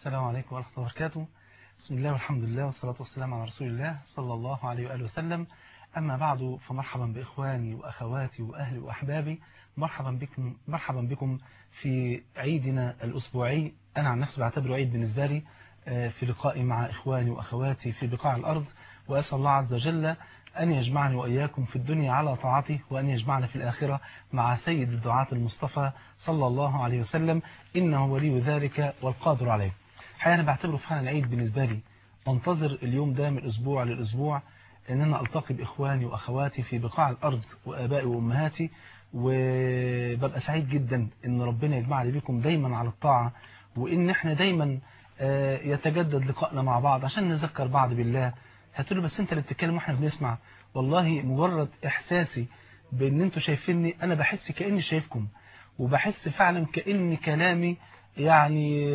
السلام عليكم ورحمة الله وبركاته بسم الله والحمد لله والصلاة والسلام على رسول الله صلى الله عليه وآله وسلم أما بعد فمرحبا بإخواني وأخواتي وأهلي وأحبابي مرحبا بكم مرحبا بكم في عيدنا الأسبوعي أنا عن نفسي بعتبره عيد بالنسبة لي في لقائي مع إخواني وأخواتي في بقاع الأرض وأسأل الله عز وجل أن يجمعني وإياكم في الدنيا على طاعته وأن يجمعنا في الآخرة مع سيد الدعاة المصطفى صلى الله عليه وسلم إنه ولي ذلك والقادر عليه حقيقة أنا بعتبره فعلا عيد بالنسبة لي انتظر اليوم ده من الأسبوع للأسبوع أن أنا ألتقي بإخواني وأخواتي في بقاع الأرض وآبائي وأمهاتي وببقى سعيد جدا أن ربنا يجمعني بكم دايما على الطاعة وإن احنا دايما يتجدد لقائنا مع بعض عشان نذكر بعض بالله هتقولوا بس انت اللي بتتكلم واحنا بنسمع والله مجرد احساسي بان انتوا شايفيني انا بحس كاني شايفكم وبحس فعلا كان كلامي يعني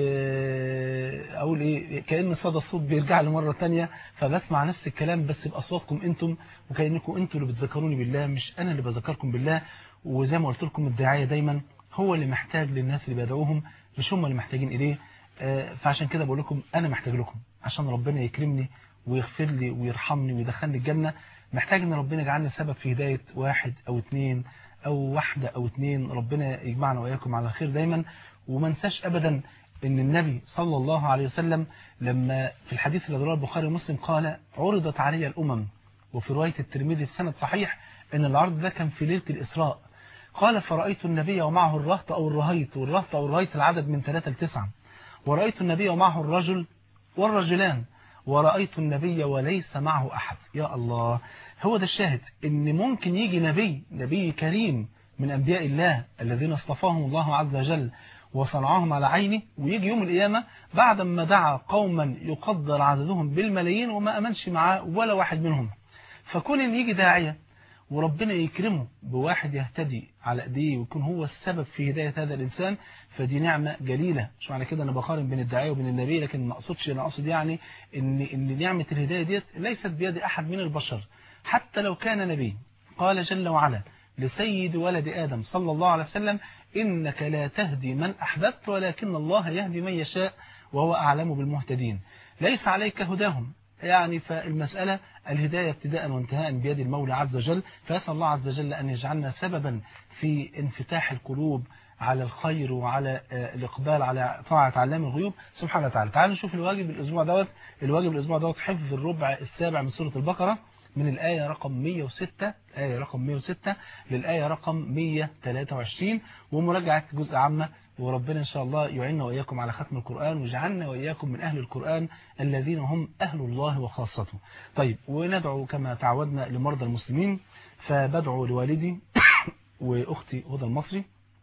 اقول ايه كان صدى الصوت بيرجع لي مره ثانيه فبسمع نفس الكلام بس باصواتكم انتم وكانكم انتم اللي بتذكروني بالله مش انا اللي بذكركم بالله وزي ما قلت لكم الداعيه دايما هو اللي محتاج للناس اللي بيدعوهم مش هم اللي محتاجين اليه فعشان كده بقول لكم انا محتاج لكم عشان ربنا يكرمني ويغفر لي ويرحمني ويدخلني الجنة محتاج ان ربنا يجعلني سبب في هداية واحد او اتنين او واحدة او اتنين ربنا يجمعنا وإياكم على خير دايما وما نساش ابدا ان النبي صلى الله عليه وسلم لما في الحديث اللي رواه البخاري ومسلم قال عرضت علي الامم وفي رواية الترمذي في سند صحيح ان العرض ده كان في ليلة الاسراء قال فرأيت النبي ومعه الرهط او الرهيط والرهط او الرهيط العدد من ثلاثة لتسعة ورأيت النبي ومعه الرجل والرجلان ورأيت النبي وليس معه أحد يا الله هو ده الشاهد ان ممكن يجي نبي نبي كريم من أنبياء الله الذين اصطفاهم الله عز وجل وصنعهم على عينه ويجي يوم القيامة بعد ما دعا قوما يقدر عددهم بالملايين وما أمنش معاه ولا واحد منهم فكون ان يجي داعية وربنا يكرمه بواحد يهتدي على ايديه ويكون هو السبب في هداية هذا الإنسان فدي نعمة جليلة مش معنى كده أنا بقارن بين الداعية وبين النبي لكن ما أقصدش أنا أقصد يعني إن, إن نعمة الهداية ديت ليست بيد أحد من البشر حتى لو كان نبي قال جل وعلا لسيد ولد آدم صلى الله عليه وسلم إنك لا تهدي من أحببت ولكن الله يهدي من يشاء وهو أعلم بالمهتدين ليس عليك هداهم يعني فالمسألة الهداية ابتداء وانتهاء بيد المولى عز وجل فأسأل الله عز وجل أن يجعلنا سببا في انفتاح القلوب على الخير وعلى الإقبال على طاعة علام الغيوب سبحانه وتعالى تعالوا نشوف الواجب الأسبوع دوت الواجب الأسبوع دوت حفظ الربع السابع من سورة البقرة من الآية رقم 106 الآية رقم 106 للآية رقم 123 ومراجعة جزء عامة وربنا إن شاء الله يعيننا وإياكم على ختم القرآن ويجعلنا وإياكم من أهل القرآن الذين هم أهل الله وخاصته طيب وندعو كما تعودنا لمرضى المسلمين فبدعو لوالدي وأختي هدى المصري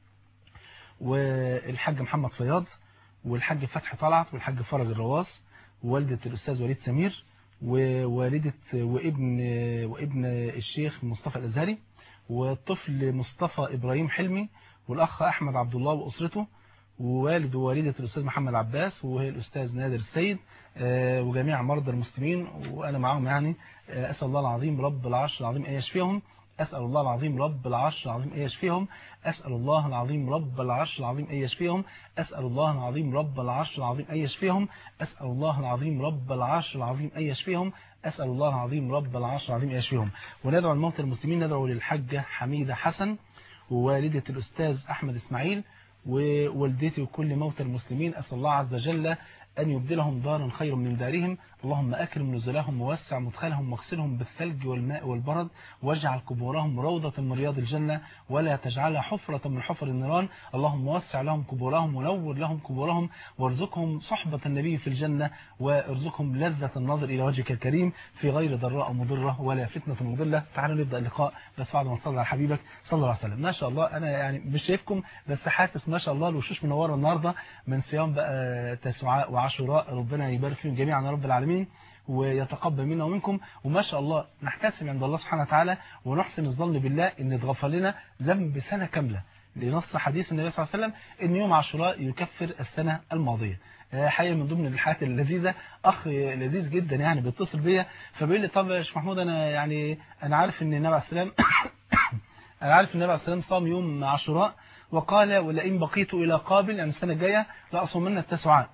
والحاج محمد فياض والحاج فتحي طلعت والحاج فرج الرواس ووالدة الأستاذ وليد سمير ووالدة وابن وابن الشيخ مصطفى الأزهري والطفل مصطفى إبراهيم حلمي والأخ أحمد عبد الله وأسرته ووالد ووالدة الأستاذ محمد عباس وهي الأستاذ نادر السيد وجميع مرضى المسلمين وأنا معهم يعني أسأل الله العظيم رب العرش العظيم أن يشفيهم أسأل الله العظيم رب العرش العظيم أن يشفيهم أسأل الله العظيم رب العرش العظيم أن يشفيهم أسأل الله العظيم رب العرش العظيم أن يشفيهم أسأل الله العظيم رب العرش العظيم أن يشفيهم أسأل الله العظيم رب العرش العظيم أن يشفيهم وندعو الموتى المسلمين ندعو للحجة حميدة حسن ووالدة الأستاذ أحمد إسماعيل ووالدتي وكل موتى المسلمين أسأل الله عز وجل أن يبدلهم دارا خير من دارهم اللهم أكرم نزلهم ووسع مدخلهم واغسلهم بالثلج والماء والبرد واجعل قبورهم روضة من رياض الجنة ولا تجعلها حفرة من حفر النيران اللهم وسع لهم قبورهم ونور لهم قبورهم وارزقهم صحبة النبي في الجنة وارزقهم لذة النظر إلى وجهك الكريم في غير ضراء مضرة ولا فتنة مضلة تعالوا نبدأ اللقاء بس بعد ما نصلي على حبيبك صلى الله عليه وسلم ما شاء الله أنا يعني مش شايفكم بس حاسس ما شاء الله الوشوش منورة النهاردة من صيام بقى تسعاء وعاشوراء ربنا يبارك فيهم جميعا يا رب العالمين ويتقبل منا ومنكم وما شاء الله نحتسب عند الله سبحانه وتعالى ونحسن الظن بالله ان اتغفر لنا ذنب سنة كاملة لنص حديث النبي صلى الله عليه وسلم ان يوم عاشوراء يكفر السنة الماضية حقيقة من ضمن الحاجات اللذيذة اخ لذيذ جدا يعني بيتصل بيا فبيقول لي طب يا شيخ محمود انا يعني انا عارف ان النبي عليه السلام انا عارف ان النبي عليه السلام صام يوم عاشوراء وقال ولئن بقيت الى قابل يعني السنة الجاية لاصومن التسعاء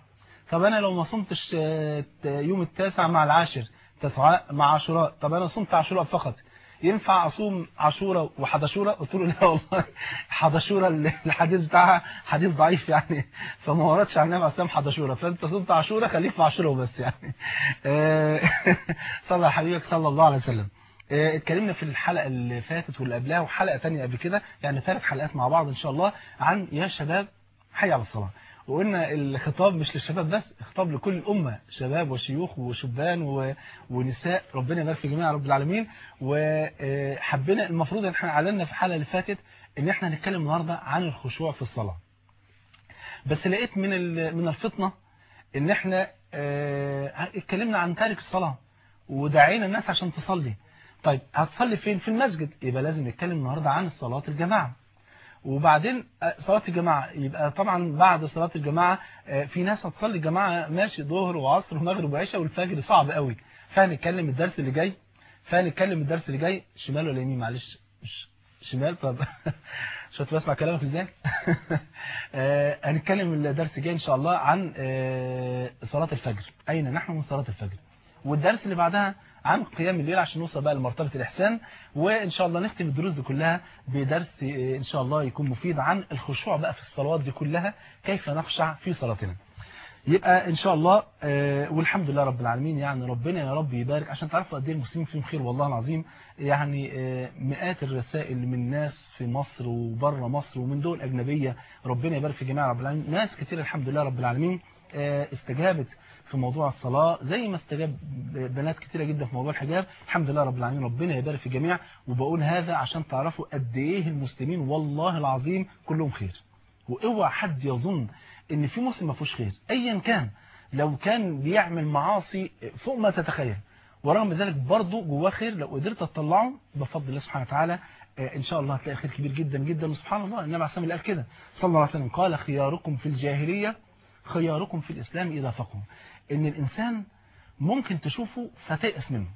طب انا لو ما صمتش آه، يوم التاسع مع العاشر تسعة مع عاشوراء طب انا صمت عاشوراء فقط ينفع اصوم عاشوراء وحداشوراء قلت له لا والله حداشوراء الحديث بتاعها حديث ضعيف يعني فما وردش عن النبي عليه الصلاه حداشوراء فانت صمت عاشوراء خليك في عاشوراء وبس يعني آه، صلى على حبيبك صلى الله عليه وسلم آه، اتكلمنا في الحلقة اللي فاتت واللي قبلها وحلقة تانية قبل كده يعني ثلاث حلقات مع بعض ان شاء الله عن يا شباب حي على الصلاة وقلنا الخطاب مش للشباب بس خطاب لكل الأمة شباب وشيوخ وشبان و... ونساء ربنا يبارك في جميع رب العالمين وحبينا المفروض ان احنا اعلنا في الحلقة اللي فاتت ان احنا هنتكلم النهاردة عن الخشوع في الصلاة بس لقيت من ال... من الفطنة ان احنا اه... اتكلمنا عن تارك الصلاة ودعينا الناس عشان تصلي طيب هتصلي فين في المسجد يبقى لازم نتكلم النهاردة عن صلاة الجماعة وبعدين صلاة الجماعة يبقى طبعا بعد صلاة الجماعة في ناس هتصلي الجماعة ماشي ظهر وعصر ومغرب وعشاء والفجر صعب قوي فهنتكلم الدرس اللي جاي فهنتكلم الدرس اللي جاي شمال ولا يمين معلش مش شمال طب شفت بسمع كلامك ازاي هنتكلم الدرس الجاي ان شاء الله عن صلاة الفجر اين نحن من صلاة الفجر والدرس اللي بعدها عن قيام الليل عشان نوصل بقى لمرتبة الإحسان وإن شاء الله نختم الدروس دي كلها بدرس إن شاء الله يكون مفيد عن الخشوع بقى في الصلوات دي كلها كيف نخشع في صلاتنا يبقى إن شاء الله والحمد لله رب العالمين يعني ربنا يا رب يبارك عشان تعرفوا قد ايه المسلمين فيهم خير والله العظيم يعني مئات الرسائل من ناس في مصر وبره مصر ومن دول أجنبية ربنا يبارك في جميع رب العالمين ناس كتير الحمد لله رب العالمين استجابت في موضوع الصلاة زي ما استجاب بنات كتيرة جدا في موضوع الحجاب الحمد لله رب العالمين ربنا يبارك في الجميع وبقول هذا عشان تعرفوا قد ايه المسلمين والله العظيم كلهم خير واوعى حد يظن ان في مسلم ما فيهوش خير ايا كان لو كان بيعمل معاصي فوق ما تتخيل ورغم ذلك برضه جواه خير لو قدرت تطلعه بفضل الله سبحانه وتعالى ان شاء الله هتلاقي خير كبير جدا جدا وسبحان الله النبي عليه الصلاه والسلام قال كده صلى الله عليه وسلم قال خياركم في الجاهليه خياركم في الاسلام اذا فقهوا ان الانسان ممكن تشوفه فتيأس منه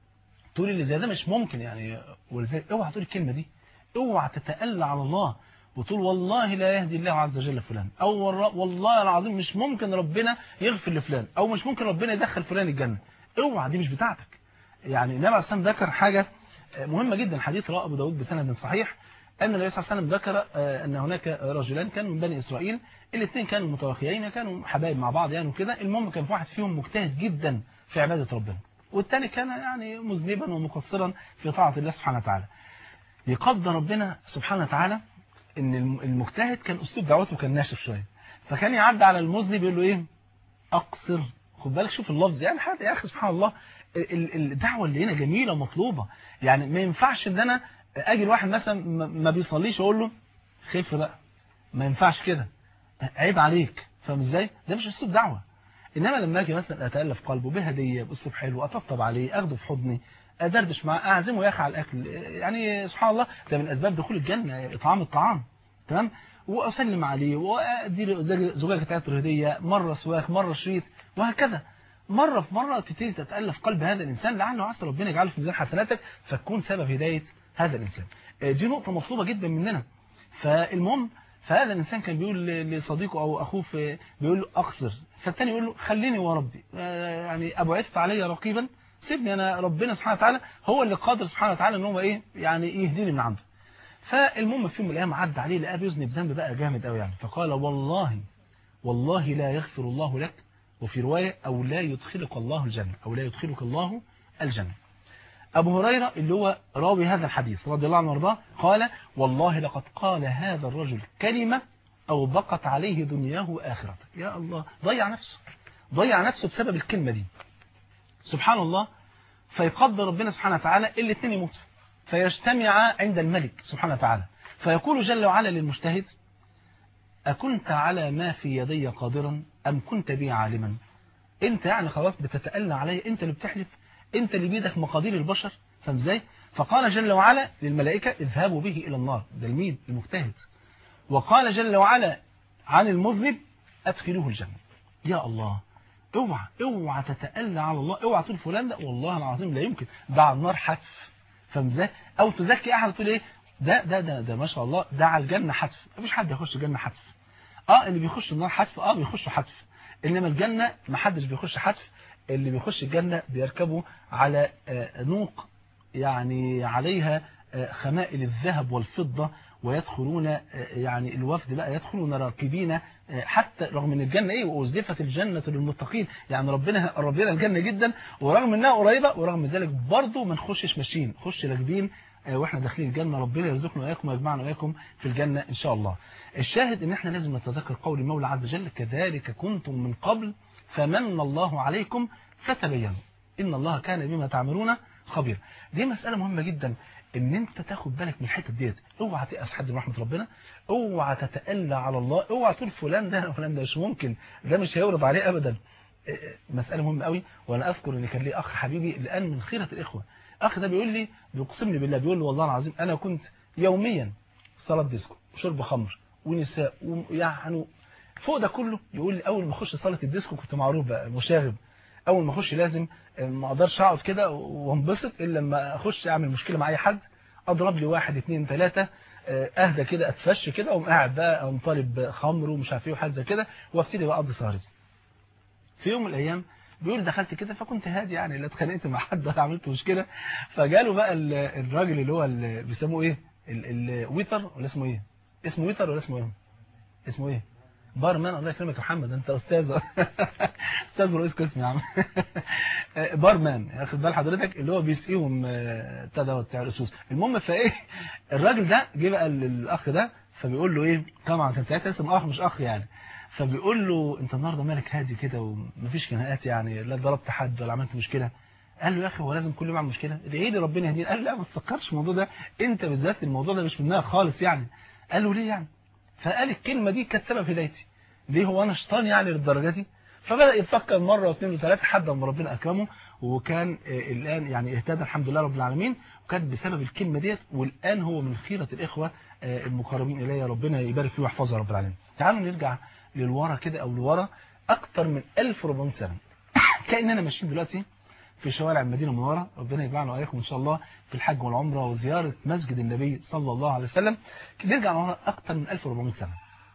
تقول اللي زي ده مش ممكن يعني ولذلك اوعى تقول الكلمة دي اوعى تتألى على الله وتقول والله لا يهدي الله عز وجل فلان او والله العظيم مش ممكن ربنا يغفر لفلان او مش ممكن ربنا يدخل فلان الجنة اوعى دي مش بتاعتك يعني النبي عليه الصلاه ذكر حاجة مهمة جدا حديث رواه ابو داود بسند صحيح أن النبي صلى الله عليه وسلم ذكر أن هناك رجلان كانوا من بني إسرائيل الاثنين كانوا متوخيين كانوا حبايب مع بعض يعني وكده المهم كان في واحد فيهم مجتهد جدا في عبادة ربنا والثاني كان يعني مذنبا ومقصرا في طاعة الله سبحانه وتعالى يقدر ربنا سبحانه وتعالى ان المجتهد كان اسلوب دعوته كان ناشف شويه فكان يعدي على المذنب يقول له ايه اقصر خد بالك شوف اللفظ يعني حتى يا اخي سبحان الله الدعوه اللي هنا جميله ومطلوبه يعني ما ينفعش ان انا اجي لواحد مثلا ما بيصليش اقول له خف بقى ما ينفعش كده عيب عليك فاهم ازاي ده مش اسلوب دعوه انما لما اجي مثلا اتالف قلبه بهديه باسلوب حلو اطبطب عليه اخده في حضني ادردش معاه اعزمه يا اخي على الاكل يعني سبحان الله ده من اسباب دخول الجنه اطعام الطعام تمام واسلم عليه وادي له زجاجه عطر هديه مره سواك مره شريط وهكذا مره في مره تبتدي تتالف قلب هذا الانسان لعله عسى ربنا يجعله في ميزان حسناتك فتكون سبب هدايه هذا الانسان دي نقطه مطلوبه جدا مننا فالمهم فهذا الإنسان كان بيقول لصديقه أو أخوه بيقول له أقصر فالتاني يقول له خليني وربي يعني أبو عثت علي رقيبا سيبني أنا ربنا سبحانه وتعالى هو اللي قادر سبحانه وتعالى ان هو إيه يعني يهديني من عنده فالمهم في يوم من الأيام عدى عليه لقاه بيذنب ذنب بقى جامد قوي يعني فقال والله والله لا يغفر الله لك وفي رواية أو لا يدخلك الله الجنة أو لا يدخلك الله الجنة أبو هريرة اللي هو راوي هذا الحديث رضي الله عنه وارضاه قال والله لقد قال هذا الرجل كلمة أو بقت عليه دنياه وآخرته يا الله ضيع نفسه ضيع نفسه بسبب الكلمة دي سبحان الله فيقدر ربنا سبحانه وتعالى الاثنين يموتوا فيجتمع عند الملك سبحانه وتعالى فيقول جل وعلا للمجتهد أكنت على ما في يدي قادرا أم كنت بي عالما انت يعني خلاص بتتألى علي انت اللي بتحلف انت اللي بيدك مقادير البشر فاهم ازاي فقال جل وعلا للملائكة اذهبوا به إلى النار ده المين المجتهد وقال جل وعلا عن المذنب أدخلوه الجنة يا الله اوعى اوعى تتألى على الله اوعى تقول فلان ده والله العظيم لا يمكن ده على النار حتف فاهم ازاي او تزكي احد تقول ايه ده ده ده ده ما شاء الله ده على الجنة حتف مفيش حد يخش الجنة حتف اه اللي بيخش النار حتف اه بيخشوا حتف إنما الجنة ما حدش بيخش حتف اللي بيخش الجنة بيركبوا على نوق يعني عليها خمائل الذهب والفضة ويدخلون يعني الوفد بقى يدخلون راكبين حتى رغم ان الجنة ايه وازلفت الجنة للمتقين يعني ربنا قرب لنا الجنة جدا ورغم انها قريبة ورغم ذلك برضه ما نخشش ماشيين نخش راكبين واحنا داخلين الجنة ربنا يرزقنا واياكم ويجمعنا واياكم في الجنة ان شاء الله الشاهد ان احنا لازم نتذكر قول المولى عز وجل كذلك كنتم من قبل فمن الله عليكم فتبينوا ان الله كان بما تعملون خبير دي مسألة مهمة جدا ان انت تاخد بالك من الحته ديت اوعى تيأس حد من رحمه ربنا اوعى تتألى على الله اوعى تقول فلان ده فلان ده مش ممكن ده مش هيورد عليه ابدا مسألة مهمة قوي وانا اذكر ان كان لي اخ حبيبي الان من خيرة الاخوة اخ ده بيقول لي بيقسم لي بالله بيقول لي والله العظيم انا كنت يوميا صلاة ديسكو وشرب خمر ونساء ويعني فوق ده كله يقول لي اول ما اخش صلاة الديسكو كنت معروف بقى مشاغب اول ما اخش لازم ما اقدرش اقعد كده وانبسط الا لما اخش اعمل مشكله مع اي حد اضرب لي واحد اثنين ثلاثة اهدى كده اتفش كده واقوم قاعد بقى اقوم طالب خمر ومش عارف ايه وحاجه زي كده وابتدي بقى اقضي سهرتي في يوم من الايام بيقول دخلت كده فكنت هادي يعني لا اتخانقت مع حد ولا عملت مشكله فجاله بقى الراجل اللي هو اللي بيسموه ايه الويتر ولا اسمه ايه اسمه ويتر ولا اسمه ايه اسمه ايه بارمان الله يكرمك يا محمد انت استاذ استاذ رئيس قسم يا عم بارمان واخد بال حضرتك اللي هو بيسقيهم بتاع دوت بتاع الاسوس المهم فايه الراجل ده جه بقى الاخ ده فبيقول له ايه طبعا كان ساعتها اسمه اخ مش اخ يعني فبيقول له انت النهارده مالك هادي كده ومفيش خناقات يعني لا ضربت حد ولا عملت مشكله قال له يا اخي هو لازم كل يوم اعمل مشكله ادعي لي ربنا يهديني قال له لا ما تفكرش الموضوع ده انت بالذات الموضوع ده مش في دماغك خالص يعني قال له ليه يعني فقال الكلمه دي كانت سبب هدايتي ليه هو انا شيطان يعني للدرجه دي فبدأ يفكر مرة واثنين وثلاثة حد ما ربنا أكرمه وكان الآن يعني اهتدى الحمد لله رب العالمين وكانت بسبب الكلمة ديت والآن هو من خيرة الإخوة المقربين إليه ربنا يبارك فيه ويحفظه رب العالمين تعالوا نرجع للورا كده أو لورا أكتر من 1400 سنة كأننا ماشيين دلوقتي في شوارع المدينة المنورة ربنا يجمعنا وإياكم إن شاء الله في الحج والعمرة وزيارة مسجد النبي صلى الله عليه وسلم نرجع لورا أكتر من 1400 سنة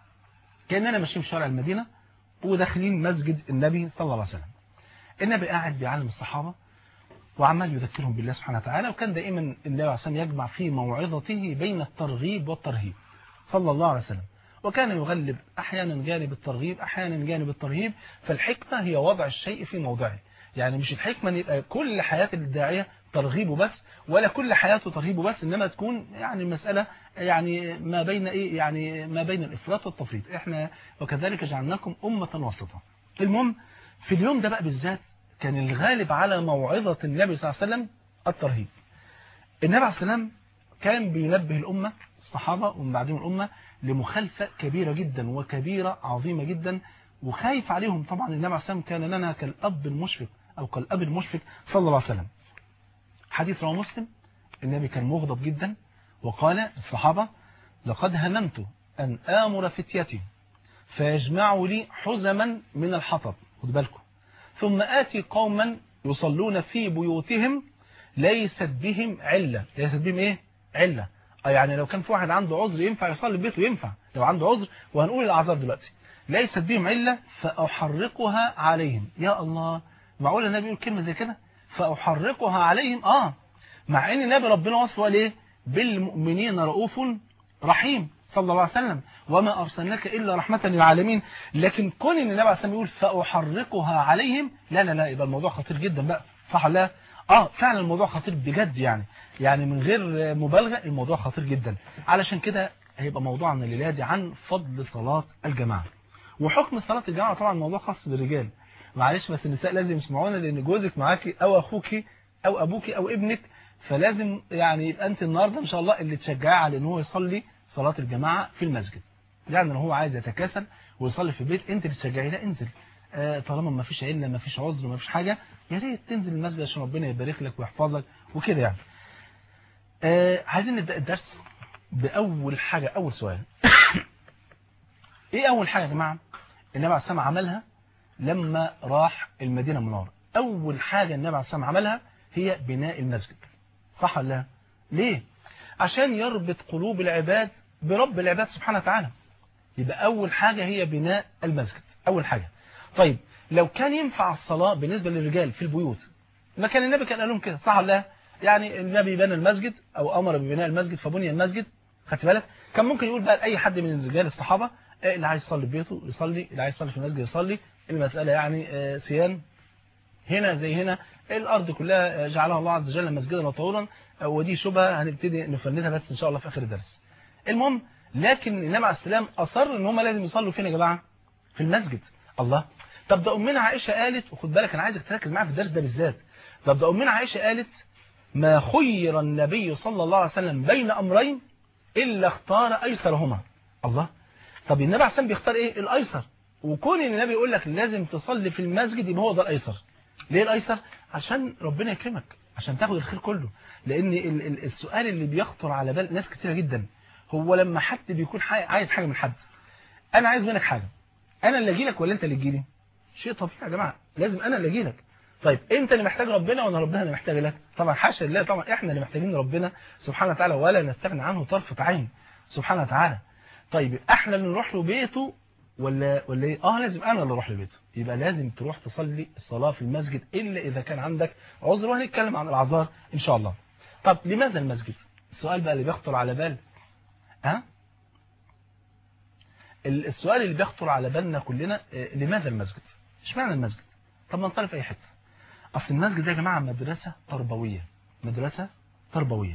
كأننا ماشيين في شوارع المدينة وداخلين مسجد النبي صلى الله عليه وسلم النبي قاعد بيعلم الصحابة وعمال يذكرهم بالله سبحانه وتعالى وكان دائما النبي عليه الصلاة يجمع في موعظته بين الترغيب والترهيب صلى الله عليه وسلم وكان يغلب أحيانا جانب الترغيب أحيانا جانب الترهيب فالحكمة هي وضع الشيء في موضعه يعني مش الحكمة ان يبقى كل حياة الداعية ترغيبه بس ولا كل حياته ترهيبه بس إنما تكون يعني المسألة يعني ما بين إيه يعني ما بين الإفراط والتفريط إحنا وكذلك جعلناكم أمة وسطا المهم في اليوم ده بقى بالذات كان الغالب على موعظة النبي صلى الله عليه وسلم الترهيب النبي عليه السلام كان بينبه الأمة الصحابة ومن بعدهم الأمة لمخالفة كبيرة جدا وكبيرة عظيمة جدا وخايف عليهم طبعا النبي عليه السلام كان لنا كالأب المشفق أو كالأب المشفق صلى الله عليه وسلم حديث رواه مسلم النبي كان مغضب جدا وقال الصحابة لقد هممت أن آمر فتيتي فيجمعوا لي حزما من الحطب خد بالكم ثم آتي قوما يصلون في بيوتهم ليست بهم علة ليست بهم ايه علة يعني لو كان في واحد عنده عذر ينفع يصلي في بيته ينفع لو عنده عذر وهنقول الأعذار دلوقتي ليست بهم علة فأحرقها عليهم يا الله معقول النبي يقول كلمة زي كده فأحرقها عليهم آه مع ان النبي ربنا وصفه ليه بالمؤمنين رؤوف رحيم صلى الله عليه وسلم وما أرسلناك إلا رحمة للعالمين لكن كون ان النبي عليه الصلاة يقول فأحرقها عليهم لا لا لا يبقى الموضوع خطير جدا بقى صح ولا لا اه فعلا الموضوع خطير بجد يعني يعني من غير مبالغة الموضوع خطير جدا علشان كده هيبقى موضوعنا الليلة دي عن فضل صلاة الجماعة وحكم صلاة الجماعة طبعا موضوع خاص بالرجال معلش بس النساء لازم يسمعونا لان جوزك معاكي او اخوكي او ابوك او ابنك فلازم يعني يبقى انت النهارده ان شاء الله اللي تشجعيه على ان هو يصلي صلاة الجماعة في المسجد يعني لو هو عايز يتكاسل ويصلي في البيت انت اللي تشجعيه لا انزل آه طالما ما فيش علة ما فيش عذر ما فيش حاجة يا ريت تنزل المسجد عشان ربنا يبارك لك ويحفظك وكده يعني آه عايزين نبدأ الدرس بأول حاجة أول سؤال ايه أول حاجة يا جماعة النبي عليه السلام عملها لما راح المدينة المنورة أول حاجة النبي عليه السلام عملها هي بناء المسجد صح ولا لا ليه عشان يربط قلوب العباد برب العباد سبحانه وتعالى يبقى أول حاجة هي بناء المسجد أول حاجة طيب لو كان ينفع الصلاة بالنسبة للرجال في البيوت ما كان النبي كان قال لهم كده صح ولا لا يعني النبي بنى المسجد او امر ببناء المسجد فبني المسجد خدت بالك كان ممكن يقول بقى لاي حد من رجال الصحابه إيه اللي عايز يصلي في بيته يصلي اللي عايز يصلي في المسجد يصلي المساله يعني آه، سيان هنا زي هنا الارض كلها جعلها الله عز وجل مسجدا وطهورا آه، ودي شبهه هنبتدي نفندها بس ان شاء الله في اخر الدرس المهم لكن النبي عليه السلام اصر ان هم لازم يصلوا فين يا جماعه في المسجد الله طب ده امنا عائشه قالت وخد بالك انا عايزك تركز معايا في الدرس ده بالذات طب ده امنا عائشه قالت ما خير النبي صلى الله عليه وسلم بين امرين الا اختار ايسرهما الله طب النبي عليه السلام بيختار ايه الايسر وكون ان النبي يقول لك لازم تصلي في المسجد يبقى هو ده الايسر ليه الايسر عشان ربنا يكرمك عشان تاخد الخير كله لان ال- ال- السؤال اللي بيخطر على بال ناس كتيره جدا هو لما حد بيكون حي- عايز حاجه من حد انا عايز منك حاجه انا اللي اجي لك ولا انت اللي تجي لي شيء طبيعي يا جماعه لازم انا اللي اجي لك طيب انت اللي محتاج ربنا ولا ربنا اللي محتاج لك طبعا حاشا لله طبعا احنا اللي محتاجين ربنا سبحانه وتعالى ولا نستغنى عنه طرفه عين سبحانه وتعالى طيب احنا اللي نروح له بيته ولا ولا ايه اه لازم انا اللي اروح لبيته يبقى لازم تروح تصلي الصلاه في المسجد الا اذا كان عندك عذر وهنتكلم عن الاعذار ان شاء الله طب لماذا المسجد السؤال بقى اللي بيخطر على بال ها ال- السؤال اللي بيخطر على بالنا كلنا آه، لماذا المسجد اشمعنى المسجد طب ما نصلي في اي حته اصل المسجد ده يا جماعه مدرسه تربويه مدرسه تربويه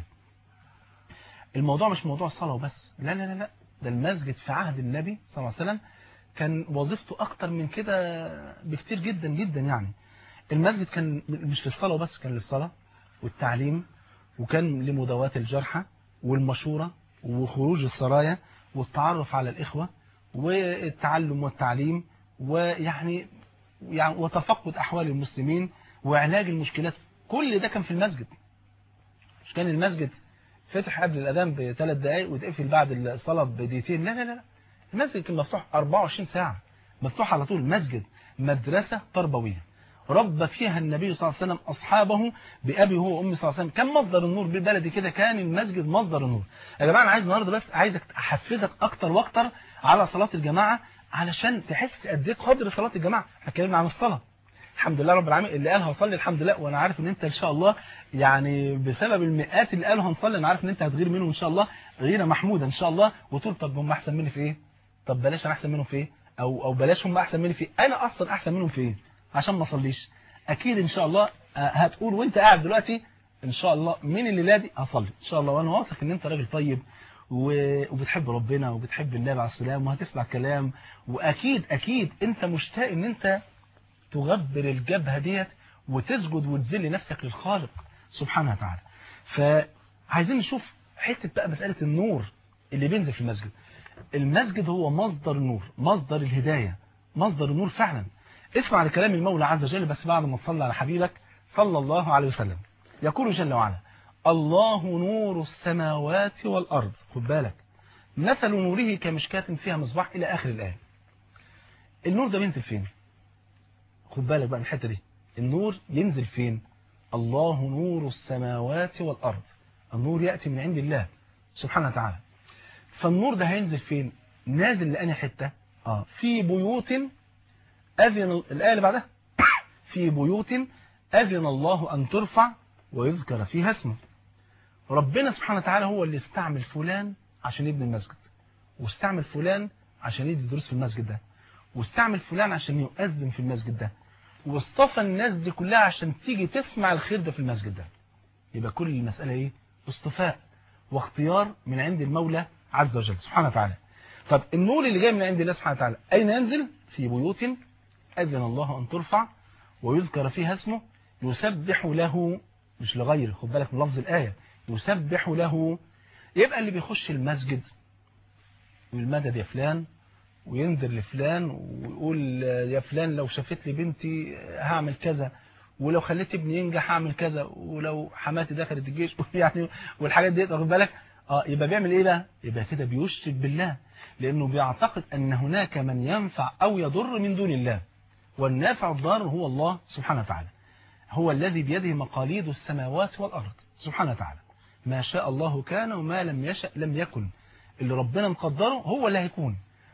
الموضوع مش موضوع صلاه وبس لا لا لا لا ده المسجد في عهد النبي صلى الله عليه وسلم كان وظيفته اكتر من كده بكتير جدا جدا يعني المسجد كان مش للصلاه وبس كان للصلاه والتعليم وكان لمداواة الجرحى والمشورة وخروج السرايا والتعرف على الإخوة والتعلم والتعليم ويعني يعني وتفقد أحوال المسلمين وعلاج المشكلات كل ده كان في المسجد مش كان المسجد فتح قبل الأذان بثلاث دقائق وتقفل بعد الصلاة بدقيقتين لا لا لا المسجد كان مفتوح 24 ساعة مفتوح على طول مسجد مدرسة تربوية ربى فيها النبي صلى الله عليه وسلم أصحابه بأبي هو وأمي صلى الله عليه وسلم كان مصدر النور بالبلدي كده كان المسجد مصدر النور يا جماعة أنا عايز النهاردة بس عايزك أحفزك أكتر وأكتر على صلاة الجماعة علشان تحس قد ايه قدر صلاة الجماعة احنا اتكلمنا عن الصلاة الحمد لله رب العالمين اللي قال هصلي الحمد لله وانا عارف ان انت ان شاء الله يعني بسبب المئات اللي قالوا هنصلي انا عارف ان انت هتغير منهم ان شاء الله غيره محموده ان شاء الله وتقول طب هم احسن مني في ايه طب بلاش انا احسن منهم في ايه او او بلاش هم احسن مني في ايه انا اصلا احسن منهم في ايه عشان ما اصليش اكيد ان شاء الله آه، هتقول وانت قاعد دلوقتي ان شاء الله من الليله دي هصلي ان شاء الله وانا واثق ان انت راجل طيب و- وبتحب ربنا وبتحب النبي عليه السلام وهتسمع كلام واكيد اكيد انت مشتاق ان انت تغبر الجبهة ديت وتسجد وتذل نفسك للخالق سبحانه وتعالى فعايزين نشوف حتة بقى مسألة النور اللي بينزل في المسجد المسجد هو مصدر النور مصدر الهداية مصدر النور فعلا اسمع لكلام المولى عز وجل بس بعد ما تصلي على حبيبك صلى الله عليه وسلم يقول جل وعلا الله نور السماوات والأرض خد بالك مثل نوره كمشكاة فيها مصباح إلى آخر الآية النور ده بينزل فين خد بالك بقى من الحته دي النور ينزل فين الله نور السماوات والارض النور ياتي من عند الله سبحانه وتعالى فالنور ده هينزل فين نازل لأني حته اه في بيوت اذن الايه اللي بعدها في بيوت اذن الله ان ترفع ويذكر فيها اسمه ربنا سبحانه وتعالى هو اللي استعمل فلان عشان يبني المسجد واستعمل فلان عشان يدي دروس في المسجد ده واستعمل فلان عشان يؤذن في المسجد ده واصطفى الناس دي كلها عشان تيجي تسمع الخير ده في المسجد ده يبقى كل المسألة ايه اصطفاء واختيار من عند المولى عز وجل سبحانه وتعالى طب النور اللي جاي من عند الله سبحانه وتعالى أين ينزل في بيوت أذن الله أن ترفع ويذكر فيها اسمه يسبح له مش لغيره خد بالك من لفظ الآية يسبح له يبقى اللي بيخش المسجد والمدد يا فلان وينذر لفلان ويقول يا فلان لو شافت لي بنتي هعمل كذا ولو خليت ابني ينجح هعمل كذا ولو حماتي دخلت الجيش يعني والحاجات دي واخد بالك اه يبقى بيعمل ايه بقى يبقى كده بيشرك بالله لانه بيعتقد ان هناك من ينفع او يضر من دون الله والنافع الضار هو الله سبحانه وتعالى هو الذي بيده مقاليد السماوات والارض سبحانه وتعالى ما شاء الله كان وما لم يشأ لم يكن اللي ربنا مقدره هو اللي هيكون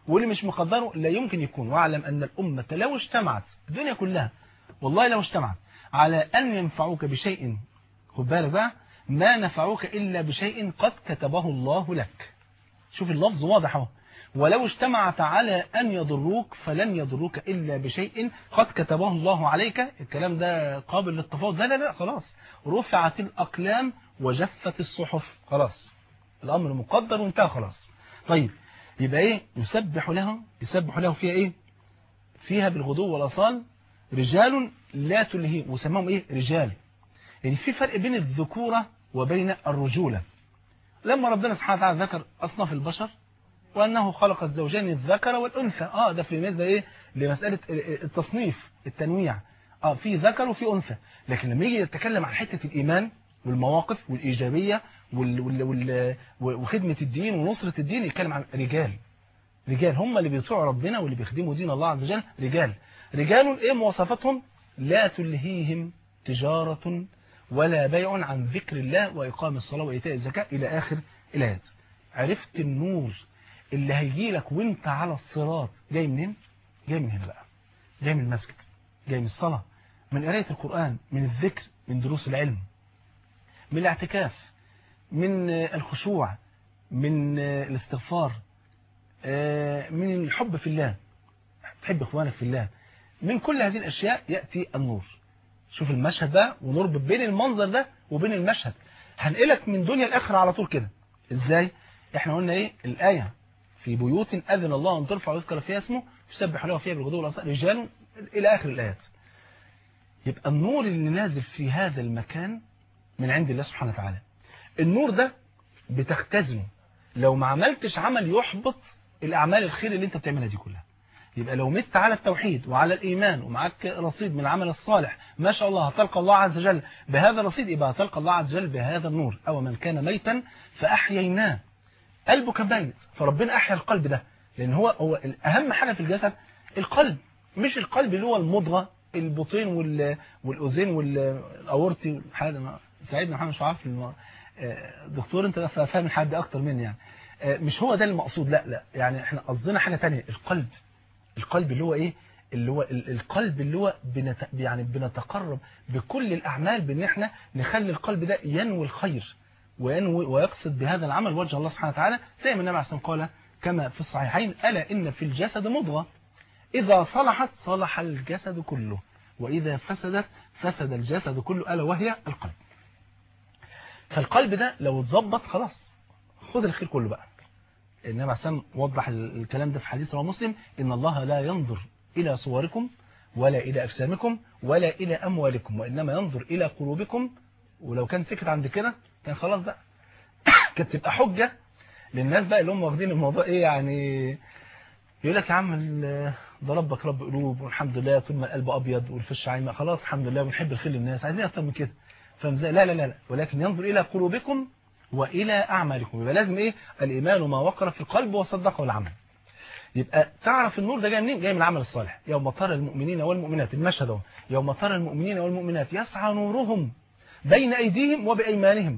واللي مش مقدره لا يمكن يكون واعلم أن الأمة لو اجتمعت الدنيا كلها والله لو اجتمعت على أن ينفعوك بشيء خد بالك بقى ما نفعوك إلا بشيء قد كتبه الله لك شوف اللفظ واضح اهو ولو اجتمعت على أن يضروك فلن يضروك إلا بشيء قد كتبه الله عليك الكلام ده قابل للتفاوض لا لا لا خلاص رفعت الأقلام وجفت الصحف خلاص الأمر مقدر وانتهى خلاص طيب يبقى ايه يسبح له يسبح له فيها ايه فيها بالغدو والأصال رجال لا تلهي وسماهم ايه رجال يعني في فرق بين الذكورة وبين الرجولة لما ربنا سبحانه وتعالى ذكر أصناف البشر وأنه خلق الزوجين الذكر والأنثى آه ده في مثل إيه لمسألة التصنيف التنويع آه في ذكر وفي أنثى لكن لما يجي يتكلم عن حتة الإيمان والمواقف والإيجابية وال وال وال وخدمة الدين ونصرة الدين يتكلم عن رجال رجال هم اللي بيطيعوا ربنا واللي بيخدموا دين الله عز وجل رجال رجال ايه مواصفاتهم لا تلهيهم تجارة ولا بيع عن ذكر الله وإقام الصلاة وإيتاء الزكاة إلى آخر الآيات عرفت النور اللي هيجي لك وانت على الصراط جاي منين جاي من هنا بقى جاي من المسجد جاي من الصلاة من قراية القرآن من الذكر من دروس العلم من الاعتكاف من الخشوع من الاستغفار من الحب في الله تحب اخوانك في الله من كل هذه الاشياء يأتي النور شوف المشهد ده ونربط بين المنظر ده وبين المشهد هنقلك من دنيا الاخره على طول كده ازاي احنا قلنا ايه الايه في بيوت اذن الله ان ترفع ويذكر فيها اسمه يسبح له فيها بالغدو والاصال رجال الى اخر الايات يبقى النور اللي نازل في هذا المكان من عند الله سبحانه وتعالى النور ده بتختزنه لو ما عملتش عمل يحبط الأعمال الخير اللي انت بتعملها دي كلها يبقى لو مت على التوحيد وعلى الإيمان ومعك رصيد من العمل الصالح ما شاء الله هتلقى الله عز وجل بهذا الرصيد يبقى هتلقى الله عز وجل بهذا النور أو من كان ميتا فأحييناه قلبه كان ميت فربنا أحيا القلب ده لأن هو هو أهم حاجة في الجسد القلب مش القلب اللي هو المضغة البطين والأذين والأورتي والحاجة سعيدنا محمد شعار في دكتور انت فاهم حد اكتر مني يعني مش هو ده المقصود لا لا يعني احنا قصدنا حاجه ثانيه القلب القلب اللي هو ايه اللي هو القلب اللي هو بنت يعني بنتقرب بكل الاعمال بان احنا نخلي القلب ده ينوي الخير وينوي ويقصد بهذا العمل وجه الله سبحانه وتعالى زي ما النبي عليه الصلاه قال كما في الصحيحين الا ان في الجسد مضغه اذا صلحت صلح الجسد كله واذا فسدت فسد الجسد كله الا وهي القلب فالقلب ده لو اتظبط خلاص خد الخير كله بقى النبي عليه الصلاه وضح الكلام ده في حديث رواه مسلم ان الله لا ينظر الى صوركم ولا الى اجسامكم ولا الى اموالكم وانما ينظر الى قلوبكم ولو كان سكت عند كده كان خلاص بقى كانت تبقى حجه للناس بقى اللي هم واخدين الموضوع ايه يعني يقول لك يا عم ده ربك رب قلوب والحمد لله طول ما القلب ابيض والفش عايمه خلاص الحمد لله ونحب الخير للناس عايزين اكتر من كده فاهم ازاي لا لا لا ولكن ينظر الى قلوبكم والى اعمالكم يبقى لازم ايه الايمان ما وقر في القلب وصدقه العمل يبقى تعرف النور ده جاي منين جاي من العمل الصالح يوم ترى المؤمنين والمؤمنات المشهد اهو يوم ترى المؤمنين والمؤمنات يسعى نورهم بين ايديهم وبايمانهم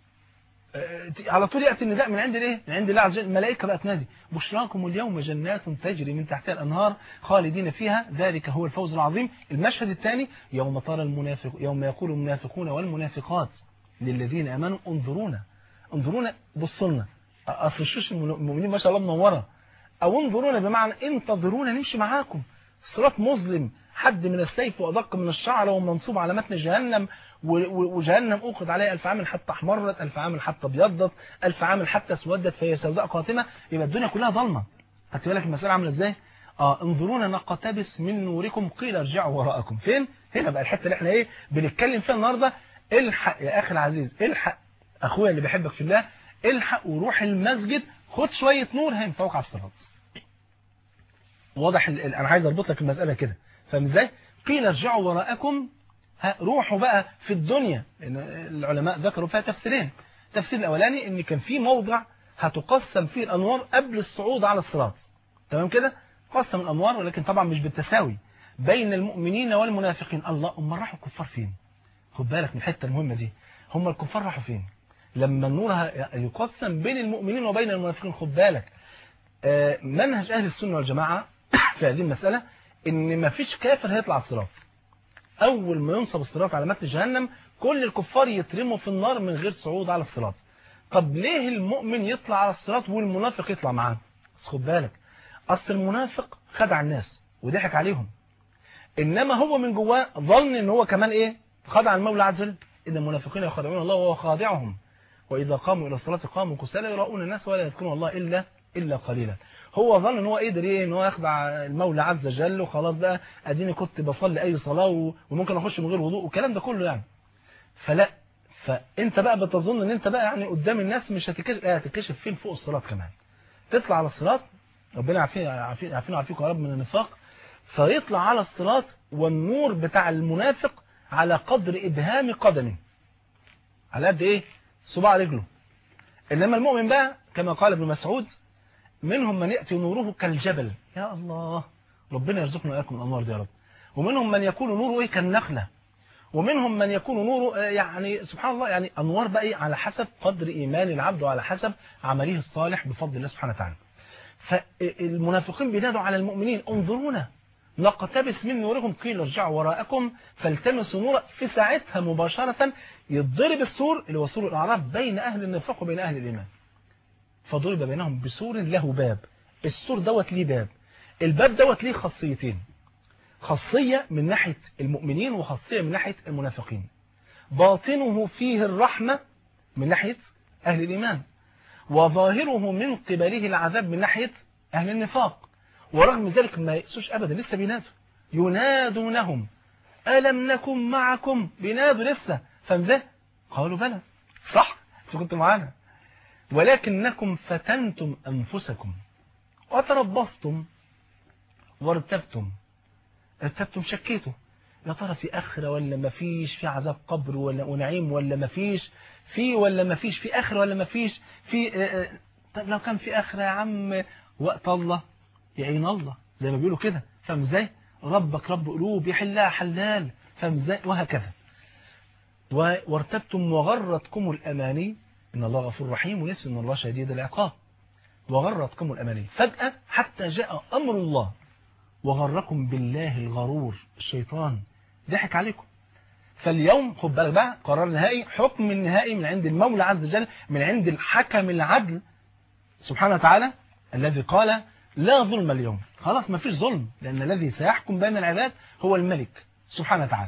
على طول ياتي النداء من عند الايه من عند الله عز وجل الملائكه بقى تنادي بشراكم اليوم جنات تجري من تحتها الانهار خالدين فيها ذلك هو الفوز العظيم المشهد الثاني يوم ترى المنافق يوم يقول المنافقون والمنافقات للذين امنوا انظرونا انظرونا بصوا لنا اصل الشوش المؤمنين ما شاء الله منوره او انظرونا بمعنى انتظرونا نمشي معاكم صراط مظلم حد من السيف وادق من الشعر ومنصوب على متن جهنم وجهنم اوقد عليها ألف عام حتى احمرت ألف عام حتى ابيضت ألف عام حتى اسودت فهي سوداء قاتمة يبقى الدنيا كلها ظلمة خدت بالك المسألة عاملة ازاي اه انظرونا نقتبس من نوركم قيل ارجعوا وراءكم فين هنا بقى الحته اللي احنا ايه بنتكلم فيها النهارده الحق يا اخي العزيز الحق اخويا اللي بحبك في الله الحق وروح المسجد خد شويه نور هينفعوك على الصراط واضح انا عايز اربط لك المساله كده فاهم ازاي قيل ارجعوا وراءكم روحوا بقى في الدنيا لأن العلماء ذكروا فيها تفسيرين التفسير الأولاني ان كان في موضع هتقسم فيه الأنوار قبل الصعود على الصراط تمام كده قسم الأنوار ولكن طبعا مش بالتساوي بين المؤمنين والمنافقين الله أم راحوا الكفار فين خد بالك من الحته المهمة دي هم الكفار راحوا فين لما النور يقسم بين المؤمنين وبين المنافقين خد بالك آه، منهج أهل السنة والجماعة في هذه المسألة إن ما فيش كافر هيطلع على الصراط أول ما ينصب الصراط على متن جهنم كل الكفار يترموا في النار من غير صعود على الصراط طب ليه المؤمن يطلع على الصراط والمنافق يطلع معاه بس خد بالك أصل المنافق خدع الناس وضحك عليهم إنما هو من جواه ظن إن هو كمان إيه خدع المولى عز وجل إن المنافقين يخدعون الله وهو خادعهم وإذا قاموا إلى الصلاة قاموا كسالى يراؤون الناس ولا يذكرون الله إلا إلا قليلا هو ظن ان هو قدر ايه ان هو يخدع المولى عز وجل وخلاص بقى اديني كنت بصلي اي صلاه وممكن اخش من غير وضوء والكلام ده كله يعني فلا فانت بقى بتظن ان انت بقى يعني قدام الناس مش هتكشف لا هتكشف فين فوق الصراط كمان تطلع على الصراط ربنا عارفين عارفين عارفين عارفين يا رب من النفاق فيطلع على الصراط والنور بتاع المنافق على قدر ابهام قدمه على قد ايه صباع رجله انما المؤمن بقى كما قال ابن مسعود منهم من يأتي نوره كالجبل يا الله ربنا يرزقنا وإياكم الأنوار دي يا رب ومنهم من يكون نوره إيه كالنخلة ومنهم من يكون نوره يعني سبحان الله يعني أنوار بقى إيه على حسب قدر إيمان العبد وعلى حسب عمله الصالح بفضل الله سبحانه وتعالى فالمنافقين بينادوا على المؤمنين انظرونا نقتبس من نوركم قيل ارجعوا وراءكم فالتمسوا نورا في ساعتها مباشرة يضرب السور اللي هو سور الأعراف بين أهل النفاق وبين أهل الإيمان فضرب بينهم بسور له باب السور دوت ليه باب الباب دوت ليه خاصيتين خاصية من ناحية المؤمنين وخاصية من ناحية المنافقين باطنه فيه الرحمة من ناحية أهل الإيمان وظاهره من قبله العذاب من ناحية أهل النفاق ورغم ذلك ما يأسوش أبدا لسه بينادوا ينادونهم ألم نكن معكم بينادوا لسه فمزه قالوا بلى صح انتوا كنتوا معانا ولكنكم فتنتم أنفسكم وتربصتم وارتبتم ارتبتم شكيتوا يا ترى في آخرة ولا ما فيش في عذاب قبر ولا ونعيم ولا ما فيش في ولا ما فيش في آخرة ولا ما فيش في اه اه طب لو كان في آخرة يا عم وقت الله يعين الله زي ما بيقولوا كده فاهم ازاي ربك رب قلوب يحلها حلال فاهم ازاي وهكذا وارتبتم وغرتكم الأماني إن الله غفور رحيم ونسي إن الله شديد العقاب وغرتكم الأماني فجأة حتى جاء أمر الله وغركم بالله الغرور الشيطان ضحك عليكم فاليوم خد بالك بقى قرار نهائي حكم النهائي من عند المولى عز وجل من عند الحكم العدل سبحانه وتعالى الذي قال لا ظلم اليوم خلاص ما فيش ظلم لأن الذي سيحكم بين العباد هو الملك سبحانه وتعالى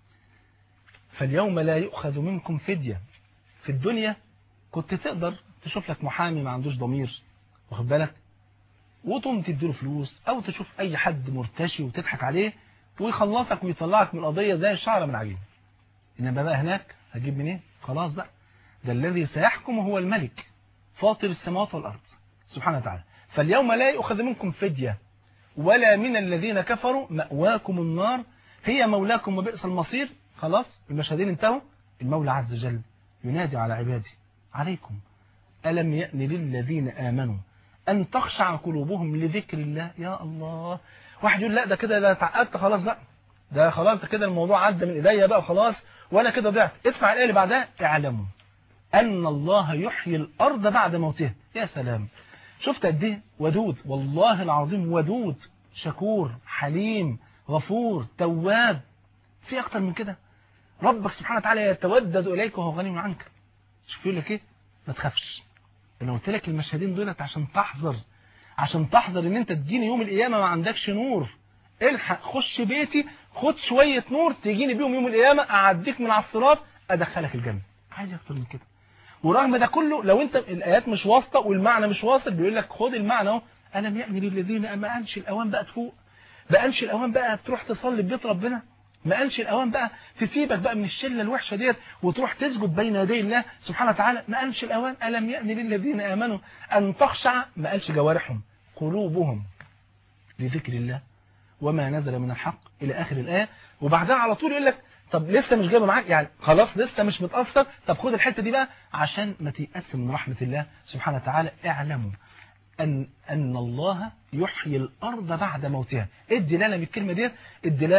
فاليوم لا يؤخذ منكم فدية في الدنيا كنت تقدر تشوف لك محامي ما عندوش ضمير واخد بالك وتقوم تديله فلوس او تشوف اي حد مرتشي وتضحك عليه ويخلصك ويطلعك من القضية زي الشعر من عجين انما بقى هناك هتجيب منين خلاص بقى ده الذي سيحكم هو الملك فاطر السماوات والارض سبحانه وتعالى فاليوم لا يؤخذ منكم فدية ولا من الذين كفروا مأواكم النار هي مولاكم وبئس المصير خلاص المشهدين انتهوا المولى عز وجل ينادي على عباده عليكم ألم يأن للذين آمنوا أن تخشع قلوبهم لذكر الله يا الله واحد يقول لا ده كده لا تعقدت خلاص بقى ده خلاص ده كده الموضوع عدى من ايديا بقى وخلاص وانا كده ضعت اسمع الآية اللي بعدها اعلموا أن الله يحيي الأرض بعد موتها يا سلام شفت قد ايه ودود والله العظيم ودود شكور حليم غفور تواب في أكتر من كده ربك سبحانه وتعالى يتودد إليك وهو غني عنك شوف يقول لك ايه ما تخافش انا قلت لك المشهدين دولت عشان تحذر عشان تحذر ان انت تجيني يوم القيامه ما عندكش نور الحق خش بيتي خد شويه نور تجيني بيهم يوم القيامه اعديك من على الصراط ادخلك الجنه عايز اكتر من كده ورغم ده كله لو انت الايات مش واصله والمعنى مش واصل بيقول لك خد المعنى اهو الم يأن للذين ما انش الاوان بقى تفوق بقى انش الاوان بقى تروح تصلي في بيت ربنا ما قالش الأوان بقى تسيبك بقى من الشلة الوحشة ديت وتروح تسجد بين يدي الله سبحانه وتعالى ما قالش الأوان ألم يأن للذين آمنوا أن تخشع ما قالش جوارحهم قلوبهم لذكر الله وما نزل من الحق إلى آخر الآية وبعدها على طول يقول لك طب لسه مش جايبه معاك يعني خلاص لسه مش متأثر طب خد الحتة دي بقى عشان ما تيأس من رحمة الله سبحانه وتعالى اعلموا أن, أن الله يحيي الأرض بعد موتها ايه الدلالة من الكلمة ديت الدلالة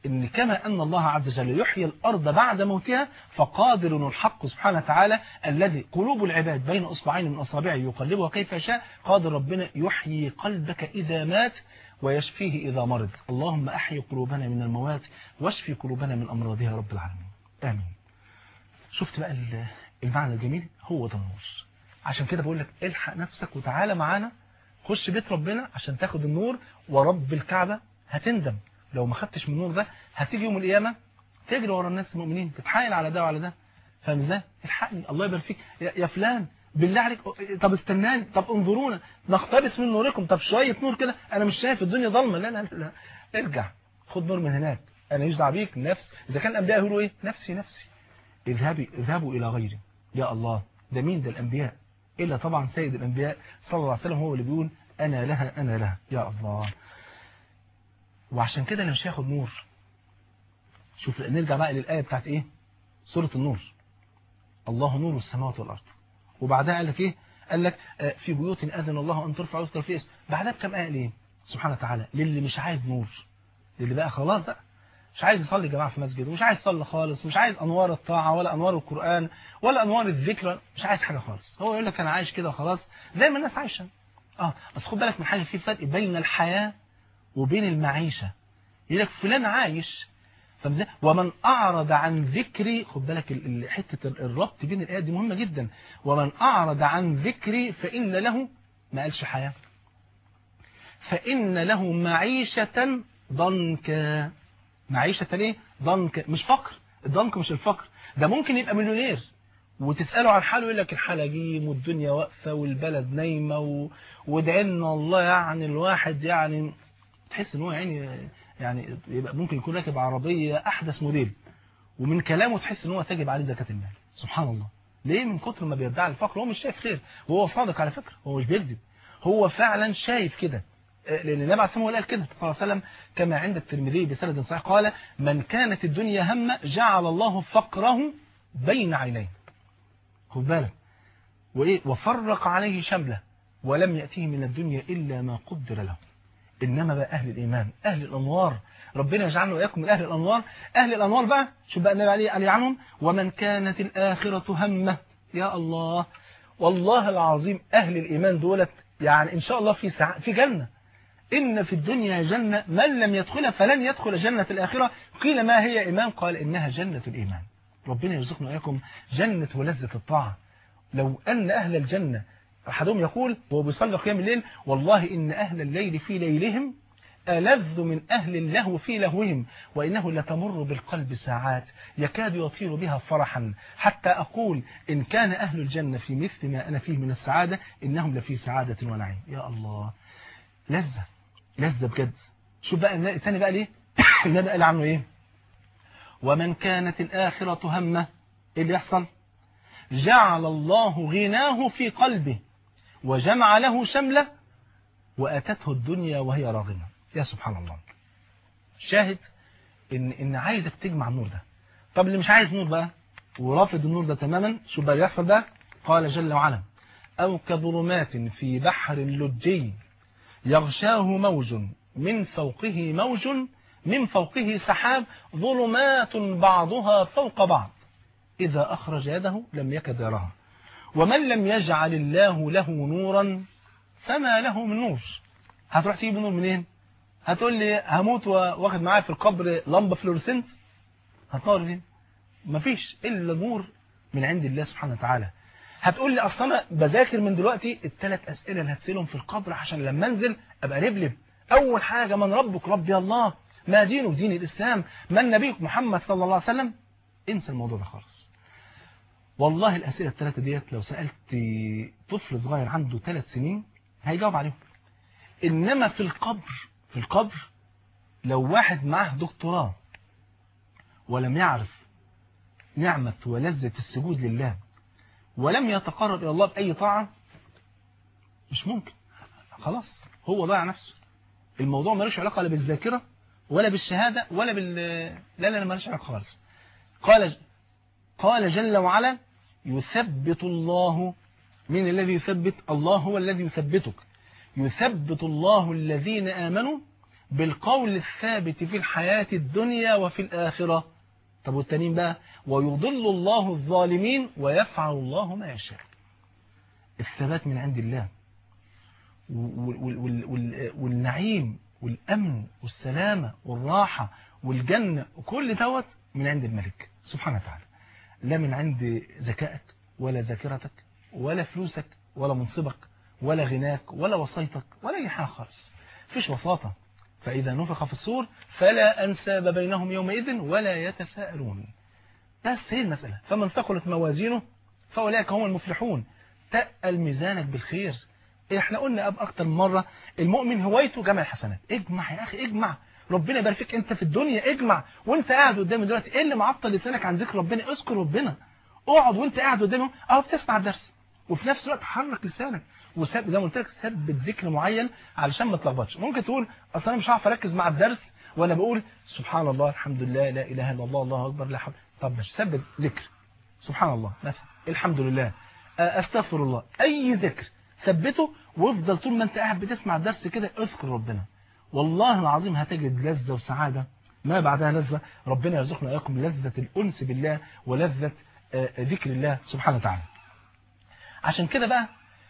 إن كما أن الله عز وجل يحيي الأرض بعد موتها فقادر الحق سبحانه وتعالى الذي قلوب العباد بين أصبعين من أصابعه يقلبها كيف يشاء قادر ربنا يحيي قلبك إذا مات ويشفيه إذا مرض اللهم أحيي قلوبنا من الموات واشفي قلوبنا من أمراضها رب العالمين آمين شفت بقى المعنى الجميل هو ده النور عشان كده بقول لك الحق نفسك وتعالى معانا خش بيت ربنا عشان تاخد النور ورب الكعبة هتندم لو ما خدتش من النور ده هتيجي يوم القيامة تجري ورا الناس المؤمنين تتحايل على ده وعلى ده فاهم ازاي الحقني الله يبارك فيك يا فلان بالله عليك طب استناني طب انظرونا نقتبس من نوركم طب شوية نور كده انا مش شايف الدنيا ضلمه لا لا لا ارجع خد نور من هناك انا يجدع بيك نفس اذا كان الانبياء يقولوا ايه نفسي نفسي اذهبي اذهبوا الى غيري يا الله ده مين ده الانبياء الا طبعا سيد الانبياء صلى الله عليه وسلم هو اللي بيقول انا لها انا لها يا الله وعشان كده انا مش هاخد نور شوف نرجع بقى للايه بتاعت ايه سوره النور الله نور السماوات والارض وبعدها قال لك ايه قال لك في بيوت اذن الله ان ترفع ويذكر فيه اسم بعدها بكم ايه ليه سبحانه وتعالى للي مش عايز نور للي بقى خلاص بقى مش عايز يصلي جماعه في مسجد ومش عايز يصلي خالص مش عايز انوار الطاعه ولا انوار القران ولا انوار الذكر مش عايز حاجه خالص هو يقول لك انا عايش كده خلاص زي ما الناس عايشه اه بس خد بالك من حاجه في فرق بين الحياه وبين المعيشه يقول لك فلان عايش فمزي ومن أعرض عن ذكري خد بالك حتة الربط بين الآيات دي مهمة جدا ومن أعرض عن ذكري فإن له ما قالش حياة فإن له معيشة ضنكا معيشة ليه ضنكا مش فقر الضنك مش الفقر ده ممكن يبقى مليونير وتسأله عن حاله يقول لك الحالة جيم والدنيا واقفة والبلد نايمة و... ودعنا الله يعني الواحد يعني تحس ان هو يعني يعني يبقى ممكن يكون راكب عربية أحدث موديل ومن كلامه تحس ان هو تجب عليه زكاة المال سبحان الله ليه من كتر ما بيدعي الفقر هو مش شايف خير وهو صادق على فكرة هو مش بيكذب هو فعلا شايف كده لأن النبي عليه الصلاة والسلام قال كده صلى الله عليه وسلم كما عند الترمذي بسند صحيح قال من كانت الدنيا همه جعل الله فقره بين عينيه خد بالك وإيه وفرق عليه شمله ولم يأتيه من الدنيا إلا ما قدر له إنما بقى أهل الإيمان أهل الأنوار ربنا يجعلنا وإياكم من أهل الأنوار أهل الأنوار بقى شوف بقى النبي عليه عليه عنهم ومن كانت الآخرة همه يا الله والله العظيم أهل الإيمان دولت يعني إن شاء الله في سع... في جنة إن في الدنيا جنة من لم يدخلها فلن يدخل جنة الآخرة قيل ما هي إيمان قال إنها جنة الإيمان ربنا يرزقنا وإياكم جنة ولذة الطاعة لو أن أهل الجنة أحدهم يقول وهو بيصلي قيام الليل والله إن أهل الليل في ليلهم ألذ من أهل اللهو في لهوهم وإنه لتمر بالقلب ساعات يكاد يطير بها فرحا حتى أقول إن كان أهل الجنة في مثل ما أنا فيه من السعادة إنهم لفي سعادة ونعيم يا الله لذة لذة بجد شوف بقى الثاني بقى ليه النبي قال عنه إيه ومن كانت الآخرة همه إيه اللي يحصل جعل الله غناه في قلبه وجمع له شمله وأتته الدنيا وهي راغمة يا سبحان الله شاهد إن, إن عايزك تجمع النور ده طب اللي مش عايز نور بقى ورافض النور ده تماما شو بقى يحصل بقى قال جل وعلا أو كظلمات في بحر لجي يغشاه موج من فوقه موج من فوقه سحاب ظلمات بعضها فوق بعض إذا أخرج يده لم يكد يراها ومن لم يجعل الله له نورا فما له من نور هتروح تجيب نور منين هتقول لي هموت واخد معايا في القبر لمبه فلورسنت هتنور فين مفيش الا نور من عند الله سبحانه وتعالى هتقول لي اصل انا بذاكر من دلوقتي الثلاث اسئله اللي هتسالهم في القبر عشان لما انزل ابقى لبلب اول حاجه من ربك ربي الله ما دينك دين الاسلام من نبيك محمد صلى الله عليه وسلم انسى الموضوع ده خالص والله الاسئله الثلاثه ديت لو سالت طفل صغير عنده ثلاث سنين هيجاوب عليهم إنما في القبر في القبر لو واحد معه دكتوراه ولم يعرف نعمة ولذة السجود لله ولم يتقرب إلى الله بأي طاعة مش ممكن خلاص هو ضيع نفسه الموضوع ملوش علاقة لا بالذاكرة ولا بالشهادة ولا بال لا لا ملوش علاقة خالص قال قال جل وعلا يثبت الله من الذي يثبت الله هو الذي يثبتك يثبت الله الذين آمنوا بالقول الثابت في الحياة الدنيا وفي الآخرة طب والتانيين بقى ويضل الله الظالمين ويفعل الله ما يشاء الثبات من عند الله والنعيم والأمن والسلامة والراحة والجنة وكل دوت من عند الملك سبحانه وتعالى لا من عند ذكائك ولا ذاكرتك ولا فلوسك ولا منصبك ولا غناك ولا وصيتك ولا أي حاجة خالص فيش وساطة فإذا نفخ في الصور فلا أنساب بينهم يومئذ ولا يتساءلون بس هي المسألة فمن ثقلت موازينه فأولئك هم المفلحون تقل ميزانك بالخير احنا قلنا أب أكتر من مرة المؤمن هوايته جمع الحسنات اجمع يا أخي اجمع ربنا يبارك فيك انت في الدنيا اجمع وانت قاعد قدامي دلوقتي ايه اللي معطل لسانك عن ذكر ربنا اذكر ربنا اقعد وانت قاعد قدامهم اهو بتسمع الدرس وفي نفس الوقت حرك لسانك وساب زي ما قلت لك ثبت ذكر معين علشان ما تلخبطش ممكن تقول اصل انا مش هعرف اركز مع الدرس وانا بقول سبحان الله الحمد لله لا اله الا الله الله اكبر لا حول طب مش ثبت ذكر سبحان الله مثلا الحمد لله استغفر الله اي ذكر ثبته وافضل طول ما انت قاعد بتسمع الدرس كده اذكر ربنا والله العظيم هتجد لذة وسعادة ما بعدها لذة ربنا يرزقنا اياكم لذة الأنس بالله ولذة ذكر الله سبحانه وتعالى عشان كده بقى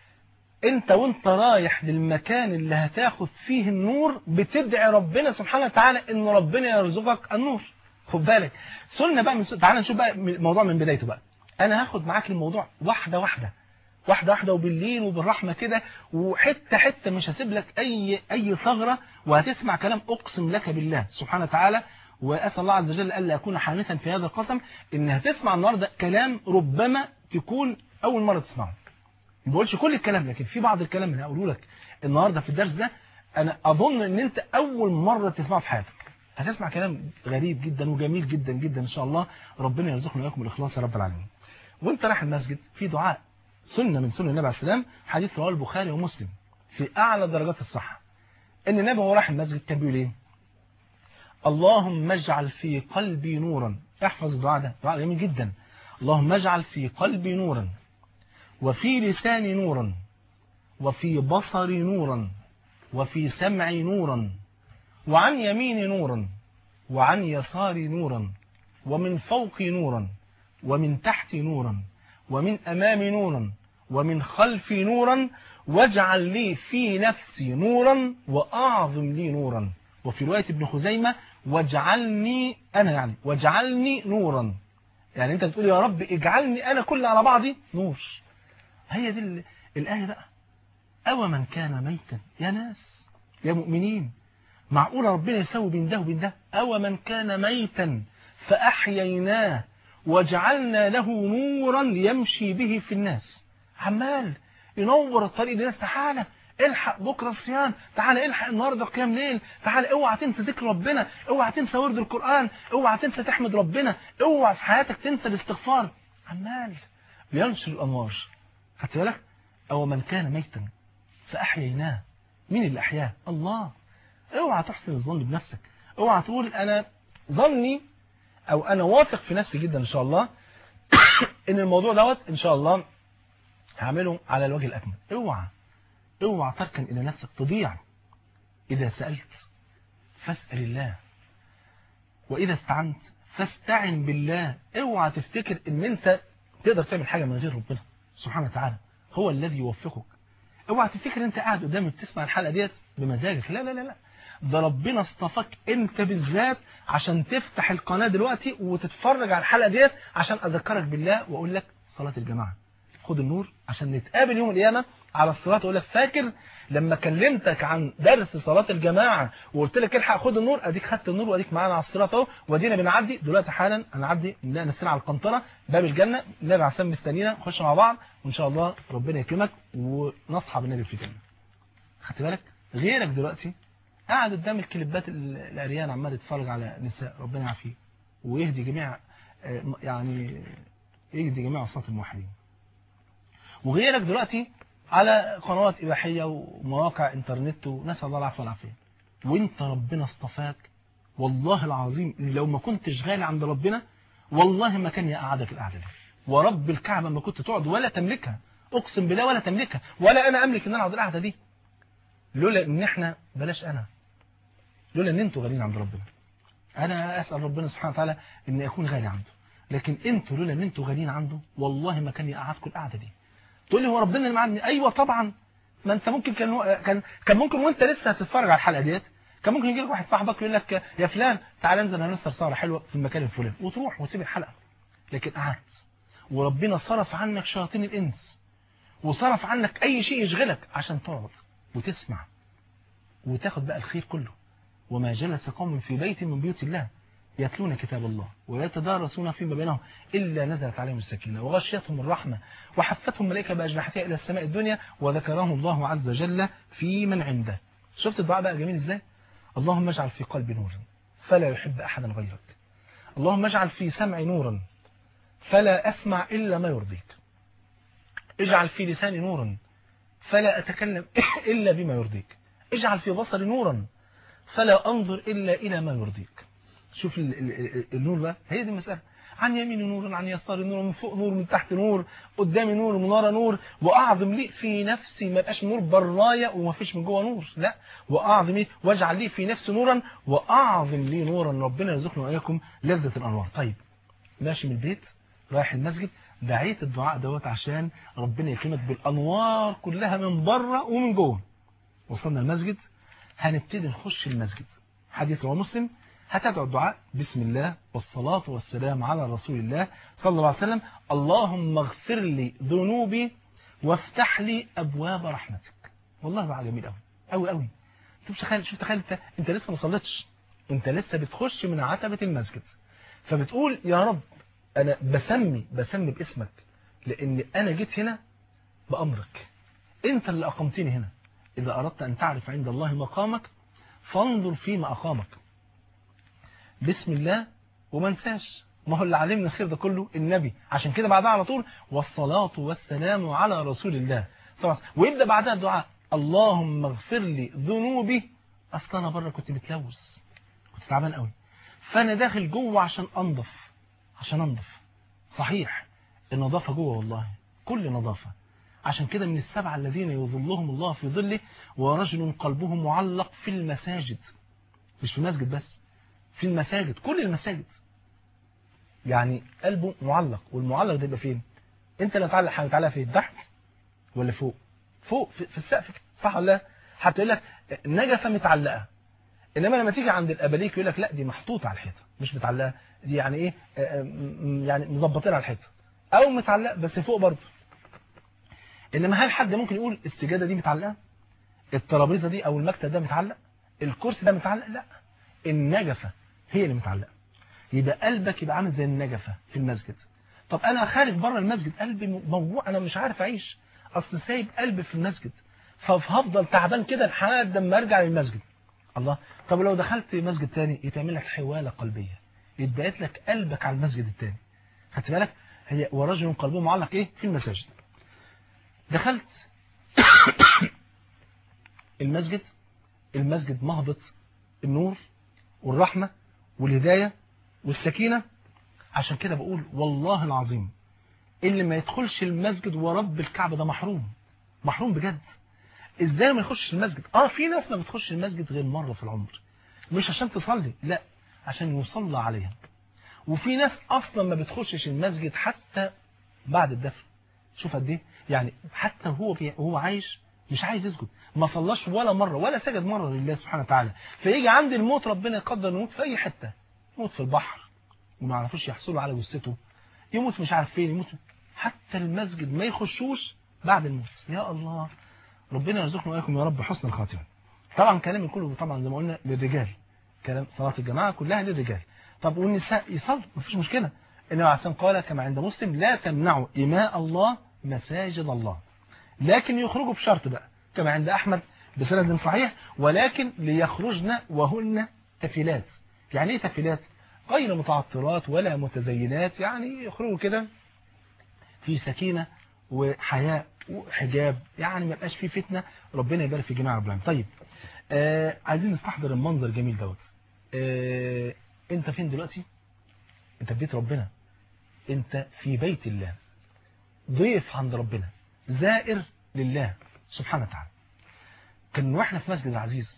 انت وانت رايح للمكان اللي هتاخد فيه النور بتدعي ربنا سبحانه وتعالى ان ربنا يرزقك النور خد بالك سنة بقى من تعالى نشوف بقى الموضوع من بدايته بقى انا هاخد معاك الموضوع واحدة واحدة واحدة واحدة وباللين وبالرحمة كده وحتة حتة مش هسيب لك أي أي ثغرة وهتسمع كلام أقسم لك بالله سبحانه وتعالى وأسأل الله عز وجل ألا أكون حانثا في هذا القسم إن هتسمع النهاردة كلام ربما تكون أول مرة تسمعه ما بقولش كل الكلام لكن في بعض الكلام اللي هقوله لك النهاردة في الدرس ده أنا أظن إن أنت أول مرة تسمعه في حياتك هتسمع كلام غريب جدا وجميل جدا جدا إن شاء الله ربنا يرزقنا وإياكم الإخلاص يا رب العالمين وانت رايح المسجد في دعاء سنة من سنة النبي عليه السلام حديث رواه البخاري ومسلم في أعلى درجات الصحة إن النبي وهو رايح المسجد كان بيقول إيه اللهم اجعل في قلبي نورا احفظ الدعاء ده دعاء جميل جدا اللهم اجعل في قلبي نورا وفي لساني نورا وفي بصري نورا وفي سمعي نورا وعن يميني نورا وعن يساري نورا ومن فوقي نورا ومن تحتي نورا ومن أمامي نورا ومن خلفي نورا واجعل لي في نفسي نورا وأعظم لي نورا وفي رواية ابن خزيمة واجعلني أنا يعني واجعلني نورا يعني أنت بتقول يا رب اجعلني أنا كل على بعضي نور هي دي الآية بقى أو من كان ميتا يا ناس يا مؤمنين معقول ربنا يسوي بين ده وبين ده أو من كان ميتا فأحييناه وجعلنا له نورا يمشي به في الناس عمال ينور الطريق للناس تعالى الحق بكرة الصيام تعالى الحق النهاردة قيام ليل تعالى اوعى تنسى ذكر ربنا اوعى تنسى ورد القرآن اوعى تنسى تحمد ربنا اوعى في حياتك تنسى الاستغفار عمال بينشر الأنوار خدت بالك أو من كان ميتا فأحييناه مين اللي أحياه الله اوعى تحسن الظن بنفسك اوعى تقول أنا ظني او انا واثق في نفسي جدا ان شاء الله ان الموضوع دوت ان شاء الله هعمله على الوجه الاكمل اوعى اوعى تركن الى نفسك تضيع اذا سألت فاسأل الله واذا استعنت فاستعن بالله اوعى تفتكر ان انت تقدر تعمل حاجة من غير ربنا سبحانه وتعالى هو الذي يوفقك اوعى تفتكر ان انت قاعد قدامي بتسمع الحلقة ديت بمزاجك لا لا لا لا ده ربنا اصطفاك انت بالذات عشان تفتح القناة دلوقتي وتتفرج على الحلقة ديت عشان اذكرك بالله واقول لك صلاة الجماعة خد النور عشان نتقابل يوم القيامة على الصلاة واقول لك فاكر لما كلمتك عن درس صلاة الجماعة وقلت لك الحق خد النور اديك خدت النور واديك معانا على الصلاة اهو وادينا بنعدي دلوقتي حالا هنعدي نلاقي نفسنا على القنطرة باب الجنة النبي عليه السلام مستنينا نخش مع بعض وان شاء الله ربنا يكرمك ونصحى بالنبي في الجنة خدت بالك غيرك دلوقتي قاعد قدام الكليبات العريان عمال يتفرج على نساء ربنا يعافيه ويهدي جميع يعني يهدي جميع أصوات الموحدين وغيرك دلوقتي على قنوات إباحية ومواقع انترنت ونسأل الله العفو والعافية وانت ربنا اصطفاك والله العظيم لو ما كنتش غالي عند ربنا والله ما كان يقعدك القعدة دي ورب الكعبة ما كنت تقعد ولا تملكها اقسم بالله ولا تملكها ولا انا املك ان انا اقعد القعدة دي لولا ان احنا بلاش انا لولا ان انتوا غاليين عند ربنا انا اسال ربنا سبحانه وتعالى ان اكون غالي عنده لكن انتوا لولا ان انتوا غاليين عنده والله ما كان يقعدكم القعده دي تقول لي هو ربنا اللي معادني ايوه طبعا ما انت ممكن كان كان كان ممكن وانت لسه هتتفرج على الحلقه ديت كان ممكن يجي لك واحد صاحبك يقول لك يا فلان تعالى انزل هنسهر سهره حلوه في المكان الفلاني وتروح وتسيب الحلقه لكن قعدت وربنا صرف عنك شياطين الانس وصرف عنك اي شيء يشغلك عشان تقعد وتسمع وتاخد بقى الخير كله وما جلس قوم في بيت من بيوت الله يتلون كتاب الله ويتدارسون فيما بينهم إلا نزلت عليهم السكينة وغشيتهم الرحمة وحفتهم ملائكة بأجنحتها إلى السماء الدنيا وذكرهم الله عز وجل في من عنده شفت الدعاء بقى جميل إزاي اللهم اجعل في قلبي نورا فلا يحب أحدا غيرك اللهم اجعل في سمعي نورا فلا أسمع إلا ما يرضيك اجعل في لساني نورا فلا أتكلم إلا بما يرضيك اجعل في بصري نورا فلا أنظر إلا إلى ما يرضيك شوف ال ال النور بقى هي دي المسألة عن يمين نور عن يسار نور من فوق نور من تحت نور قدامي نور من ورا نور واعظم لي في نفسي ما يبقاش نور برايا وما فيش من جوه نور لا واعظم لي واجعل لي في نفسي نورا واعظم لي نورا ربنا يرزقنا واياكم لذة الانوار طيب ماشي من البيت رايح المسجد دعيت الدعاء دوت عشان ربنا يكرمك بالانوار كلها من بره ومن جوه وصلنا المسجد هنبتدي نخش المسجد حديث رواه مسلم هتدعو الدعاء بسم الله والصلاة والسلام على رسول الله صلى الله عليه وسلم اللهم اغفر لي ذنوبي وافتح لي أبواب رحمتك والله دعاء جميل قوي قوي قوي شوف تخيل شوف تخيل انت انت لسه ما صليتش انت لسه بتخش من عتبة المسجد فبتقول يا رب انا بسمي بسمي باسمك لان انا جيت هنا بأمرك انت اللي اقمتني هنا اذا اردت ان تعرف عند الله مقامك فانظر فيما اقامك بسم الله وما انساش ما هو اللي علمنا الخير ده كله النبي عشان كده بعدها على طول والصلاة والسلام على رسول الله طبعا ويبدأ بعدها الدعاء اللهم اغفر لي ذنوبي اصلا انا بره كنت متلوث كنت تعبان قوي فانا داخل جوه عشان انضف عشان انضف صحيح النظافة جوه والله كل نظافة عشان كده من السبعة الذين يظلهم الله في ظله ورجل قلبه معلق في المساجد مش في المسجد بس في المساجد كل المساجد يعني قلبه معلق والمعلق ده يبقى فين انت اللي تعلق هتعلق فين تحت ولا فوق فوق في, في السقف صح ولا لا حتى يقول لك نجفه متعلقه انما لما تيجي عند الاباليك يقول لك لا دي محطوطه على الحيطه مش متعلقه دي يعني ايه يعني مظبطينها على الحيطه او متعلقه بس فوق برضه انما هل حد ممكن يقول السجاده دي متعلقه الترابيزه دي او المكتب ده متعلق الكرسي ده متعلق لا النجفه هي اللي متعلقه يبقى قلبك يبقى عامل زي النجفه في المسجد طب انا خارج بره المسجد قلبي موجوع انا مش عارف اعيش اصل سايب قلبي في المسجد فهفضل تعبان كده لحد ما ارجع للمسجد الله طب لو دخلت مسجد تاني يتعمل لك حواله قلبيه يتبقت لك قلبك على المسجد التاني خدت بالك هي ورجل قلبه معلق ايه في المساجد دخلت المسجد المسجد مهبط النور والرحمة والهداية والسكينة عشان كده بقول والله العظيم اللي ما يدخلش المسجد ورب الكعبة ده محروم محروم بجد ازاي ما يخش المسجد اه في ناس ما بتخش المسجد غير مرة في العمر مش عشان تصلي لا عشان يصلى عليها وفي ناس اصلا ما بتخشش المسجد حتى بعد الدفن شوف قد ايه يعني حتى هو هو عايش مش عايز يسجد ما صلاش ولا مرة ولا سجد مرة لله سبحانه وتعالى فيجي عند الموت ربنا يقدر يموت في اي حتة يموت في البحر وما يعرفوش يحصلوا على جثته يموت مش عارف فين يموت حتى المسجد ما يخشوش بعد الموت يا الله ربنا يرزقنا واياكم يا رب حسن الخاتمه طبعا كلامي كله طبعا زي ما قلنا للرجال كلام صلاه الجماعه كلها للرجال طب والنساء يصلوا مفيش مشكله النبي عليه الصلاه قال كما عند مسلم لا تمنعوا إماء الله مساجد الله لكن يخرجوا بشرط بقى كما عند أحمد بسند صحيح ولكن ليخرجن وهن تفلات يعني ايه تفلات غير متعطرات ولا متزينات يعني يخرجوا كده في سكينة وحياء وحجاب يعني ما يبقاش فيه فتنة ربنا يبارك في جميع رب طيب آه عايزين نستحضر المنظر الجميل دوت آه انت فين دلوقتي انت في بيت ربنا انت في بيت الله ضيف عند ربنا زائر لله سبحانه وتعالى كان واحنا في مسجد العزيز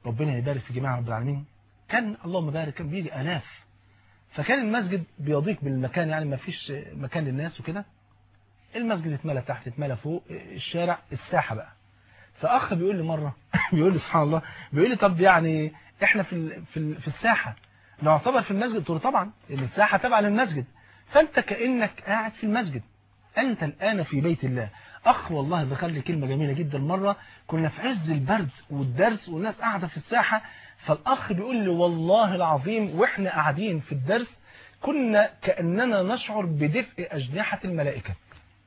ربنا يبارك في جميع رب العالمين كان اللهم بارك كان بيجي آلاف فكان المسجد بيضيق بالمكان يعني ما فيش مكان للناس وكده المسجد اتملى تحت اتملى فوق الشارع الساحة بقى فأخ بيقول لي مرة بيقول لي سبحان الله بيقول لي طب يعني احنا في في في الساحة نعتبر في المسجد قلت له طبعا ان الساحة تبع للمسجد فانت كأنك قاعد في المسجد انت الآن في بيت الله اخ والله ذكر لي كلمة جميلة جدا مرة كنا في عز البرد والدرس والناس قاعدة في الساحة فالاخ بيقول لي والله العظيم واحنا قاعدين في الدرس كنا كأننا نشعر بدفء أجنحة الملائكة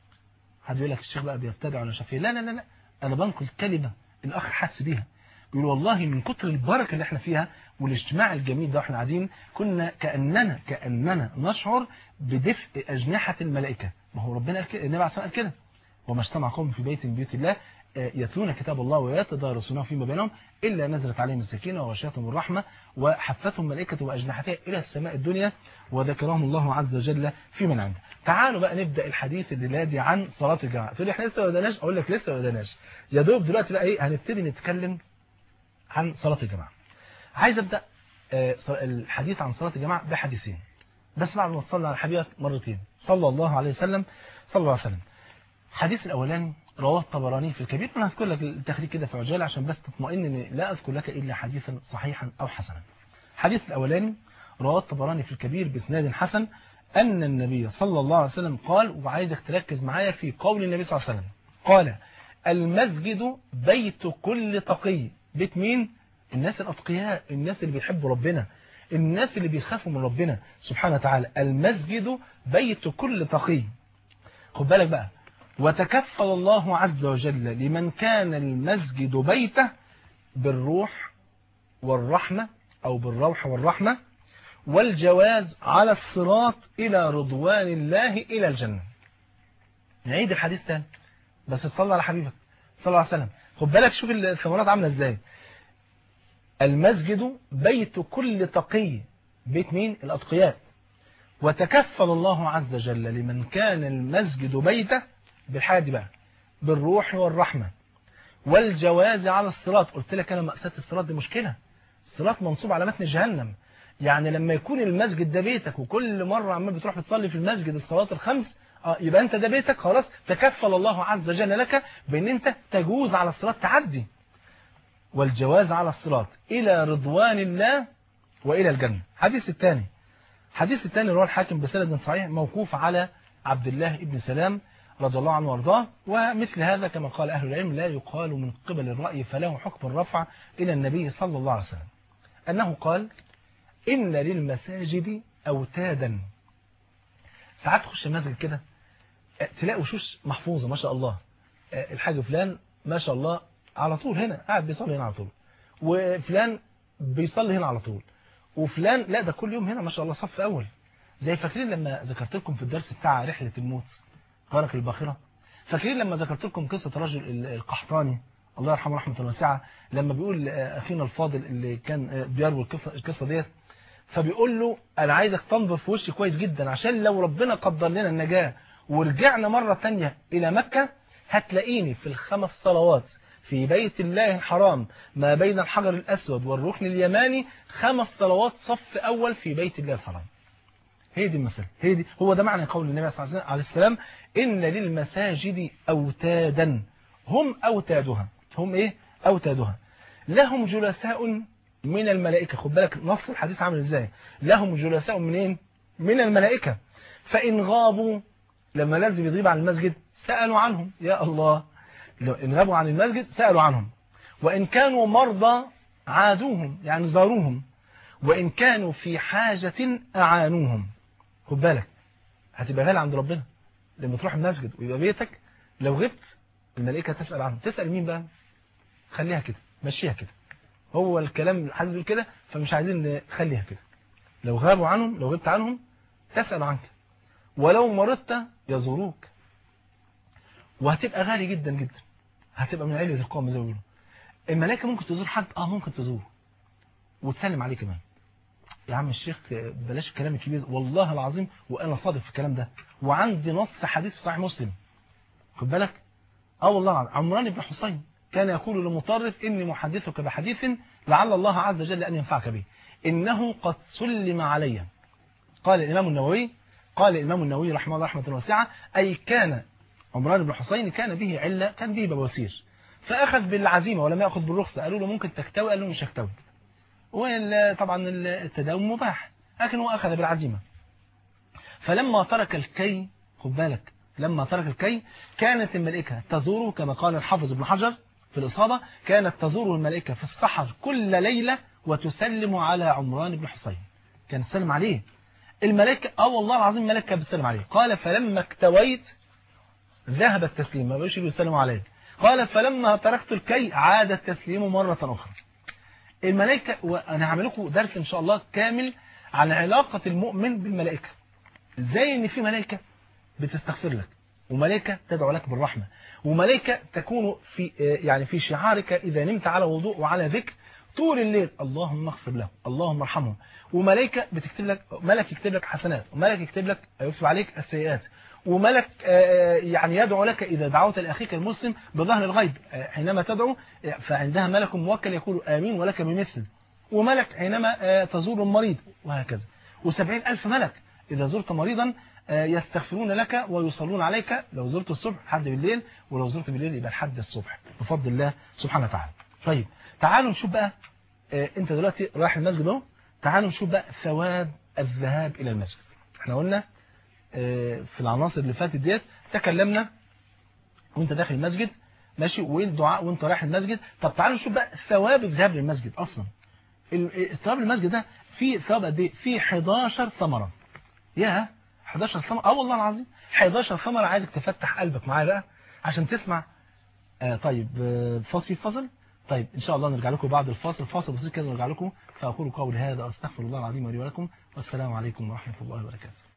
حد يقول لك الشيخ بقى بيبتدع ولا شافيه لا لا لا لا انا بنقل كلمة الاخ حس بيها بيقول والله من كتر البركة اللي احنا فيها والاجتماع الجميل ده واحنا قاعدين كنا كأننا كأننا نشعر بدفء أجنحة الملائكة ما هو ربنا قال كده النبي عليه قال كده وما اجتمع قوم في بيت من بيوت الله يتلون كتاب الله ويتدارسونه فيما بينهم إلا نزلت عليهم السكينة وغشيتهم الرحمة وحفتهم ملائكة وأجنحتها إلى السماء الدنيا وذكرهم الله عز وجل في من عنده تعالوا بقى نبدأ الحديث الليلادي عن صلاة الجماعة تقول لي احنا لسه ما بدناش أقول لك لسه ما بدناش يا دوب دلوقتي بقى إيه هنبتدي نتكلم عن صلاة الجماعة عايز أبدأ الحديث عن صلاة الجماعة بحديثين بس بعد ما صلى على حبيبك مرتين صلى الله عليه وسلم صلى الله عليه وسلم الحديث الأولاني رواه الطبراني في الكبير أنا هذكر لك التخريج كده في عجالة عشان بس تطمئن إن لا أذكر لك إلا حديثا صحيحا أو حسنا الحديث الأولاني رواه الطبراني في الكبير بإسناد حسن أن النبي صلى الله عليه وسلم قال وعايزك تركز معايا في قول النبي صلى الله عليه وسلم قال المسجد بيت كل تقي بيت مين؟ الناس الأتقياء الناس اللي بيحبوا ربنا الناس اللي بيخافوا من ربنا سبحانه وتعالى المسجد بيت كل تقي خد بالك بقى وتكفل الله عز وجل لمن كان المسجد بيته بالروح والرحمة أو بالروح والرحمة والجواز على الصراط إلى رضوان الله إلى الجنة نعيد الحديث تاني بس تصلى على حبيبك صلى الله عليه وسلم خد بالك شوف الثمرات عاملة ازاي المسجد بيت كل تقي بيت مين الأتقياء وتكفل الله عز وجل لمن كان المسجد بيته بالحاجة دي بقى بالروح والرحمة والجواز على الصراط قلت لك أنا مأساة الصراط دي مشكلة الصراط منصوب على متن جهنم يعني لما يكون المسجد ده بيتك وكل مرة عمال بتروح بتصلي في المسجد الصلاة الخمس اه يبقى انت ده بيتك خلاص تكفل الله عز وجل لك بان انت تجوز على الصراط تعدي والجواز على الصراط الى رضوان الله والى الجنة حديث الثاني حديث الثاني رواه الحاكم بسند صحيح موقوف على عبد الله ابن سلام رضي الله عنه وارضاه ومثل هذا كما قال أهل العلم لا يقال من قبل الرأي فله حكم الرفع إلى النبي صلى الله عليه وسلم أنه قال إن للمساجد أوتادا ساعات تخش المسجد كده تلاقي وشوش محفوظة ما شاء الله الحاج فلان ما شاء الله على طول هنا قاعد بيصلي هنا على طول وفلان بيصلي هنا على طول وفلان لا ده كل يوم هنا ما شاء الله صف أول زي فاكرين لما ذكرت لكم في الدرس بتاع رحلة الموت غرق الباخرة فاكرين لما ذكرت لكم قصة الرجل القحطاني الله يرحمه رحمة واسعة لما بيقول أخينا الفاضل اللي كان بيروي القصة, القصة ديت فبيقول له أنا عايزك تنظر في وشي كويس جدا عشان لو ربنا قدر لنا النجاة ورجعنا مرة تانية إلى مكة هتلاقيني في الخمس صلوات في بيت الله الحرام ما بين الحجر الأسود والركن اليماني خمس صلوات صف أول في بيت الله الحرام هي دي المسألة هي دي هو ده معنى قول النبي صلى الله عليه وسلم إن للمساجد أوتادا هم أوتادها هم إيه أوتادها لهم جلساء من الملائكة خد بالك نص الحديث عامل إزاي لهم جلساء منين من الملائكة فإن غابوا لما لازم يغيب عن المسجد سألوا عنهم يا الله لو إن غابوا عن المسجد سألوا عنهم وإن كانوا مرضى عادوهم يعني زاروهم وإن كانوا في حاجة أعانوهم خد بالك هتبقى غالي عند ربنا لما تروح المسجد ويبقى بيتك لو غبت الملائكة تسأل عنهم تسأل مين بقى خليها كده مشيها كده هو الكلام الحديث بيقول كده فمش عايزين نخليها كده لو غابوا عنهم لو غبت عنهم تسأل عنك ولو مرضت يزوروك وهتبقى غالي جدا جدا هتبقى من علية القوم زي ما بيقولوا الملائكة ممكن تزور حد اه ممكن تزور وتسلم عليه كمان يا عم الشيخ بلاش الكلام الكبير والله العظيم وانا صادق في الكلام ده وعندي نص حديث في صحيح مسلم خد بالك اه والله عمران بن حسين كان يقول لمطرف إني محدثك بحديث لعل الله عز وجل أن ينفعك به إنه قد سلم علي قال الإمام النووي قال الإمام النووي رحمه الله رحمة واسعة أي كان عمران بن حسين كان به علة كان به بواسير فأخذ بالعزيمة ولم يأخذ بالرخصة قالوا له ممكن تكتوي قال له مش هكتوي وطبعا التداوم مباح لكن هو أخذ بالعزيمة فلما ترك الكي خد بالك لما ترك الكي كانت الملائكة تزوره كما قال الحافظ ابن حجر في الإصابة كانت تزور الملائكة في السحر كل ليلة وتسلم على عمران بن حسين كان تسلم عليه الملائكة اه والله العظيم الملائكة بتسلم عليه قال فلما اكتويت ذهب التسليم ما بقوش بيسلموا عليه قال فلما تركت الكي عاد التسليم مرة أخرى الملائكة وأنا هعمل لكم درس إن شاء الله كامل عن علاقة المؤمن بالملائكة ازاي ان في ملائكة بتستغفر لك وملائكة تدعو لك بالرحمة وملائكة تكون في يعني في شعارك إذا نمت على وضوء وعلى ذكر طول الليل اللهم اغفر له اللهم ارحمه وملائكة بتكتب لك ملك يكتب لك حسنات وملك يكتب لك يكتب عليك السيئات وملك يعني يدعو لك إذا دعوت لأخيك المسلم بظهر الغيب حينما تدعو فعندها ملك موكل يقول آمين ولك بمثل وملك حينما تزور المريض وهكذا وسبعين ألف ملك إذا زرت مريضا يستغفرون لك ويصلون عليك لو زرت الصبح لحد بالليل ولو زرت بالليل يبقى لحد الصبح بفضل الله سبحانه وتعالى طيب تعالوا نشوف بقى انت دلوقتي رايح المسجد اهو تعالوا نشوف بقى ثواب الذهاب إلى المسجد احنا قلنا في العناصر اللي فاتت ديت تكلمنا وانت داخل المسجد ماشي والدعاء وانت رايح المسجد طب تعالوا نشوف بقى ثواب الذهاب للمسجد اصلا ثواب المسجد ده فيه ثواب قد ايه فيه 11 ثمره يا 11 ثمره اه والله العظيم 11 ثمره عايزك تفتح قلبك معايا بقى عشان تسمع آه طيب آه فاصل فاصل طيب ان شاء الله نرجع لكم بعد الفاصل فاصل بسيط كده نرجع لكم فاقول قولي هذا استغفر الله العظيم لي ولكم والسلام عليكم ورحمه الله وبركاته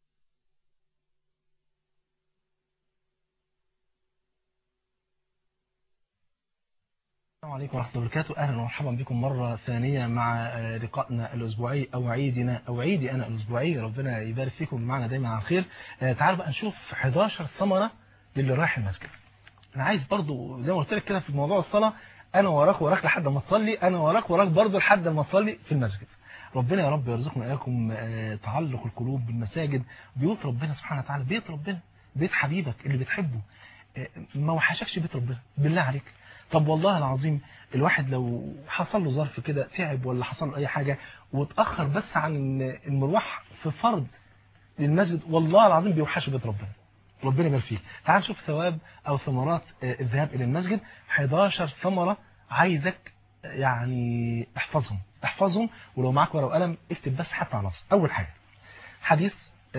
السلام عليكم ورحمة الله وبركاته أهلا ومرحبا بكم مرة ثانية مع لقائنا الأسبوعي أو عيدنا أو عيدي أنا الأسبوعي ربنا يبارك فيكم معنا دايما على خير تعالوا بقى نشوف 11 ثمرة للي رايح المسجد أنا عايز برضو زي ما قلت لك كده في موضوع الصلاة أنا وراك وراك لحد ما تصلي أنا وراك وراك برضو لحد ما تصلي في المسجد ربنا يا رب يرزقنا إياكم تعلق القلوب بالمساجد بيوت ربنا سبحانه وتعالى بيت ربنا بيت حبيبك اللي بتحبه ما وحشكش بيت ربنا بالله عليك طب والله العظيم الواحد لو حصل له ظرف كده تعب ولا حصل له اي حاجة واتأخر بس عن المروح في فرض للمسجد والله العظيم بيوحش بيت ربنا ربنا يبارك فيك تعال نشوف ثواب او ثمرات الذهاب الى المسجد 11 ثمرة عايزك يعني احفظهم احفظهم ولو معاك ورقه وقلم اكتب بس حتى على نص اول حاجة حديث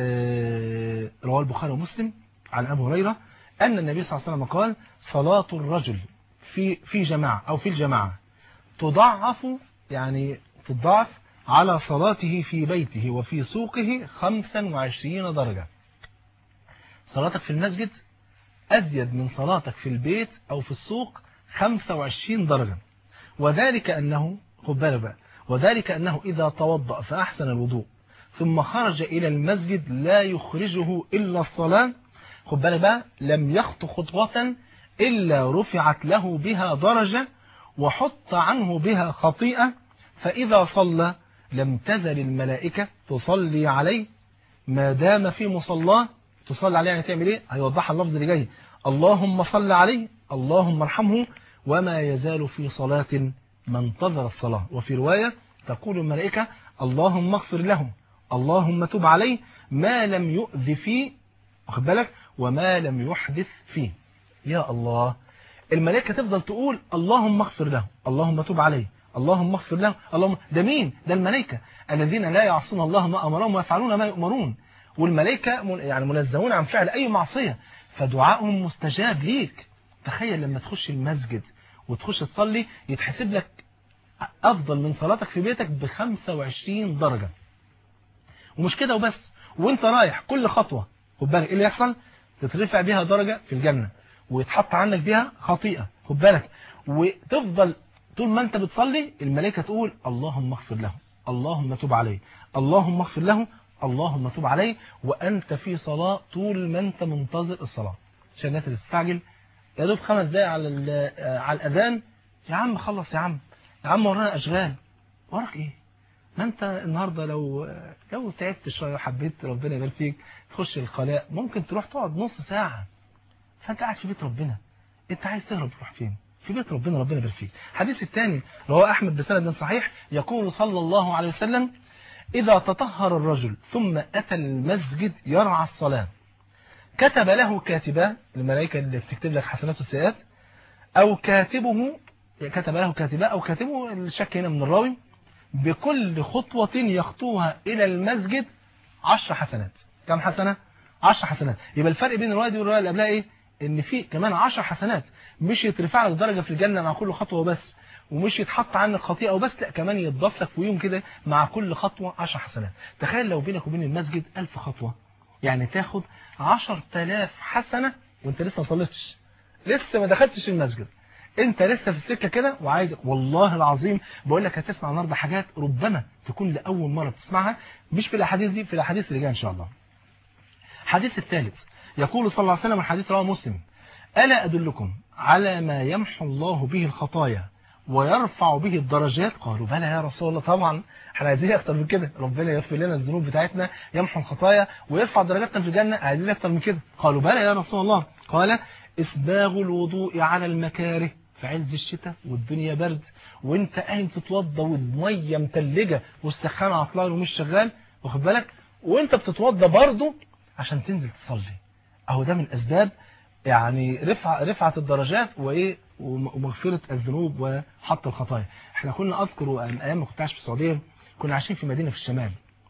رواه البخاري ومسلم عن ابو هريره ان النبي صلى الله عليه وسلم قال صلاة الرجل في في جماعة أو في الجماعة تضعف يعني تضعف على صلاته في بيته وفي سوقه 25 درجة صلاتك في المسجد أزيد من صلاتك في البيت أو في السوق 25 درجة وذلك أنه خد بالك بقى وذلك أنه إذا توضأ فأحسن الوضوء ثم خرج إلى المسجد لا يخرجه إلا الصلاة خد بالك بقى لم يخط خطوة إلا رفعت له بها درجة وحط عنه بها خطيئة فإذا صلى لم تزل الملائكة تصلي عليه ما دام في مصلاه تصلي عليه يعني تعمل ايه هيوضحها اللفظ اللي جاي اللهم صل عليه اللهم ارحمه وما يزال في صلاة ما انتظر الصلاة وفي رواية تقول الملائكة اللهم اغفر له اللهم تب عليه ما لم يؤذي فيه واخد بالك وما لم يحدث فيه يا الله الملائكة تفضل تقول اللهم اغفر له اللهم تب عليه اللهم اغفر له اللهم ده مين ده الملائكة الذين لا يعصون الله ما أمرهم ويفعلون ما يؤمرون والملائكة يعني منزهون عن فعل أي معصية فدعائهم مستجاب ليك تخيل لما تخش المسجد وتخش تصلي يتحسب لك أفضل من صلاتك في بيتك ب 25 درجة ومش كده وبس وانت رايح كل خطوة خد بالك ايه اللي يحصل تترفع بيها درجة في الجنة ويتحط عنك بيها خطيئة خد بالك وتفضل طول ما انت بتصلي الملائكة تقول اللهم اغفر له اللهم تب عليه اللهم اغفر له اللهم تب عليه وانت في صلاة طول ما انت منتظر الصلاة عشان الناس اللي تستعجل يا دوب خمس دقايق على ال- آه، على الاذان يا عم خلص يا عم يا عم ورانا اشغال وراك ايه ما انت النهارده لو لو تعبت شويه وحبيت ربنا يبارك فيك تخش الخلاء ممكن تروح تقعد نص ساعه فانت قاعد في بيت ربنا انت عايز تهرب تروح فين في بيت ربنا ربنا يبارك فيك الحديث الثاني رواه احمد بسند صحيح يقول صلى الله عليه وسلم اذا تطهر الرجل ثم اتى المسجد يرعى الصلاه كتب له كاتبان الملائكه اللي بتكتب لك حسنات والسيئات او كاتبه كتب له كاتبان او كاتبه الشك هنا من الراوي بكل خطوة يخطوها إلى المسجد عشر حسنات كم حسنة؟ عشر حسنات يبقى الفرق بين الرواية دي والرواية اللي قبلها إيه؟ إن في كمان عشر حسنات مش يترفع لك درجة في الجنة مع كل خطوة بس ومش يتحط عنك خطيئة وبس لا كمان يتضاف لك في يوم كده مع كل خطوة عشر حسنات تخيل لو بينك وبين المسجد ألف خطوة يعني تاخد عشر تلاف حسنة وانت لسه ما صليتش لسه ما دخلتش المسجد انت لسه في السكه كده وعايز والله العظيم بقول لك هتسمع النهارده حاجات ربما تكون لاول مره بتسمعها مش في الاحاديث دي في الاحاديث اللي جايه ان شاء الله الحديث الثالث يقول صلى الله عليه وسلم الحديث رواه مسلم الا ادلكم على ما يمحو الله به الخطايا ويرفع به الدرجات قالوا بلى يا رسول الله طبعا احنا عايزين اكتر من كده ربنا يغفر لنا الذنوب بتاعتنا يمحو الخطايا ويرفع درجاتنا في الجنه عايزين اكتر من كده قالوا بلى يا رسول الله قال اسباغ الوضوء على المكاره في عز الشتاء والدنيا برد وانت قايم تتوضى والميه متلجه والسخان عطلان ومش شغال واخد بالك وانت بتتوضى برضه عشان تنزل تصلي اهو ده من اسباب يعني رفع رفعه الدرجات وايه ومغفره الذنوب وحط الخطايا احنا كنا اذكر ايام ما كنت عايش في السعوديه كنا عايشين في مدينه في الشمال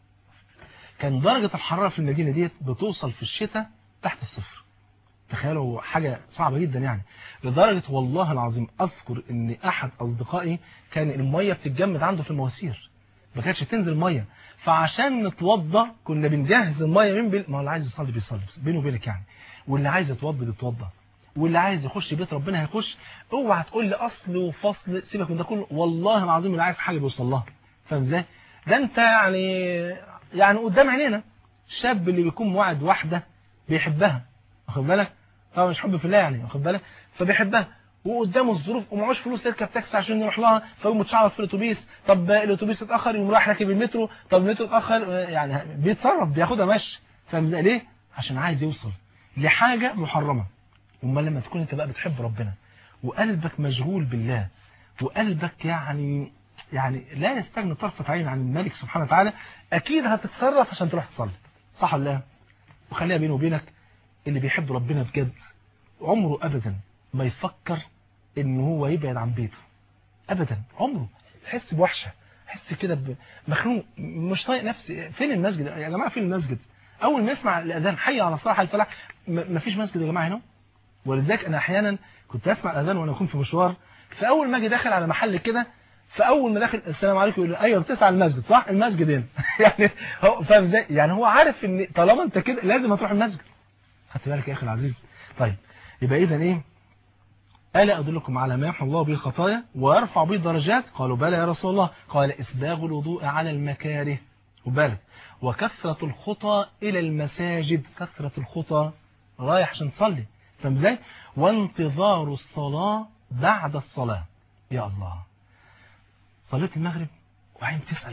كان درجه الحراره في المدينه ديت بتوصل في الشتاء تحت الصفر تخيلوا حاجة صعبة جدا يعني لدرجة والله العظيم أذكر أن أحد أصدقائي كان المية بتتجمد عنده في المواسير ما كانتش تنزل مية فعشان نتوضى كنا بنجهز المية من بال... ما هو اللي عايز يصلي بيصلي بينه وبينك يعني واللي عايز يتوضى بيتوضى واللي عايز يخش بيت ربنا هيخش اوعى تقول لي اصل وفصل سيبك من ده كله والله العظيم اللي عايز حاجه بيوصل لها فاهم ازاي ده انت يعني يعني قدام عينينا الشاب اللي بيكون موعد واحده بيحبها واخد بالك طبعا مش حب في الله يعني واخد بالك فبيحبها وقدامه الظروف ومعوش فلوس يركب تاكسي عشان يروح لها فيقوم متشعبط في الاتوبيس طب الاتوبيس اتاخر يقوم رايح راكب المترو طب المترو اتاخر يعني بيتصرف بياخدها مشي فاهم ازاي ليه عشان عايز يوصل لحاجه محرمه امال لما تكون انت بقى بتحب ربنا وقلبك مشغول بالله وقلبك يعني يعني لا يستغني طرفة عين عن الملك سبحانه وتعالى اكيد هتتصرف عشان تروح تصلي صح ولا لا وخليها بيني وبينك اللي بيحب ربنا بجد عمره ابدا ما يفكر ان هو يبعد عن بيته ابدا عمره يحس بوحشه يحس كده مخنوق مش طايق نفسي فين المسجد يا جماعه فين المسجد اول ما يسمع الاذان حي على الصلاه الفلاح ما فيش مسجد يا جماعه هنا ولذلك انا احيانا كنت اسمع الاذان وانا اكون في مشوار فاول ما اجي داخل على محل كده فاول ما داخل السلام عليكم يقول ايوه بتسعى المسجد صح المسجد هنا يعني هو فاهم ازاي يعني هو عارف ان طالما انت كده لازم هتروح المسجد خدت بالك يا اخي العزيز طيب يبقى اذا ايه ألا أدلكم على ما يمحو الله به الخطايا ويرفع به الدرجات قالوا بلى يا رسول الله قال إسباغ الوضوء على المكاره وبالك وكثرة الخطى إلى المساجد كثرة الخطى رايح عشان تصلي فاهم ازاي وانتظار الصلاة بعد الصلاة يا الله صليت المغرب وعين تسأل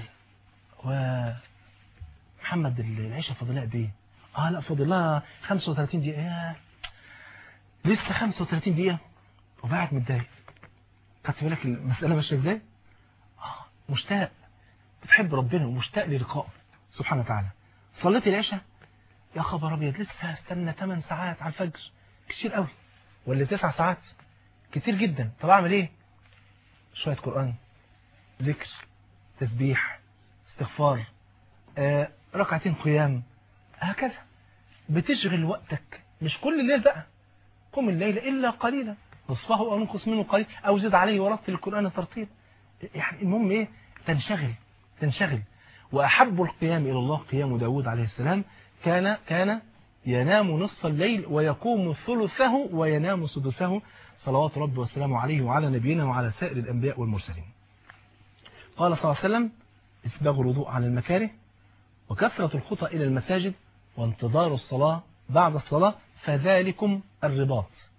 ومحمد العشاء فاضل قد ايه اه لا فاضل لها 35 دقيقة يا لسه 35 دقيقة وبعد متضايق خدت بالك المسألة ماشية ازاي اه مشتاق بتحب ربنا ومشتاق للقائه سبحانه وتعالى صليت العشاء يا خبر ابيض لسه هستنى 8 ساعات على الفجر كتير قوي ولا 9 ساعات كتير جدا طب اعمل ايه شوية قرآن ذكر تسبيح استغفار آه ركعتين قيام هكذا بتشغل وقتك مش كل الليل بقى قم الليل إلا قليلا نصفه أو ننقص منه قليل أو زد عليه ورتل القرآن ترتيل يعني المهم إيه تنشغل تنشغل وأحب القيام إلى الله قيام داود عليه السلام كان كان ينام نصف الليل ويقوم ثلثه وينام سدسه صلوات ربي وسلامه عليه وعلى نبينا وعلى سائر الأنبياء والمرسلين قال صلى الله عليه وسلم اسباغ الوضوء على المكاره وكثرة الخطى إلى المساجد وانتظار الصلاة بعد الصلاة فذلكم الرباط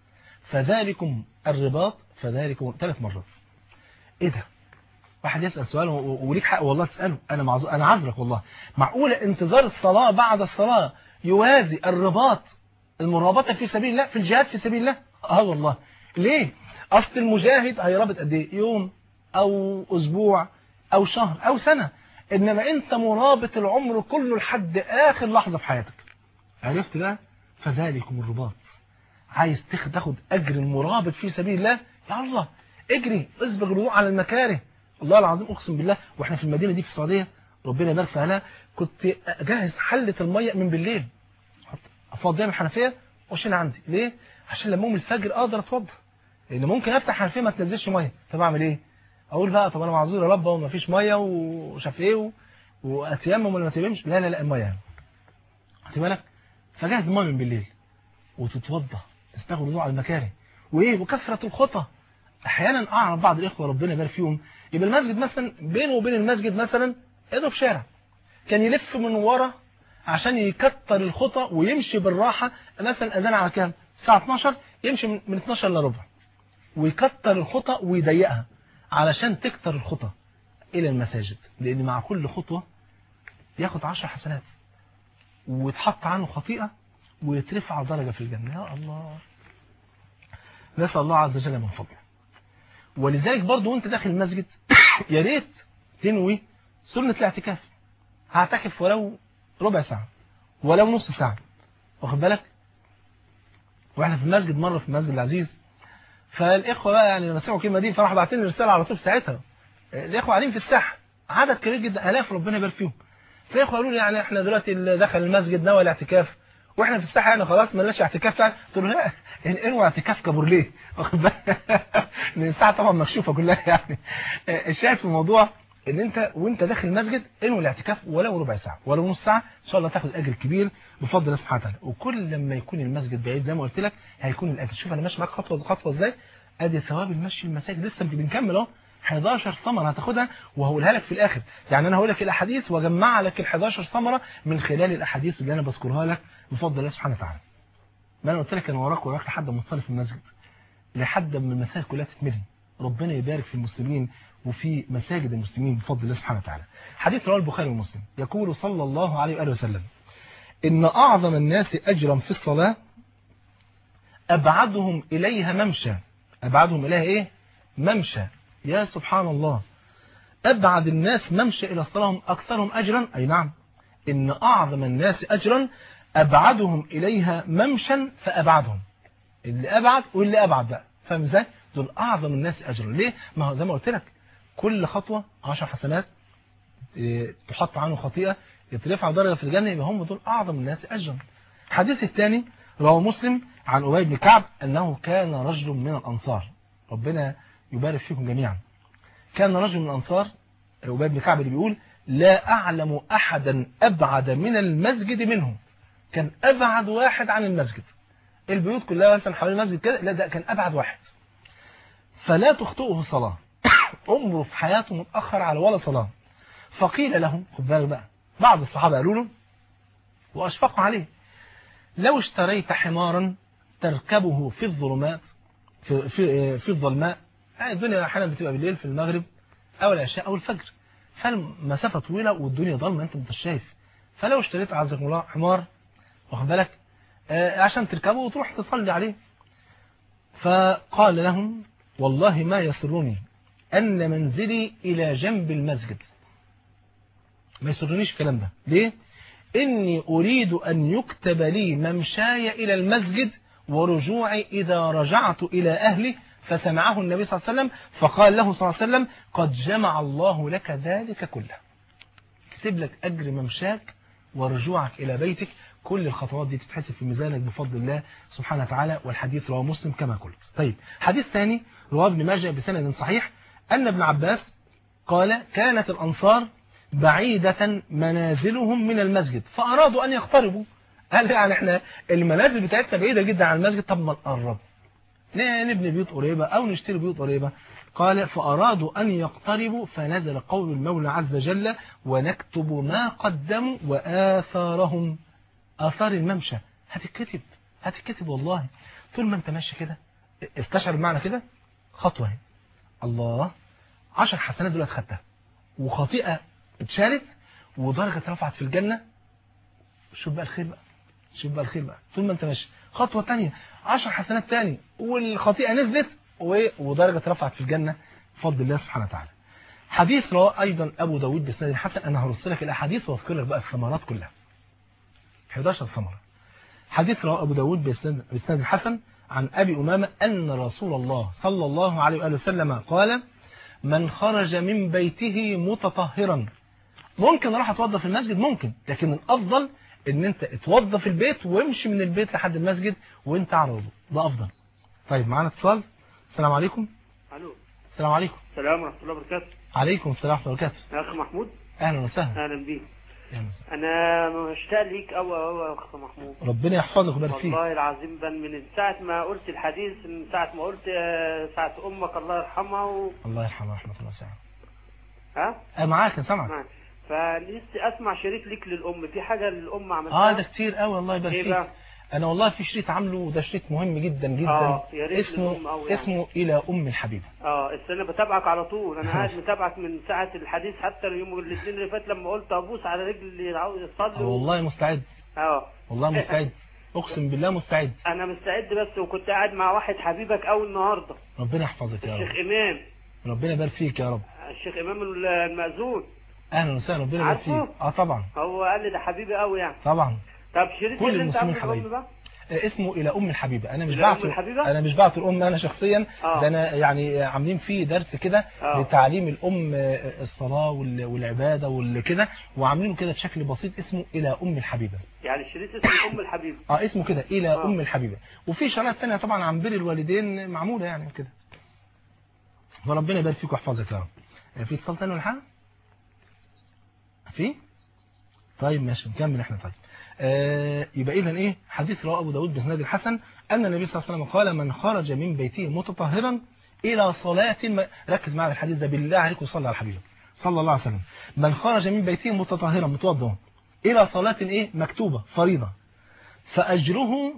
فذلكم الرباط فذلكم ثلاث مرات ايه ده واحد يسأل سؤال وليك حق والله تسأله انا معذور انا عذرك والله معقولة انتظار الصلاة بعد الصلاة يوازي الرباط المرابطة في سبيل الله في الجهاد في سبيل الله اه والله ليه اصل المجاهد هيرابط قد ايه يوم او اسبوع او شهر او سنة انما انت مرابط العمر كله لحد اخر لحظة في حياتك عرفت بقى فذلكم الرباط عايز تاخد اجر المرابط في سبيل الله يا الله اجري اسبغ الوضوء على المكاره والله العظيم اقسم بالله واحنا في المدينة دي في السعودية ربنا يبارك في اهلها كنت اجهز حلة المية من بالليل افضيها من الحنفيه واشيلها عندي ليه عشان لما اقوم الفجر اقدر اتوضى لان ممكن افتح حنفيه ما تنزلش ميه طب اعمل ايه اقول بقى طب انا معذور يا رب وما فيش ميه ومش عارف ايه واتيمم ولا ما اتيممش لا لا لا الميه يعني خدت بالك فجهز الميه من بالليل وتتوضى تستغفر الوضوء على المكاره وايه وكثره الخطى احيانا اعرف بعض الاخوه ربنا يبارك فيهم يبقى المسجد مثلا بينه وبين المسجد مثلا يضرب شارع كان يلف من ورا عشان يكتر الخطى ويمشي بالراحة مثلا أذان على كام الساعة 12 يمشي من 12 لربع ويكتر الخطى ويضيقها علشان تكتر الخطى إلى المساجد لأن مع كل خطوة ياخد 10 حسنات ويتحط عنه خطيئة ويترفع درجة في الجنة يا الله نسأل الله عز وجل من فضله ولذلك برضو وانت داخل المسجد يا ريت تنوي سنة الاعتكاف هعتكف ولو ربع ساعة ولو نص ساعة واخد بالك واحنا في المسجد مرة في المسجد العزيز فالإخوة بقى يعني لما سمعوا الكلمة دي فراحوا باعتين لي رسالة على طول ساعتها الإخوة قاعدين في الساحة عدد كبير جدا آلاف ربنا يبارك فيهم فالإخوة قالوا لي يعني احنا دلوقتي اللي دخل المسجد نوى الاعتكاف واحنا في الساحة يعني خلاص مالناش اعتكاف فعلا قلت له لا يعني انوى اعتكاف كابورليه واخد بالك لان الساعة طبعا مكشوفة كلها يعني الشاهد في الموضوع ان انت وانت داخل المسجد انوي الاعتكاف ولو ربع ساعه ولو نص ساعه ان شاء الله تاخد اجر كبير بفضل الله سبحانه وتعالى وكل لما يكون المسجد بعيد زي ما قلت لك هيكون الاجر شوف انا ماشي معاك خطوه خطوه ازاي ادي ثواب المشي المساجد لسه بنكمل اهو 11 ثمره هتاخدها وهقولها لك في الاخر يعني انا هقول لك الاحاديث واجمع لك ال 11 ثمره من خلال الاحاديث اللي انا بذكرها لك بفضل الله سبحانه وتعالى ما انا قلت لك انا وراك وراك لحد ما تصلي في المسجد لحد ما المساجد كلها تتملي ربنا يبارك في المسلمين وفي مساجد المسلمين بفضل الله سبحانه وتعالى حديث رواه البخاري ومسلم يقول صلى الله عليه وآله وسلم إن أعظم الناس أجرا في الصلاة أبعدهم إليها ممشى أبعدهم إليها إيه ممشى يا سبحان الله أبعد الناس ممشى إلى الصلاة هم أكثرهم أجرا أي نعم إن أعظم الناس أجرا أبعدهم إليها ممشا فأبعدهم اللي أبعد واللي أبعد بقى فاهم ازاي دول أعظم الناس أجرا ليه ما هو زي ما قلت لك كل خطوة 10 حسنات تحط عنه خطيئة يترفع درجة في الجنة يبقى هم دول أعظم الناس أجرا الحديث الثاني رواه مسلم عن أبي بن كعب أنه كان رجل من الأنصار ربنا يبارك فيكم جميعا كان رجل من الأنصار أبي بن كعب اللي بيقول لا أعلم أحدا أبعد من المسجد منه كان أبعد واحد عن المسجد البيوت كلها مثلا حوالين المسجد كده لا ده كان أبعد واحد فلا تخطئه صلاة عمره في حياته متأخر على ولا صلاة فقيل لهم خد بالك بقى بعض الصحابة قالوا له وأشفقوا عليه لو اشتريت حمارا تركبه في الظلمات في, في, في الظلماء يعني الدنيا أحيانا بتبقى بالليل في المغرب أو العشاء أو الفجر فالمسافة طويلة والدنيا ضلمة أنت مش شايف فلو اشتريت عزكم الله حمار واخد بالك آه عشان تركبه وتروح تصلي عليه فقال لهم والله ما يسرني أن منزلي إلى جنب المسجد ما يسرنيش الكلام ده ليه؟ إني أريد أن يكتب لي ممشاي إلى المسجد ورجوعي إذا رجعت إلى أهلي فسمعه النبي صلى الله عليه وسلم فقال له صلى الله عليه وسلم قد جمع الله لك ذلك كله كتب لك أجر ممشاك ورجوعك إلى بيتك كل الخطوات دي تتحسب في ميزانك بفضل الله سبحانه وتعالى والحديث رواه مسلم كما قلت طيب حديث ثاني رواه ابن ماجه بسند صحيح أن ابن عباس قال كانت الأنصار بعيدة منازلهم من المسجد فأرادوا أن يقتربوا قال يعني احنا المنازل بتاعتنا بعيدة جدا عن المسجد طب ما نقرب نبني بيوت قريبة أو نشتري بيوت قريبة قال فأرادوا أن يقتربوا فنزل قول المولى عز وجل ونكتب ما قدموا وآثارهم آثار الممشى هتتكتب هتتكتب والله طول ما انت ماشي كده استشعر المعنى كده خطوة اهي الله عشر حسنات دول خدتها وخطيئة اتشالت ودرجة رفعت في الجنة شوف بقى الخير بقى شوف بقى الخير بقى طول ما انت ماشي خطوة تانية عشر حسنات تاني والخطيئة نزلت ودرجة رفعت في الجنة بفضل الله سبحانه وتعالى حديث رواه أيضا أبو داود بسند الحسن أنا هرص لك الأحاديث وأذكر لك بقى الثمرات كلها 11 ثمرة حديث رواه أبو داود بسند الحسن عن أبي أمامة أن رسول الله صلى الله عليه وآله وسلم قال من خرج من بيته متطهرا ممكن اروح اتوضى في المسجد ممكن لكن الافضل ان انت اتوضى في البيت وامشي من البيت لحد المسجد وانت على وضوء ده افضل طيب معانا اتصال السلام عليكم الو السلام عليكم السلام ورحمه الله وبركاته عليكم السلام ورحمه الله وبركاته يا اخ محمود اهلا وسهلا اهلا بيك اهلا وسهلا انا مشتاق ليك قوي قوي يا اخ محمود ربنا يحفظك ويبارك فيك والله العظيم بل من ساعه ما قلت الحديث من ساعه ما قلت آه، ساعه امك الله يرحمها و... الله يرحمه رحمه الله وسعه ها اه معاك أنا سامعك معاك. فلسه اسمع شريط ليك للام في حاجه للام عملتها اه ده كتير قوي الله يبارك ايه فيك بقى انا والله في شريط عامله وده شريط مهم جدا جدا آه، يا ريت اسمه للأم أوي يعني. اسمه الى ام الحبيبه اه أصل انا بتابعك على طول انا قاعد متابعك من ساعه الحديث حتى اليوم الاثنين اللي فات لما قلت ابوس على رجل اللي عاوز آه يصلي والله مستعد اه والله مستعد اقسم بالله مستعد انا مستعد بس وكنت قاعد مع واحد حبيبك اول النهارده ربنا يحفظك يا الشيخ رب امام ربنا يبارك فيك يا رب الشيخ امام المأذون اهلا وسهلا ربنا يبارك فيك عارفه؟ اه طبعا هو قال لي ده حبيبي قوي يعني طبعا طب شريط كل اللي انت المسلمين عامله حبايبي. الأم بقى آه، اسمه الى ام الحبيبه انا مش إلى أم بعته الحبيبة؟ انا مش بعته الام انا شخصيا آه. ده انا يعني عاملين فيه درس كده آه. لتعليم الام آه، الصلاه وال- والعباده والكده وعاملينه كده بشكل بسيط اسمه الى ام الحبيبه يعني الشريط اسمه ام الحبيب اه اسمه كده الى آه. ام الحبيبه وفي شرائط ثانيه طبعا عن بر الوالدين معموله يعني كده فربنا يبارك فيك ويحفظك يا رب آه، في اتصال ثاني ولا حاجه في طيب ماشي نكمل احنا طيب آه يبقى اذا ايه حديث رواه ابو داود بسند الحسن ان النبي صلى الله عليه وسلم قال من خرج من بيته متطهرا الى صلاه م... ركز معايا الحديث ده بالله عليكم صلى على الحبيب صلى الله عليه وسلم من خرج من بيته متطهرا متوضا الى صلاه ايه مكتوبه فريضه فاجره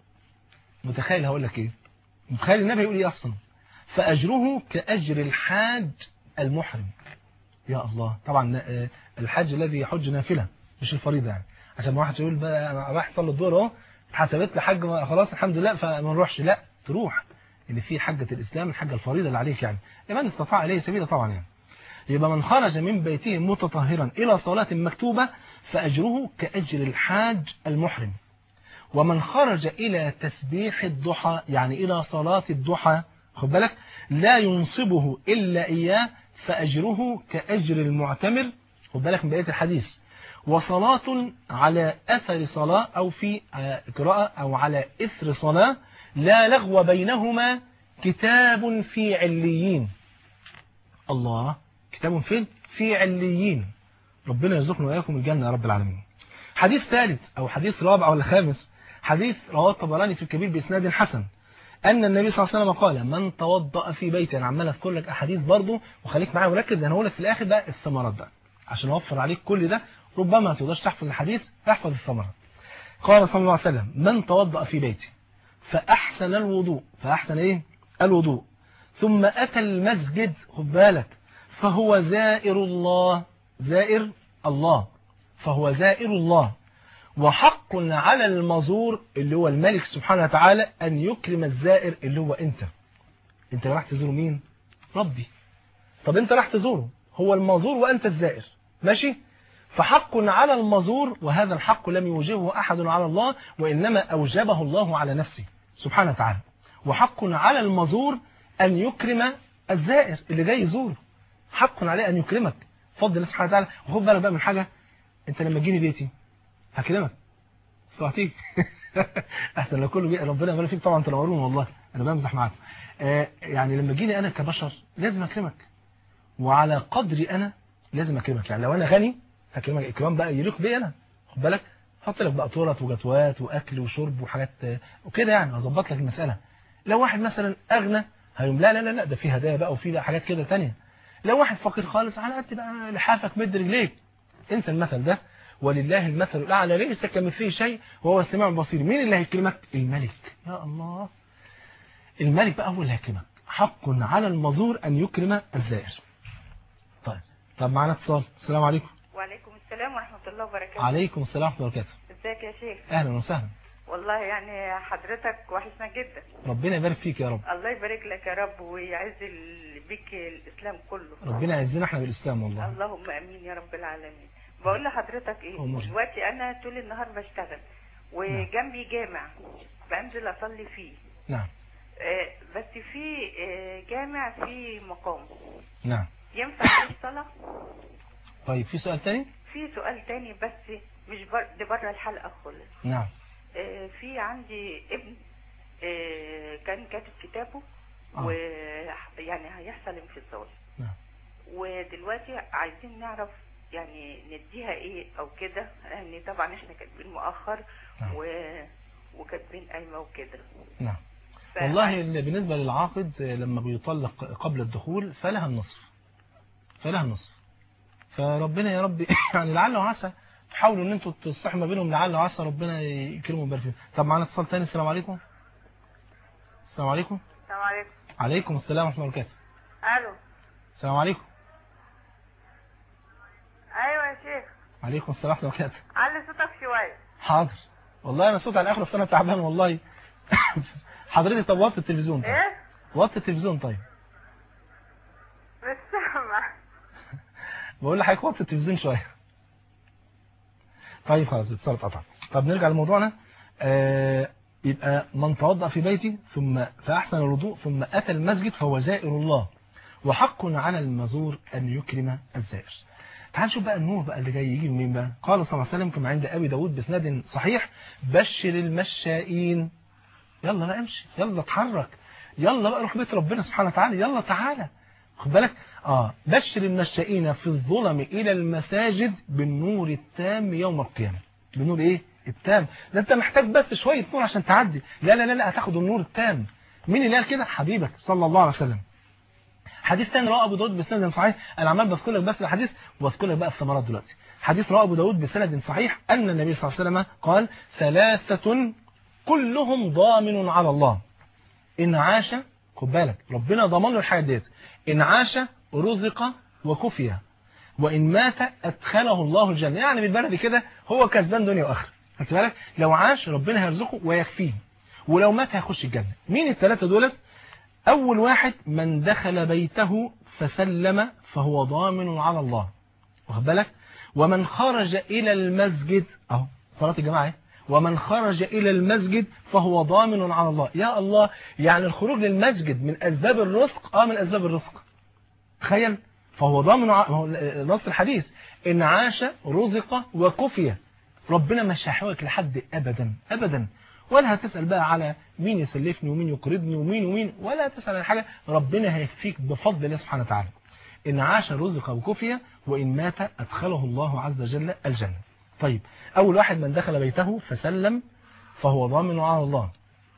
متخيل هقول لك ايه متخيل النبي يقول ايه اصلا فاجره كاجر الحاج المحرم يا الله طبعا آه، الحج الذي يحج نافله مش الفريضه يعني عشان ما واحد يقول بقى انا رايح اصلي الظهر اهو اتحسبت لي حج ما- خلاص الحمد لله فما نروحش لا تروح اللي فيه حجه الاسلام الحجه الفريضه اللي عليك يعني لمن استطاع اليه سبيلا طبعا يعني يبقى من خرج من بيته متطهرا الى صلاه مكتوبه فاجره كاجر الحاج المحرم ومن خرج إلى تسبيح الضحى يعني إلى صلاة الضحى خد بالك لا ينصبه إلا إياه فأجره كأجر المعتمر خد بالك من بقية الحديث وصلاة على أثر صلاة أو في آه، قراءة أو على إثر صلاة لا لغو بينهما كتاب في عليين الله كتاب فين في عليين ربنا يرزقنا وإياكم الجنة يا رب العالمين حديث ثالث أو حديث رابع ولا خامس حديث رواه الطبراني في الكبير بإسناد حسن أن النبي صلى الله عليه وسلم قال من توضأ في بيته أنا عمال أذكر لك أحاديث برضه وخليك معايا وركز أنا هقول لك في الآخر بقى الثمرات بقى عشان أوفر عليك كل ده ربما ما تقدرش تحفظ الحديث احفظ الثمرات قال صلى الله عليه وسلم من توضأ في بيته فأحسن الوضوء فأحسن إيه الوضوء ثم أتى المسجد خد بالك فهو زائر الله زائر الله فهو زائر الله وحق على المزور اللي هو الملك سبحانه وتعالى أن يكرم الزائر اللي هو أنت أنت راح تزور مين ربي طب أنت راح تزوره هو المزور وأنت الزائر ماشي فحق على المزور وهذا الحق لم يوجبه أحد على الله وإنما أوجبه الله على نفسه سبحانه وتعالى وحق على المزور أن يكرم الزائر اللي جاي يزور حق عليه أن يكرمك فضل الله سبحانه وتعالى وخد بالك بقى من حاجة أنت لما تجيني بيتي هكلمك صحتيك احسن لو كله جي... ربنا يبارك فيك طبعا تنورون والله انا بمزح معاك آه يعني لما تجيني انا كبشر لازم اكرمك وعلى قدري انا لازم اكرمك يعني لو انا غني هكرمك اكرام بقى يليق بي انا خد بالك احط لك بقى طولت وجتوات واكل وشرب وحاجات آه، وكده يعني اظبط لك المساله لو واحد مثلا اغنى هيقوم لا لا لا لا ده في هدايا بقى وفي حاجات كده تانية لو واحد فقير خالص على قد بقى لحافك مد رجليك انسى المثل ده ولله المثل الأعلى ليس كمثله شيء وهو السميع البصير مين اللي هيكلمك الملك يا الله الملك بقى هو اللي هيكرمك حق على المزور أن يكرم الزائر طيب طب معانا اتصال السلام عليكم وعليكم السلام ورحمة الله وبركاته عليكم السلام ورحمة الله وبركاته ازيك يا شيخ أهلا وسهلا والله يعني حضرتك وحشنا جدا ربنا يبارك فيك يا رب الله يبارك لك يا رب ويعز ال- بك الإسلام كله ربنا يعزنا احنا بالإسلام والله اللهم امين يا رب العالمين بقول لحضرتك ايه أمور. دلوقتي انا طول النهار بشتغل وجنبي جامع بنزل اصلي فيه نعم آه، بس في آه، جامع فيه مقام نعم ينفع فيه الصلاة طيب في سؤال تاني في سؤال تاني بس مش بر... ده بره الحلقة خالص نعم آه، في عندي ابن آه، كان كاتب كتابه آه. ويعني هيحصل انفصال نعم ودلوقتي عايزين نعرف يعني نديها ايه او كده لان طبعا احنا كاتبين مؤخر نعم. و... وكاتبين قايمه وكده نعم ف- والله اللي بالنسبة للعاقد آه، لما بيطلق قبل الدخول فلها النصف فلها النصف فربنا يا رب يعني لعل وعسى تحاولوا ان انتوا تصلحوا ما بينهم لعل وعسى ربنا يكرمهم ويبارك فيهم طب معانا اتصال تاني السلام عليكم السلام عليكم السلام عليكم عليكم السلام ورحمة الله وبركاته الو السلام عليكم ايوه يا شيخ عليكم السلام ورحمة الله وبركاته علي صوتك شويه حاضر والله انا صوت على الاخر انا تعبان والله حضرتك طب وطي التلفزيون طيب وطي التلفزيون طيب مش سامع بقول لحضرتك وطي التلفزيون شويه طيب خلاص اتصال اتقطع طب نرجع لموضوعنا آه يبقى من توضأ في بيته ثم فأحسن الوضوء ثم أتى المسجد فهو زائر الله وحق على المزور أن يكرم الزائر تعال نشوف بقى النور بقى اللي جاي يجي منين بقى قال صلى الله عليه وسلم كما عند أبي داود بسناد صحيح بشر المشائين يلا بقى امشي يلا اتحرك يلا بقى روح بيت ربنا سبحانه وتعالى يلا تعالى خد بالك اه بشر المشائين في الظلم الى المساجد بالنور التام يوم القيامه بالنور ايه التام ده انت محتاج بس شويه نور عشان تعدي لا لا لا لا هتاخد النور التام مين اللي قال كده حبيبك صلى الله عليه وسلم حديث ثاني رواه ابو داود بسند صحيح انا عمال بذكر لك بس الحديث واذكر لك بقى الثمرات دلوقتي حديث رواه ابو داود بسند صحيح ان النبي صلى الله عليه وسلم قال ثلاثه كلهم ضامن على الله إن عاش خد بالك ربنا ضمن له الحاجة ديت إن عاش رزق وكفي وإن مات أدخله الله الجنة يعني بالبلد كده هو كسبان دنيا وآخرة خدت بالك لو عاش ربنا هيرزقه ويكفيه ولو مات هيخش الجنة مين الثلاثة دولت أول واحد من دخل بيته فسلم فهو ضامن على الله واخد بالك ومن خرج إلى المسجد أهو صلاة الجماعة اهي. ومن خرج إلى المسجد فهو ضامن على الله يا الله يعني الخروج للمسجد من أسباب الرزق آه من أسباب الرزق تخيل فهو ضامن ع- هو نص الحديث إن عاش رزق وكفي ربنا مش هيحوجك لحد أبدا أبدا ولا هتسأل بقى على مين يسلفني ومين يقرضني ومين ومين ولا تسأل على حاجة ربنا هيكفيك بفضل الله سبحانه وتعالى إن عاش رزق وكفي وإن مات أدخله الله عز وجل الجنة طيب أول واحد من دخل بيته فسلم فهو ضامن على الله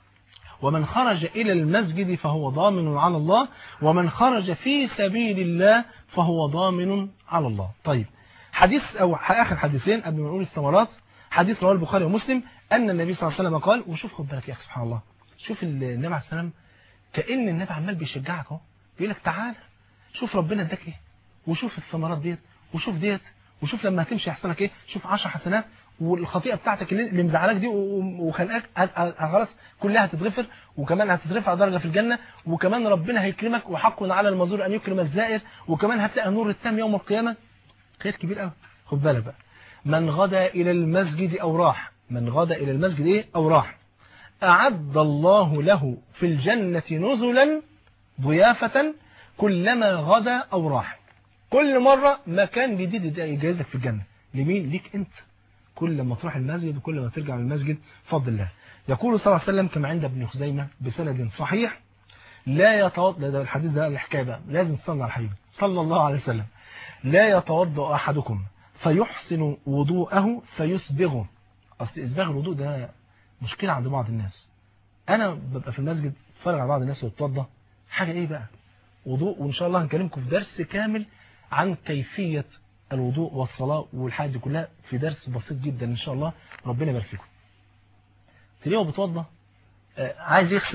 ومن خرج إلى المسجد فهو ضامن على الله ومن خرج في سبيل الله فهو ضامن على الله طيب حديث أو آخر حديثين قبل ما نقول الثمرات حديث رواه البخاري ومسلم أن النبي صلى الله عليه وسلم قال وشوف خد بالك يا أخي سبحان الله شوف النبي عليه السلام كأن النبي عمال بيشجعك اهو بيقول لك تعالى شوف ربنا اداك ايه وشوف الثمرات ديت وشوف ديت وشوف لما هتمشي هيحصل لك ايه شوف 10 حسنات والخطيئه بتاعتك اللي اللي مزعلاك دي و- وخانقاك هت- هت- خلاص كلها هتتغفر وكمان هتترفع درجه في الجنه وكمان ربنا هيكرمك وحق على المزور ان يكرم الزائر وكمان هتلاقي النور التام يوم القيامه خير كبير قوي خد بالك بقى من غدا الى المسجد او راح من غدا الى المسجد ايه او راح اعد الله له في الجنه نزلا ضيافه كلما غدا او راح كل مرة مكان جديد يجهزك في الجنة لمين ليك انت كل ما تروح المسجد وكل ما ترجع من المسجد فضل الله يقول صلى الله عليه وسلم كما عند ابن خزيمة بسند صحيح لا يتوضا ده الحديث ده الحكايه بقى لازم تصلي على الحبيب صلى الله عليه وسلم لا يتوضا احدكم فيحسن وضوءه فيسبغه اصل اسباغ الوضوء ده مشكله عند بعض الناس انا ببقى في المسجد اتفرج على بعض الناس ويتوضا حاجه ايه بقى وضوء وان شاء الله هنكلمكم في درس كامل عن كيفية الوضوء والصلاة والحاجة دي كلها في درس بسيط جدا ان شاء الله ربنا يبارك فيكم تلاقيه بيتوضى آه، عايز يغسل وشه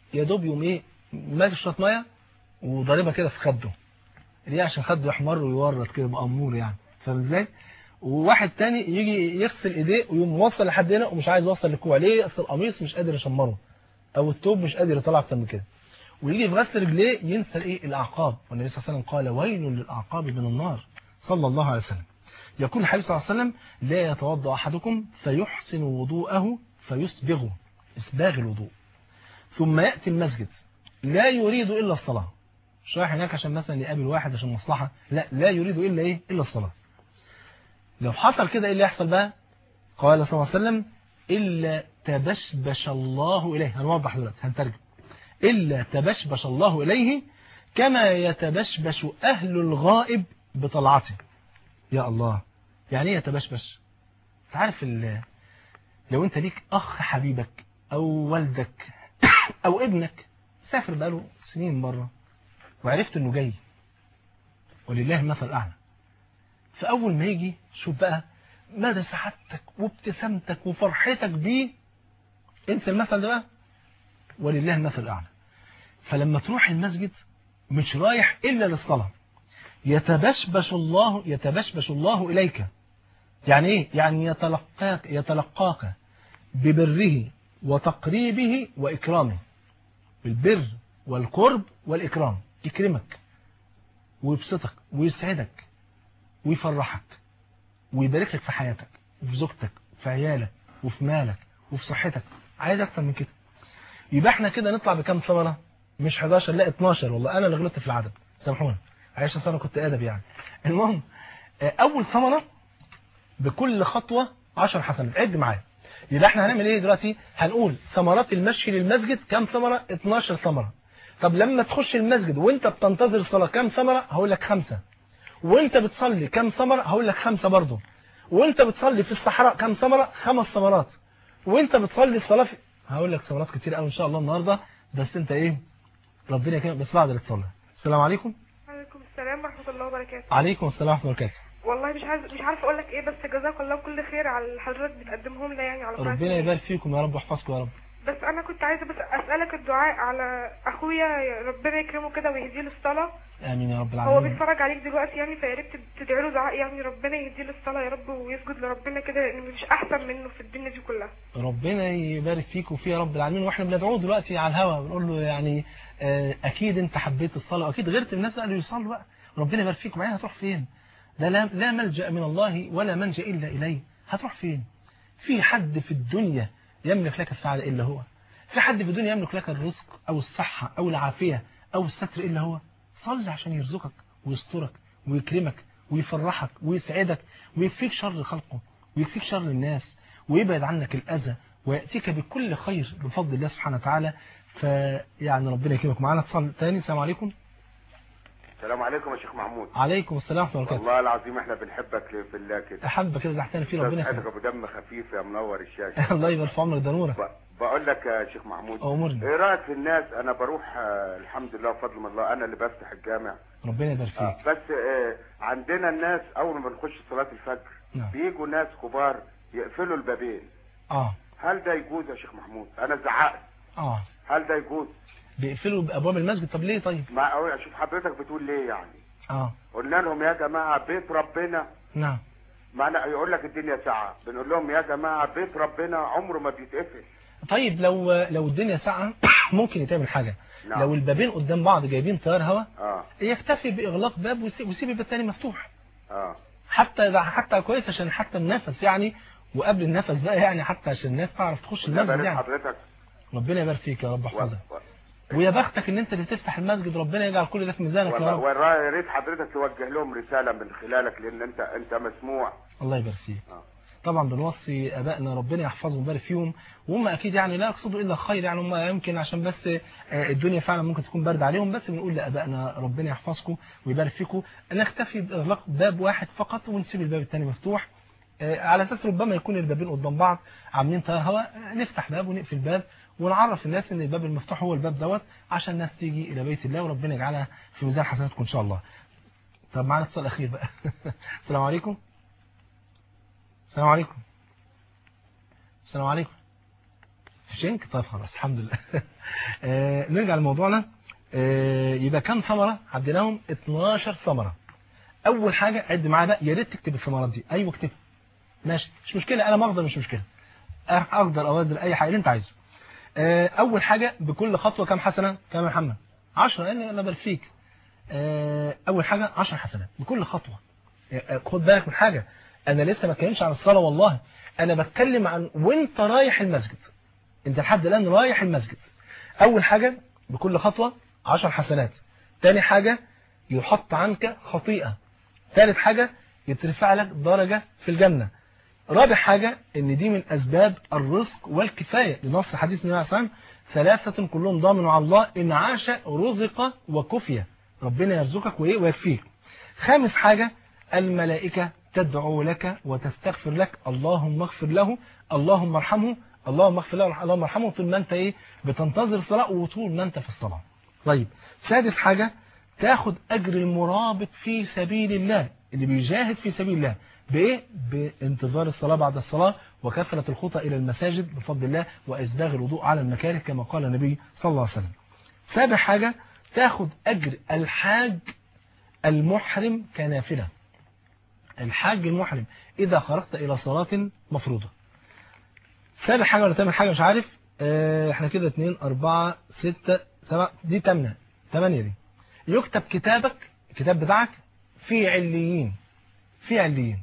يا دوب يوم ايه ماسك شويه ميه وضاربها كده في خده ليه عشان خده يحمر ويورط كده مأمور يعني فاهم ازاي وواحد تاني يجي يغسل ايديه ويقوم موصل لحد هنا ومش عايز يوصل للكوع ليه اصل القميص مش قادر يشمره او التوب مش قادر يطلع اكتر من كده ويجي في غسل رجليه ينسى الايه الاعقاب والنبي صلى الله عليه وسلم قال ويل للاعقاب من النار صلى الله عليه وسلم يقول الحبيب صلى الله عليه وسلم لا يتوضا احدكم فيحسن وضوءه فيسبغه اسباغ الوضوء ثم ياتي المسجد لا يريد الا الصلاه مش رايح هناك عشان مثلا يقابل واحد عشان مصلحه لا لا يريد الا ايه الا الصلاه لو حصل كده ايه اللي يحصل بقى قال صلى الله عليه وسلم الا تبشبش الله اليه هنوضح دلوقتي هنترجم إلا تبشبش الله إليه كما يتبشبش أهل الغائب بطلعته يا الله يعني ايه يتبشبش تعرف لو انت ليك أخ حبيبك أو والدك أو ابنك سافر بقاله سنين بره وعرفت انه جاي ولله المثل الأعلى فأول ما يجي شوف بقى مدى سعادتك وابتسامتك وفرحتك بيه انسى المثل ده بقى ولله المثل الأعلى فلما تروح المسجد مش رايح إلا للصلاة يتبشبش الله يتبشبش الله إليك يعني إيه؟ يعني يتلقاك يتلقاك ببره وتقريبه وإكرامه بالبر والقرب والإكرام يكرمك ويبسطك ويسعدك ويفرحك ويبارك لك في حياتك وفي زوجتك وفي عيالك وفي مالك وفي صحتك عايز أكتر من كده يبقى احنا كده نطلع بكام ثمرة مش 11 لا 12 والله انا اللي غلطت في العدد سامحونا عايش انا كنت ادب يعني المهم اول ثمرة بكل خطوة 10 حسنات عد معايا يبقى احنا هنعمل ايه دلوقتي هنقول ثمرات المشي للمسجد كام ثمرة 12 ثمرة طب لما تخش المسجد وانت بتنتظر الصلاة كام ثمرة هقول لك خمسة وانت بتصلي كام ثمرة هقول لك خمسة برضه وانت بتصلي في الصحراء كام ثمرة خمس ثمرات وانت بتصلي الصلاة في هقول لك ثمرات كتير قوي ان شاء الله النهارده بس انت ايه ربنا يكرمك بس بعد الاتصال السلام عليكم وعليكم السلام ورحمة الله وبركاته عليكم السلام ورحمه الله وبركاته والله مش عارف مش عارف اقول لك ايه بس جزاك الله كل خير على اللي حضرتك بتقدمهم لنا يعني على قناة ربنا النيل. يبارك فيكم يا رب ويحفظكم يا رب بس انا كنت عايزه بس اسالك الدعاء على اخويا ربنا يكرمه كده ويهديه للصلاه امين يا رب هو العالمين بيتفرج عليك دلوقتي يعني فيا ريت تدعي له دعاء يعني ربنا يهديه للصلاه يا رب ويسجد لربنا كده لان مفيش احسن منه في الدنيا دي كلها ربنا يبارك فيك وفيه يا رب العالمين واحنا بندعوه دلوقتي على الهوا بنقول له يعني آه، اكيد انت حبيت الصلاه واكيد غيرت الناس قالوا يصلوا بقى ربنا يبارك فيك وبعدين هتروح فين ده لا, لا ملجا من الله ولا منجا الا اليه هتروح فين في حد في الدنيا يملك لك السعاده الا هو في حد في الدنيا يملك لك الرزق او الصحه او العافيه او الستر الا هو صل عشان يرزقك ويسترك ويكرمك ويفرحك ويسعدك ويكفيك شر خلقه ويكفيك شر الناس ويبعد عنك الأذى ويأتيك بكل خير بفضل الله سبحانه وتعالى فيعني ربنا يكرمك معانا اتصال تاني السلام عليكم السلام عليكم يا شيخ محمود عليكم السلام ورحمة الله وبركاته والله العظيم احنا بنحبك في الله كده أحبك كده زحتنا فيه ربنا حضرتك يكرمك ابو دم خفيف يا منور الشاشه الله يبارك في عمرك ده نورك ب- بقول لك يا شيخ محمود أمرني ايه رايك في الناس انا بروح آه، الحمد لله بفضل من الله انا اللي بفتح الجامع ربنا يبارك آه، فيك بس آه، عندنا الناس اول ما بنخش صلاه الفجر نعم بيجوا ناس كبار يقفلوا البابين اه هل ده يجوز يا شيخ محمود انا زعقت اه هل ده يجوز بيقفلوا ابواب المسجد طب ليه طيب ما أقول- اشوف حضرتك بتقول ليه يعني اه قلنا لهم يا جماعه بيت ربنا نعم معنى يقول لك الدنيا ساعة بنقول لهم يا جماعة بيت ربنا عمره ما بيتقفل طيب لو لو الدنيا ساعة ممكن يتعمل حاجة نعم. لو البابين قدام بعض جايبين تيار هواء اه يكتفي بإغلاق باب ويسيب ويسيب الباب التاني مفتوح اه حتى ده حتى كويس عشان حتى النفس يعني وقبل النفس بقى يعني حتى عشان الناس تعرف تخش ده المسجد بارك يعني حضرتك ربنا يبارك فيك يا رب و... احفظك و... ويا بختك ان انت اللي تفتح المسجد ربنا يجعل كل ده في ميزانك يا رب والله يا ريت حضرتك توجه لهم رسالة من خلالك لأن أنت أنت مسموع الله يبارك فيك آه. طبعا بنوصي ابائنا ربنا يحفظهم ويبارك فيهم وهم اكيد يعني لا يقصدوا الا الخير يعني هم يمكن عشان بس آه، الدنيا فعلا ممكن تكون برد عليهم بس بنقول لابائنا ربنا يحفظكم ويبارك فيكم نكتفي باغلاق باب واحد فقط ونسيب الباب الثاني مفتوح آه، على اساس ربما يكون البابين قدام بعض عاملين تيار هواء آه، نفتح باب ونقفل باب ونعرف الناس ان الباب المفتوح هو الباب دوت عشان الناس تيجي الى بيت الله وربنا يجعلها في ميزان حسناتكم ان شاء الله طب معانا اتصال اخير بقى السلام عليكم السلام عليكم السلام عليكم شنك طيب خلاص الحمد لله آه نرجع لموضوعنا آه يبقى كم ثمرة عديناهم 12 ثمرة اول حاجة عد معايا بقى يا ريت تكتب الثمرات دي ايوه اكتبها ماشي مش مشكلة انا مقدر مش مشكلة اقدر اقدر اي حاجة اللي انت عايزه آه اول حاجة بكل خطوة كم حسنة كم يا محمد 10 لان انا بلفيك آه اول حاجة 10 حسنات بكل خطوة آه خد بالك من حاجة انا لسه ما اتكلمش عن الصلاة والله انا بتكلم عن وانت رايح المسجد انت لحد الان رايح المسجد اول حاجة بكل خطوة 10 حسنات تاني حاجة يحط عنك خطيئة ثالث حاجة يترفع لك درجة في الجنة رابع حاجة ان دي من اسباب الرزق والكفاية لنص حديث النبي عليه الصلاة والسلام ثلاثة كلهم ضامن على الله ان عاش رزق وكفية ربنا يرزقك وايه ويكفيك خامس حاجة الملائكة تدعو لك وتستغفر لك اللهم اغفر له اللهم ارحمه اللهم اغفر له اللهم ارحمه طول ما انت ايه بتنتظر الصلاة وطول ما انت في الصلاة طيب سادس حاجة تاخد اجر المرابط في سبيل الله اللي بيجاهد في سبيل الله بايه بانتظار الصلاة بعد الصلاة وكثرة الخطى الى المساجد بفضل الله واسباغ الوضوء على المكاره كما قال النبي صلى الله عليه وسلم سابع حاجة تاخد اجر الحاج المحرم كنافلة الحاج المحرم اذا خرجت الى صلاة مفروضة سابع حاجة ولا تامن حاجة مش عارف اه احنا كده اتنين اربعة ستة سبعة دي تمنى تمانية دي يكتب كتابك الكتاب بتاعك في عليين في عليين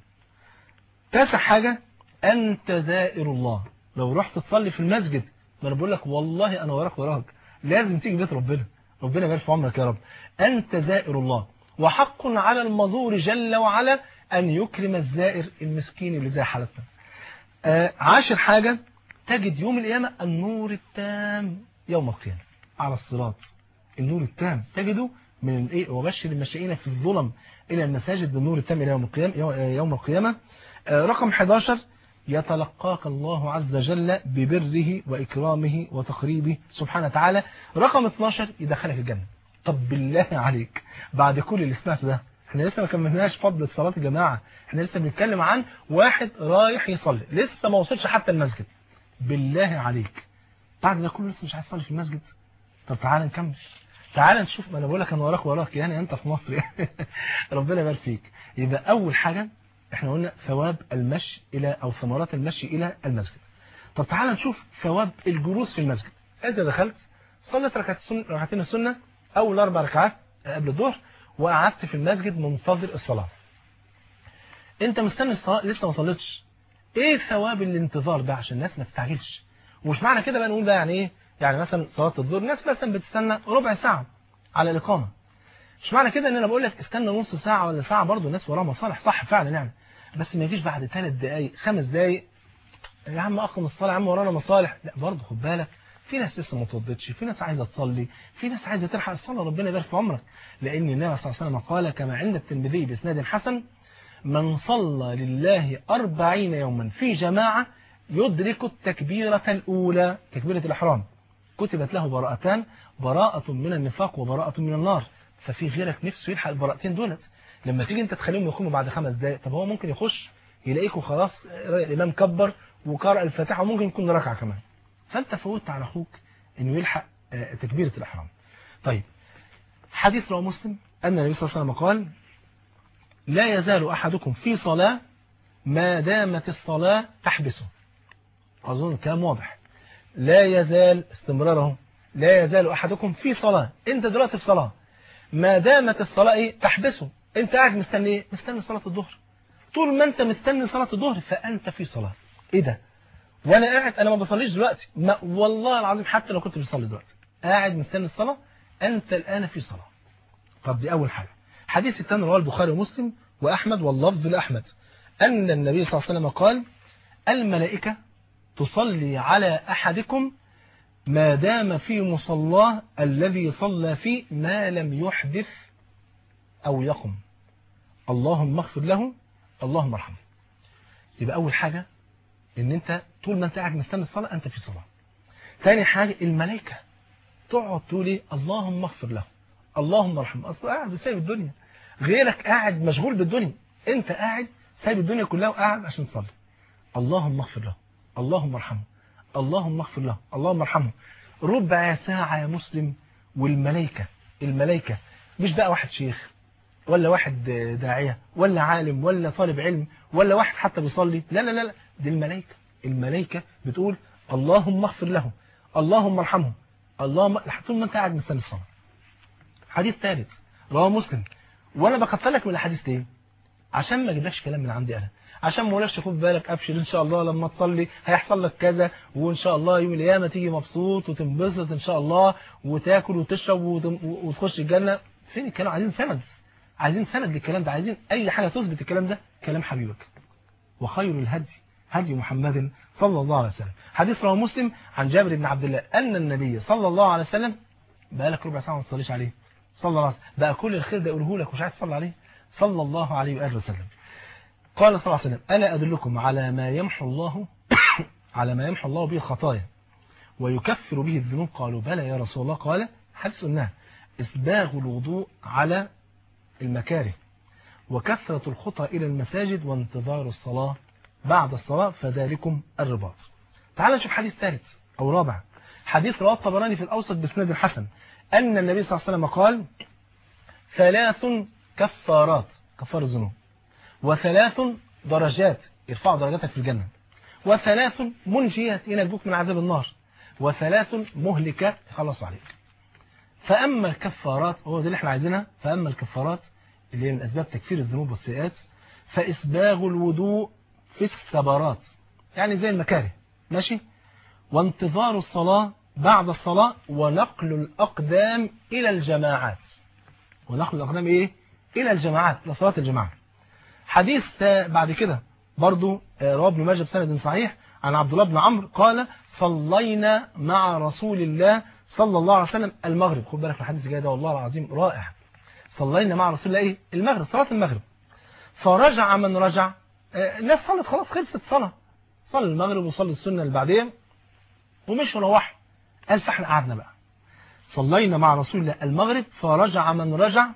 تاسع حاجة أنت زائر الله لو رحت تصلي في المسجد ما أنا بقول لك والله أنا وراك وراك لازم تيجي بيت ربنا ربنا يبارك في عمرك يا رب أنت زائر الله وحق على المزور جل وعلا أن يكرم الزائر المسكين اللي زي حالتنا آه عاشر حاجة تجد يوم القيامة النور التام يوم القيامة على الصراط النور التام تجده من الايه وبشر المشائين في الظلم الى المساجد بالنور التام الى يوم القيامه يوم القيامه رقم 11 يتلقاك الله عز وجل ببره واكرامه وتقريبه سبحانه وتعالى رقم 12 يدخلك الجنه طب بالله عليك بعد كل اللي سمعته ده احنا لسه ما كملناش فضل صلاه الجماعه احنا لسه بنتكلم عن واحد رايح يصلي لسه ما وصلش حتى المسجد بالله عليك بعد ده كله لسه مش عايز يصلي في المسجد طب تعالى نكمل تعال نشوف ما انا بقول لك انا وراك وراك يعني انت في مصر يعني ربنا يبارك فيك يبقى اول حاجة احنا قلنا ثواب المشي الى او ثمرات المشي الى المسجد طب تعال نشوف ثواب الجلوس في المسجد انت دخلت صليت ركعتين ركعتين السنه اول اربع ركعات قبل الظهر وقعدت في المسجد منتظر الصلاه انت مستني الصلاه لسه ما صليتش ايه ثواب الانتظار ده عشان الناس ما تستعجلش ومش معنى كده بقى نقول ده يعني ايه يعني مثلا صلاة الظهر الناس مثلا بتستنى ربع ساعة على الإقامة مش معنى كده ان انا بقول لك استنى نص ساعة ولا ساعة برضه الناس وراها مصالح صح فعلا يعني بس ما يجيش بعد ثلاث دقايق خمس دقايق يا عم اقم الصلاة يا عم ورانا مصالح لا برضه خد بالك في ناس لسه ما اتوضتش في ناس عايزة تصلي في ناس عايزة تلحق الصلاة ربنا يبارك في عمرك لأن النبي صلى الله عليه وسلم قال كما عند الترمذي بإسناد حسن من صلى لله أربعين يوما في جماعة يدرك التكبيرة الأولى تكبيرة الإحرام كتبت له براءتان براءة من النفاق وبراءة من النار ففي غيرك نفسه يلحق البراءتين دولت لما تيجي انت تخليهم يقوموا بعد خمس دقايق طب هو ممكن يخش يلاقيكوا خلاص الإمام كبر وقرأ الفاتحة وممكن يكون ركعة كمان فانت فوتت على أخوك انه يلحق تكبيرة الإحرام طيب حديث رواه مسلم أن النبي صلى الله عليه وسلم قال لا يزال أحدكم في صلاة ما دامت الصلاة تحبسه أظن الكلام واضح لا يزال استمراره لا يزال أحدكم في صلاة أنت دلوقتي في صلاة ما دامت الصلاة إيه تحبسه أنت قاعد مستني إيه مستني صلاة الظهر طول ما أنت مستني صلاة الظهر فأنت في صلاة إيه ده وأنا قاعد أنا ما بصليش دلوقتي ما والله العظيم حتى لو كنت بصلي دلوقتي قاعد مستني الصلاة أنت الآن في صلاة طب دي أول حاجة حديث الثاني رواه البخاري ومسلم وأحمد واللفظ لأحمد أن النبي صلى الله عليه وسلم قال الملائكة تصلي على أحدكم ما دام في مصلاه الذي صلى فيه ما لم يحدث أو يقم اللهم اغفر له اللهم ارحمه يبقى أول حاجة ان انت طول ما انت قاعد مستني الصلاة انت في صلاة ثاني حاجة الملائكة تقعد تقول ايه اللهم اغفر له اللهم ارحمه اصل قاعد سايب الدنيا غيرك قاعد مشغول بالدنيا انت قاعد سايب الدنيا كلها وقاعد عشان تصلي اللهم اغفر له اللهم ارحمه اللهم اغفر له اللهم ارحمه ربع ساعة يا مسلم والملائكة الملائكة مش بقى واحد شيخ ولا واحد داعية ولا عالم ولا طالب علم ولا واحد حتى بيصلي لا لا لا لا دي الملائكة الملائكة بتقول اللهم اغفر له اللهم ارحمه اللهم طول ما انت قاعد مستني الصلاة حديث ثالث رواه مسلم وانا بكتر لك من الحديث ليه عشان ما اجيبلكش كلام من عندي انا عشان ما اقولكش خد بالك ابشر ان شاء الله لما تصلي هيحصل لك كذا وان شاء الله يوم القيامه تيجي مبسوط وتنبسط ان شاء الله وتاكل وتشرب وتم- وتخش الجنه فين الكلام عايزين سند عايزين سند للكلام ده عايزين اي حاجه تثبت الكلام ده كلام حبيبك وخير الهدي هدي محمد صلى الله عليه وسلم حديث رواه مسلم عن جابر بن عبد الله ان النبي صلى الله عليه وسلم بقالك ربع ساعه ما تصليش عليه صلى الله عليه وسلم بقى كل الخير ده يقوله لك مش عايز تصلي عليه صلى الله عليه واله وسلم قال صلى الله عليه وسلم ألا أدلكم على ما يمحو الله على ما يمحو الله به الخطايا ويكفر به الذنوب قالوا بلى يا رسول الله قال حدث قلناها إسباغ الوضوء على المكاره وكثرة الخطى إلى المساجد وانتظار الصلاة بعد الصلاة فذلكم الرباط تعال نشوف حديث ثالث أو رابع حديث رواه الطبراني في الأوسط بسند الحسن أن النبي صلى الله عليه وسلم قال ثلاث كفارات كفار الذنوب وثلاث درجات يرفع درجاتك في الجنة وثلاث منجيات ينجوك من عذاب النار وثلاث مهلكات يخلص عليك فأما الكفارات هو دي اللي احنا عايزينها فأما الكفارات اللي هي من أسباب تكفير الذنوب والسيئات فإسباغ الوضوء في الثبرات يعني زي المكاره ماشي وانتظار الصلاة بعد الصلاة ونقل الأقدام إلى الجماعات ونقل الأقدام إيه؟ إلى الجماعات لصلاة الجماعة حديث بعد كده برضو رواه ابن ماجه بسند صحيح عن عبد الله بن عمرو قال صلينا مع رسول الله صلى الله عليه وسلم المغرب خد بالك من الحديث الجاي ده والله العظيم رائع صلينا مع رسول الله ايه المغرب صلاه المغرب فرجع من رجع آه، الناس صلت خلاص خلصت صلاه صلى المغرب وصلى السنه اللي بعدين ومشوا روحوا قال فاحنا قعدنا بقى صلينا مع رسول الله المغرب فرجع من رجع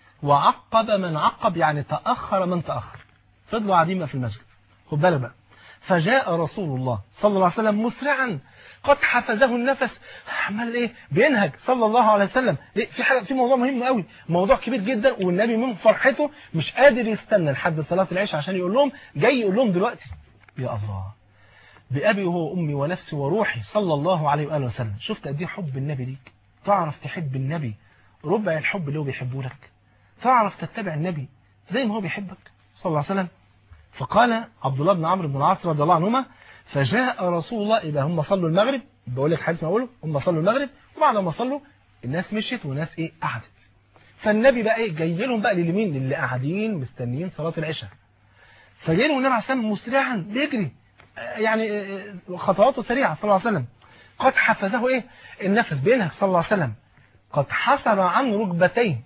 وعقب من عقب يعني تأخر من تأخر فضلوا قاعدين بقى في المسجد خد بالك بقى فجاء رسول الله صلى الله عليه وسلم مسرعا قد حفزه النفس عمل ايه بينهج صلى الله عليه وسلم ليه؟ في حاجه في موضوع مهم قوي موضوع كبير جدا والنبي من فرحته مش قادر يستنى لحد صلاه العشاء عشان يقول لهم جاي يقول لهم دلوقتي يا الله بأبي وهو أمي ونفسي وروحي صلى الله عليه وآله وسلم شفت قد ايه حب النبي ليك تعرف تحب النبي ربع الحب اللي هو بيحبه لك تعرف تتبع النبي زي ما هو بيحبك صلى الله عليه وسلم فقال عبد الله بن عمرو بن العاص رضي الله عنهما فجاء رسول الله إذا هم صلوا المغرب بقول لك حديث ما أقوله هم صلوا المغرب وبعد ما صلوا الناس مشيت وناس إيه قعدت فالنبي بقى إيه جاي لهم بقى لليمين للي قاعدين مستنيين صلاة العشاء فجاي لهم النبي عليه الصلاة والسلام مسرعا بيجري آه، يعني آه، خطواته سريعة صلى الله عليه وسلم قد حفزه إيه النفس بينهج صلى الله عليه وسلم قد حسر عن ركبتيه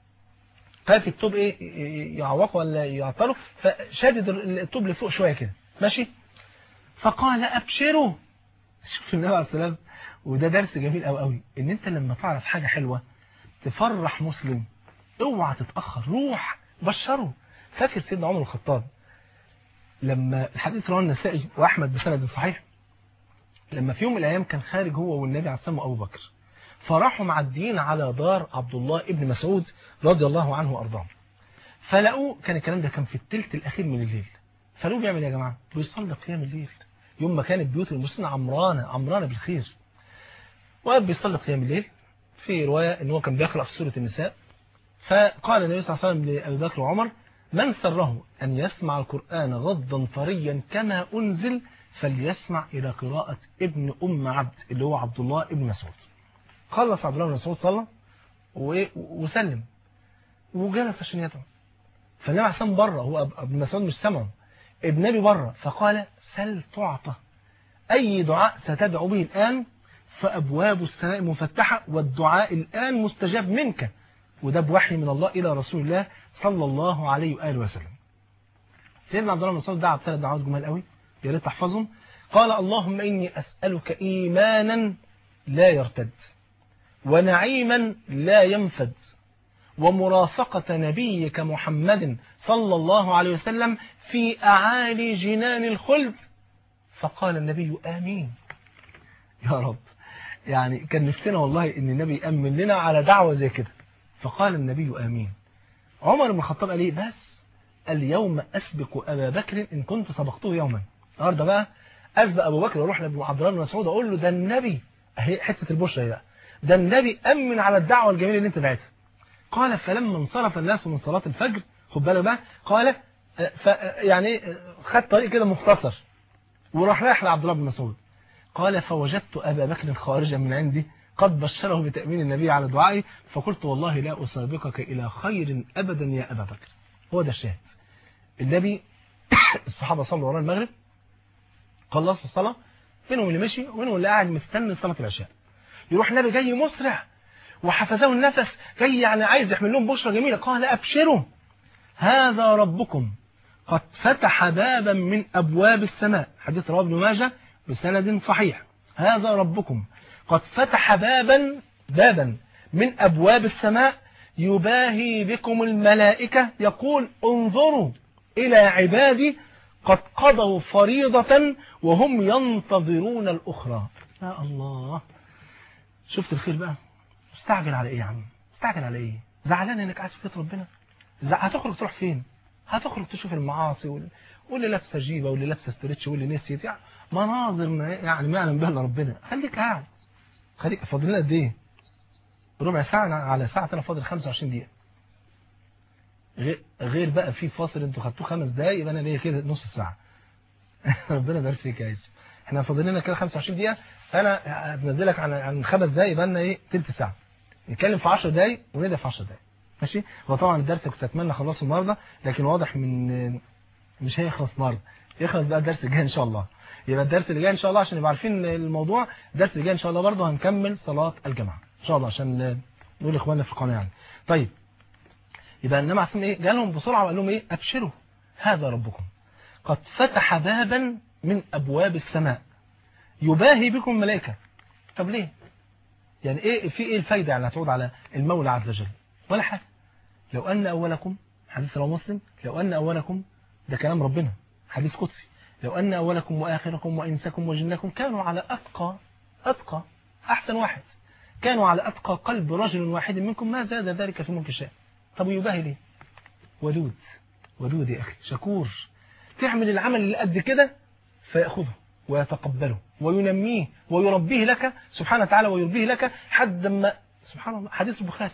خايف التوب ايه يعوقه ولا يعطله فشادد التوب لفوق شويه كده ماشي فقال ابشروا شوف النبي عليه السلام وده درس جميل قوي قوي ان انت لما تعرف حاجه حلوه تفرح مسلم اوعى تتاخر روح بشره فاكر سيدنا عمر الخطاب لما الحديث رواه النسائي واحمد بسند صحيح لما في يوم من الايام كان خارج هو والنبي عليه السلام وابو بكر فراحوا معديين على دار عبد الله ابن مسعود رضي الله عنه وارضاه فلقوه كان الكلام ده كان في الثلث الاخير من الليل فلقوه بيعمل ايه يا جماعه بيصلي قيام الليل يوم ما كانت بيوت المسلمين عمرانه عمرانه بالخير وقف بيصلي قيام الليل في روايه ان هو كان بيقرا في سوره النساء فقال النبي صلى الله عليه وسلم لابي بكر وعمر من سره ان يسمع القران غضا طريا كما انزل فليسمع الى قراءه ابن ام عبد اللي هو عبد الله ابن مسعود خلص عبد الله بن مسعود صلى و- وسلم وجلس عشان يدعو فالنبي عليه الصلاه بره هو أب- ابن مسعود مش سمعه النبي بره فقال سل تعطى اي دعاء ستدعو به الان فابواب السماء مفتحه والدعاء الان مستجاب منك وده بوحي من الله الى رسول الله صلى الله عليه واله وسلم سيدنا عبد الله بن مسعود دعا بثلاث دعوات جمال قوي يا ريت تحفظهم قال اللهم اني اسالك ايمانا لا يرتد ونعيما لا ينفد ومرافقة نبيك محمد صلى الله عليه وسلم في أعالي جنان الخلد فقال النبي آمين يا رب يعني كان نفسنا والله ان النبي يأمن لنا على دعوة زي كده فقال النبي آمين عمر بن الخطاب قال ايه بس اليوم أسبق أبا بكر إن كنت سبقته يوما النهارده بقى أسبق أبو بكر وأروح لابن عبد الله بن مسعود أقول له ده النبي أهي حتة البشرى بقى ده النبي أمن على الدعوة الجميلة اللي أنت دعيتها قال فلما انصرف الناس من صلاة الفجر خد بالك بقى قال ف يعني خد طريق كده مختصر وراح رايح لعبد الله بن مسعود قال فوجدت أبا بكر خارجا من عندي قد بشره بتأمين النبي على دعائي فقلت والله لا أسابقك إلى خير أبدا يا أبا بكر هو ده الشاهد النبي الصحابة صلوا وراء المغرب خلصوا الصلاة منهم اللي مشي ومنهم اللي قاعد مستني صلاة العشاء يروح النبي جاي مسرع وحفزه النفس جاي يعني عايز يحمل لهم بشرى جميلة قال أبشروا هذا ربكم قد فتح بابا من أبواب السماء حديث رواه ابن ماجه بسند صحيح هذا ربكم قد فتح بابا بابا من أبواب السماء يباهي بكم الملائكة يقول انظروا إلى عبادي قد قضوا فريضة وهم ينتظرون الأخرى يا الله شفت الخير بقى مستعجل على ايه يا عم مستعجل على ايه زعلان انك قاعد في بيت ربنا زع... هتخرج تروح فين هتخرج تشوف المعاصي وال... واللي لابسه جيبه واللي لابسه ستريتش واللي نسيت يعني مناظر ما يعني ما يعلم بها الا ربنا خليك قاعد خليك فاضل لنا قد ايه ربع ساعه على ساعه انا فاضل 25 دقيقه غير, غير بقى في فاصل انتوا خدتوه خمس دقايق يبقى انا ليا كده نص ساعه ربنا يبارك فيك يا يوسف احنا فاضل لنا كده 25 دقيقه فانا هنزلك عن عن خمس دقايق يبقى لنا ايه ثلث ساعه نتكلم في 10 دقايق وندى في 10 دقايق ماشي هو طبعا الدرس كنت اتمنى اخلصه النهارده لكن واضح من مش هيخلص النهارده يخلص بقى الدرس الجاي ان شاء الله يبقى الدرس اللي جاي ان شاء الله عشان نبقى عارفين الموضوع الدرس اللي جاي ان شاء الله برضه هنكمل صلاه الجماعه ان شاء الله عشان نقول لاخواننا في القناه يعني طيب يبقى النبي عليه ايه جالهم بسرعه وقال لهم ايه ابشروا هذا ربكم قد فتح بابا من ابواب السماء يباهي بكم الملائكه طب ليه يعني ايه في ايه الفايده يعني هتعود على المولى عز وجل ولا حاجه لو ان اولكم حديث رواه مسلم لو ان اولكم ده كلام ربنا حديث قدسي لو ان اولكم واخركم وانسكم وجنكم كانوا على اتقى اتقى احسن واحد كانوا على اتقى قلب رجل واحد منكم ما زاد ذلك في ملك شيء طب ويباهي ليه ودود ودود يا اخي شكور تعمل العمل اللي قد كده فياخذه ويتقبله وينميه ويربيه لك سبحانه وتعالى ويربيه لك حد ما سبحان الله حديث البخاري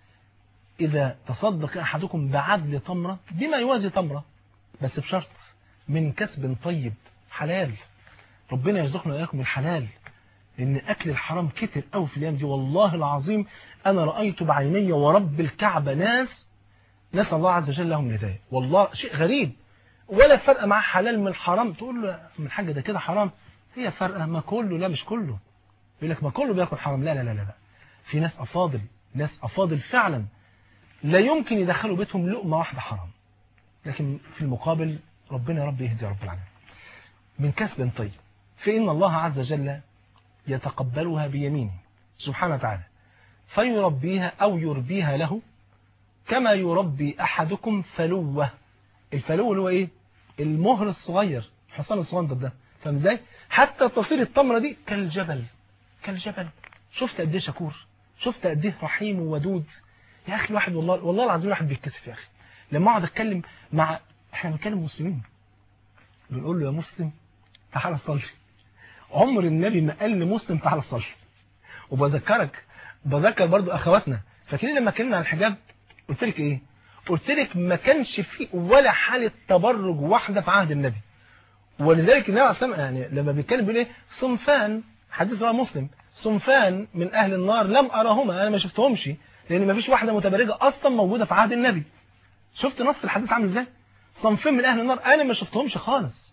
إذا تصدق أحدكم بعدل تمرة بما يوازي تمرة بس بشرط من كسب طيب حلال ربنا يرزقنا وإياكم الحلال لأن أكل الحرام كتر قوي في الأيام دي والله العظيم أنا رأيت بعيني ورب الكعبة ناس نسأل الله عز وجل لهم الهداية والله شيء غريب ولا فرق مع حلال من الحرام تقول له من حاجة ده كده حرام هي فرقة ما كله لا مش كله يقول لك ما كله بياكل حرام لا لا لا لا في ناس أفاضل ناس أفاضل فعلا لا يمكن يدخلوا بيتهم لقمة واحدة حرام لكن في المقابل ربنا يا رب يهدي رب العالمين من كسب طيب فإن الله عز وجل يتقبلها بيمينه سبحانه وتعالى فيربيها أو يربيها له كما يربي أحدكم فلوة الفلو اللي هو إيه المهر الصغير الحصان الصغير ده فاهم ازاي حتى تصير التمرة دي كالجبل كالجبل شفت قد ايه شكور شفت قد ايه رحيم وودود يا اخي الواحد والله والله العظيم الواحد بيتكسف يا اخي لما اقعد اتكلم مع احنا بنتكلم مسلمين بنقول له يا مسلم تعالى صلي عمر النبي ما قال لمسلم تعالى صلي وبذكرك بذكر برضو اخواتنا فاكرين لما اتكلمنا عن الحجاب قلت لك ايه قلت لك ما كانش في ولا حاله تبرج واحده في عهد النبي ولذلك النبي عليه الصلاه يعني لما بيتكلم بيقول ايه صنفان حديث رواه مسلم صنفان من اهل النار لم ارهما انا ما شفتهمش لان ما فيش واحده متبرجه اصلا موجوده في عهد النبي شفت نص الحديث عامل ازاي صنفين من اهل النار انا ما شفتهمش خالص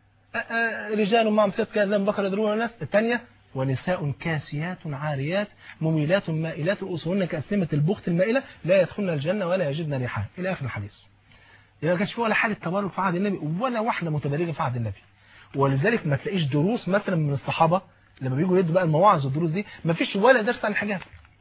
رجال معهم ست كان لم بكر يدرون الناس الثانيه ونساء كاسيات عاريات مميلات مائلات رؤوسهن كأسنمة البخت المائلة لا يدخلن الجنة ولا يجدن ريحها إلى آخر الحديث يعني ما كانش في ولا حالة تبرج في عهد النبي ولا واحدة متبرجة في عهد النبي ولذلك ما تلاقيش دروس مثلا من الصحابة لما بيجوا يدوا بقى المواعظ والدروس دي ما فيش ولا درس عن الحجاب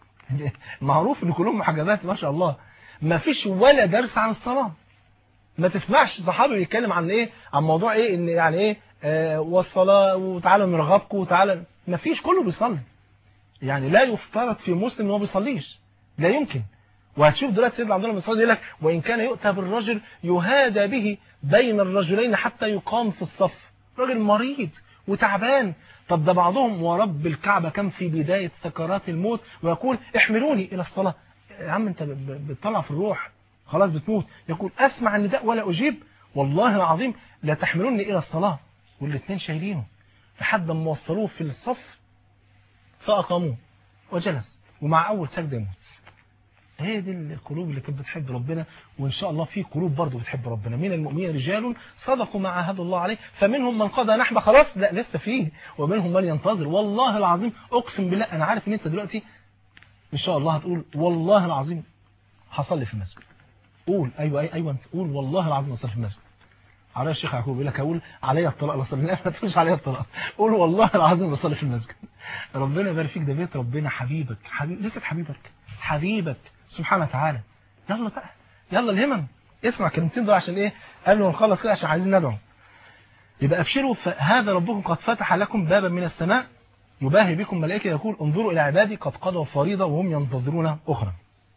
معروف ان كلهم محجبات ما شاء الله ما فيش ولا درس عن الصلاة ما تسمعش صحابي بيتكلم عن ايه عن موضوع ايه ان يعني ايه آه والصلاة وتعالوا نرغبكم وتعالى مفيش كله بيصلي يعني لا يفترض في مسلم ان هو بيصليش لا يمكن وهتشوف دلوقتي سيدنا عبد الله بن مسعود يقول لك وان كان يؤتى بالرجل يهادى به بين الرجلين حتى يقام في الصف راجل مريض وتعبان طب ده بعضهم ورب الكعبة كان في بداية سكرات الموت ويقول احملوني إلى الصلاة يا عم انت ب- ب- بتطلع في الروح خلاص بتموت يقول أسمع النداء ولا أجيب والله العظيم لا تحملوني إلى الصلاة والاثنين شايلينه لحد ما وصلوه في الصف فأقاموه وجلس ومع أول سجدة يموت هي دي القلوب اللي كانت بتحب ربنا وإن شاء الله في قلوب برضه بتحب ربنا من المؤمنين رجال صدقوا ما عاهدوا الله عليه فمنهم من قضى نحبه خلاص لا لسه فيه ومنهم من ينتظر والله العظيم أقسم بالله أنا عارف إن أنت دلوقتي إن شاء الله هتقول والله العظيم هصلي في المسجد قول أيوة أيوة, أيوة أنت قول والله العظيم هصلي في المسجد على الشيخ يعقوب يقول لك اقول عليا الطلاق بصلي لا ما تقولش عليا الطلاق قول والله العظيم بصلي في المسجد ربنا يبارك فيك ده بيت ربنا حبيبك حبيب لسه حبيبك حبيبك سبحانه وتعالى يلا بقى يلا الهمم اسمع كلمتين دول عشان ايه قبل ما نخلص كده عشان عايزين ندعو يبقى ابشروا فهذا ربكم قد فتح لكم بابا من السماء يباهي بكم ملائكه يقول انظروا الى عبادي قد قضوا فريضه وهم ينتظرون اخرى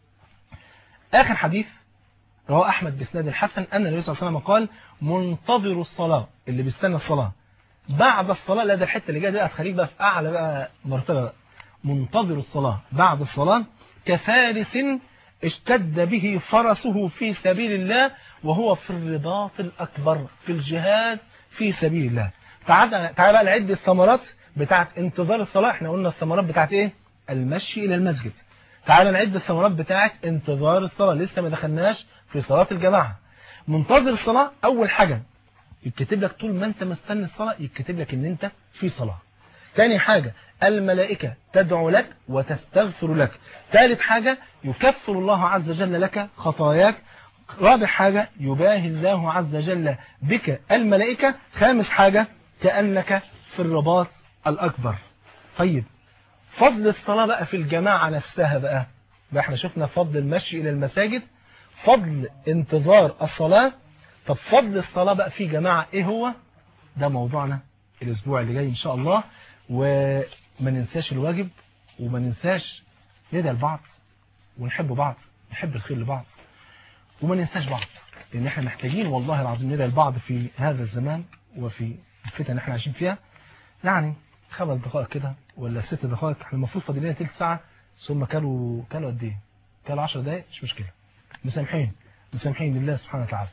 اخر حديث رواه أحمد بإسناد الحسن أن النبي صلى الله عليه وسلم قال منتظر الصلاة اللي بيستنى الصلاة بعد الصلاة لا ده الحتة اللي جايه دي هتخليك بقى في أعلى بقى مرتبة بقى. منتظر الصلاة بعد الصلاة كفارس اشتد به فرسه في سبيل الله وهو في الرباط الأكبر في الجهاد في سبيل الله تعال تعال بقى نعد الثمرات بتاعت انتظار الصلاة احنا قلنا الثمرات بتاعت ايه المشي إلى المسجد تعال نعد الثمرات بتاعت انتظار الصلاة لسه ما دخلناش في صلاة الجماعة منتظر الصلاة أول حاجة يتكتب لك طول ما أنت مستني الصلاة يتكتب لك إن أنت في صلاة تاني حاجة الملائكة تدعو لك وتستغفر لك ثالث حاجة يكفر الله عز وجل لك خطاياك رابع حاجة يباهي الله عز وجل بك الملائكة خامس حاجة كأنك في الرباط الأكبر طيب فضل الصلاة بقى في الجماعة نفسها بقى بقى احنا شفنا فضل المشي إلى المساجد فضل انتظار الصلاة طب فضل الصلاة بقى في جماعة ايه هو ده موضوعنا الاسبوع اللي جاي ان شاء الله وما ننساش الواجب وما ننساش ندعي لبعض ونحب بعض نحب الخير لبعض وما ننساش بعض لان احنا محتاجين والله العظيم ندعي لبعض في هذا الزمان وفي الفتن اللي احنا عايشين فيها يعني خمس دقائق كده ولا ست دقائق احنا المفروض فاضل لنا ثلث ساعه ثم كانوا كانوا قد ايه؟ كانوا 10 دقائق مش مشكله مسامحين مسامحين لله سبحانه وتعالى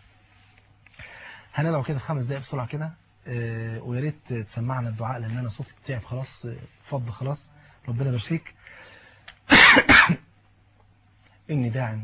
هندعو كده في خمس دقائق بسرعه كده اه ويا ريت تسمعنا الدعاء لان انا صوتي تعب خلاص اه فض خلاص ربنا يبارك فيك اني داع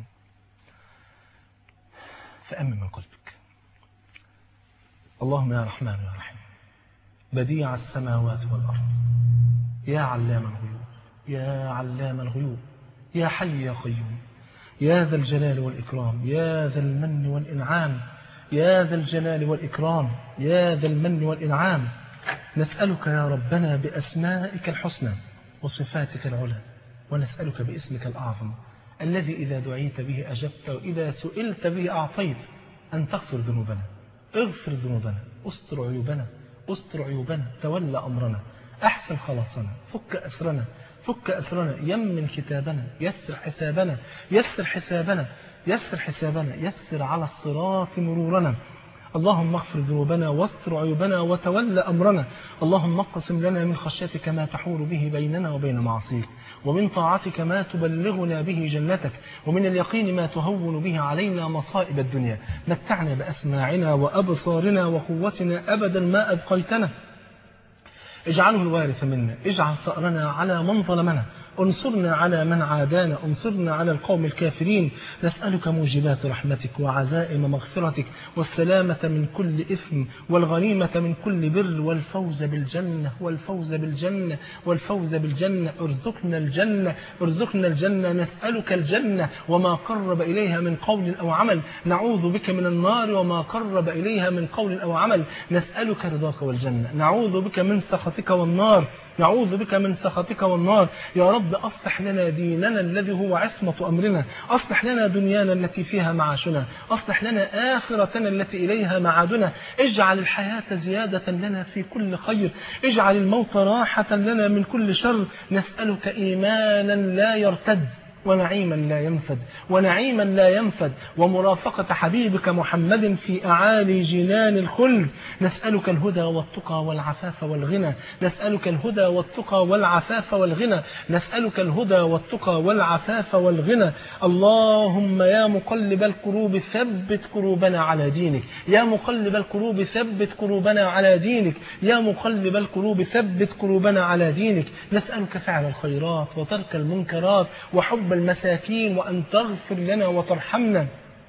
فامن من قلبك اللهم يا رحمن يا رحيم بديع السماوات والارض يا علام الغيوب يا علام الغيوب يا حي يا قيوم يا ذا الجلال والإكرام يا ذا المن والإنعام يا ذا الجلال والإكرام يا ذا المن والإنعام نسألك يا ربنا بأسمائك الحسنى وصفاتك العلى ونسألك باسمك الأعظم الذي إذا دعيت به أجبت وإذا سئلت به أعطيت أن تغفر ذنوبنا اغفر ذنوبنا استر عيوبنا استر عيوبنا تولى أمرنا أحسن خلاصنا فك أسرنا فك أسرنا يمن كتابنا يسر حسابنا يسر حسابنا يسر حسابنا يسر على الصراط مرورنا اللهم اغفر ذنوبنا واستر عيوبنا وتول أمرنا اللهم اقسم لنا من خشيتك ما تحول به بيننا وبين معصيك ومن طاعتك ما تبلغنا به جنتك ومن اليقين ما تهون به علينا مصائب الدنيا متعنا بأسماعنا وأبصارنا وقوتنا أبدا ما أبقيتنا اجعله الوارث منا اجعل ثأرنا على من ظلمنا انصرنا على من عادانا انصرنا على القوم الكافرين نسألك موجبات رحمتك وعزائم مغفرتك والسلامة من كل إثم والغنيمة من كل بر والفوز بالجنة والفوز بالجنة والفوز بالجنة ارزقنا الجنة ارزقنا الجنة نسألك الجنة وما قرب إليها من قول أو عمل نعوذ بك من النار وما قرب إليها من قول أو عمل نسألك رضاك والجنة نعوذ بك من سخطك والنار نعوذ بك من سخطك والنار يا رب رب أصلح لنا ديننا الذي هو عصمة أمرنا أصلح لنا دنيانا التي فيها معاشنا أصلح لنا آخرتنا التي إليها معادنا اجعل الحياة زيادة لنا في كل خير اجعل الموت راحة لنا من كل شر نسألك إيمانا لا يرتد ونعيما لا ينفد ونعيما لا ينفد ومرافقة حبيبك محمد في أعالي جنان الخلد نسألك الهدى والتقى والعفاف والغنى نسألك الهدى والتقى والعفاف والغنى نسألك الهدى والتقى والعفاف والغنى اللهم يا مقلب القلوب ثبت قلوبنا على دينك يا مقلب القلوب ثبت قلوبنا على دينك يا مقلب القلوب ثبت قلوبنا على دينك نسألك فعل الخيرات وترك المنكرات وحب المساكين وأن تغفر لنا وترحمنا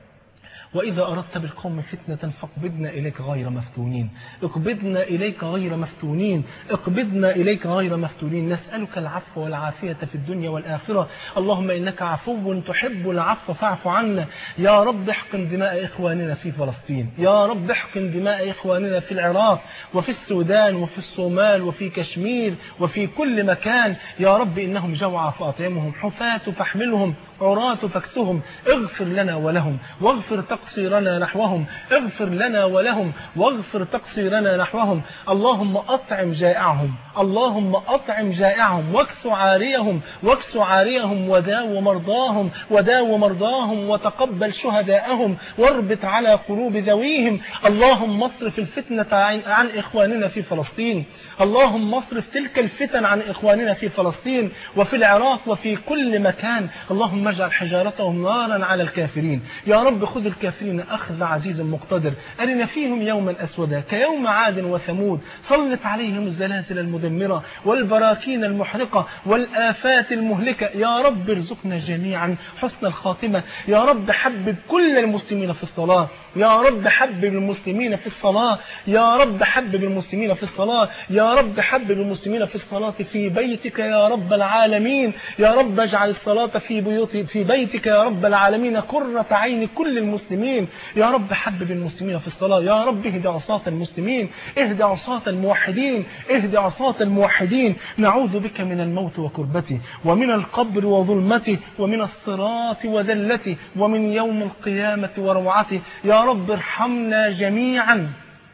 وإذا أردت بالقوم فتنة فاقبضنا إليك غير مفتونين اقبضنا إليك غير مفتونين اقبضنا إليك غير مفتونين نسألك العفو والعافية في الدنيا والآخرة اللهم إنك عفو تحب العفو فاعف عنا يا رب احقن دماء إخواننا في فلسطين يا رب احقن دماء إخواننا في العراق وفي السودان وفي الصومال وفي كشمير وفي كل مكان يا رب إنهم جوعى فأطعمهم حفاة فاحملهم عراة فاكسهم اغفر لنا ولهم واغفر تقصيرنا نحوهم اغفر لنا ولهم واغفر تقصيرنا نحوهم اللهم أطعم جائعهم اللهم أطعم جائعهم واكس عاريهم واكس عاريهم وداو مرضاهم وداو مرضاهم وتقبل شهداءهم واربط على قلوب ذويهم اللهم اصرف الفتنة عن, عن إخواننا في فلسطين اللهم اصرف تلك الفتن عن إخواننا في فلسطين وفي العراق وفي كل مكان اللهم اجعل حجارتهم نارا على الكافرين يا رب خذ الكافرين أخذ عزيز مقتدر أرنا فيهم يوما أسودا كيوم عاد وثمود سلط عليهم الزلازل المدمرة والبراكين المحرقة والآفات المهلكة يا رب ارزقنا جميعا حسن الخاتمة يا رب حبب كل المسلمين في الصلاة يا رب حبب المسلمين في الصلاة يا رب حبب المسلمين في الصلاة يا رب حبب المسلمين في الصلاة في بيتك يا رب العالمين يا رب اجعل الصلاة في بيوت في بيتك يا رب العالمين قرة عين كل المسلمين يا رب حبب المسلمين في الصلاة يا رب اهد عصاة المسلمين اهد عصاة الموحدين اهد عصاة الموحدين نعوذ بك من الموت وكربته ومن القبر وظلمته ومن الصراط وذلته ومن يوم القيامة وروعته يا رب ارحمنا جميعا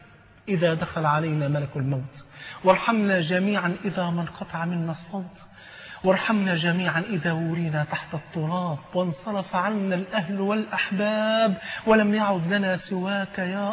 إذا دخل علينا ملك الموت وارحمنا جميعا إذا ما انقطع منا الصوت وارحمنا جميعا إذا ورينا تحت التراب وانصرف عنا الأهل والأحباب ولم يعد لنا سواك يا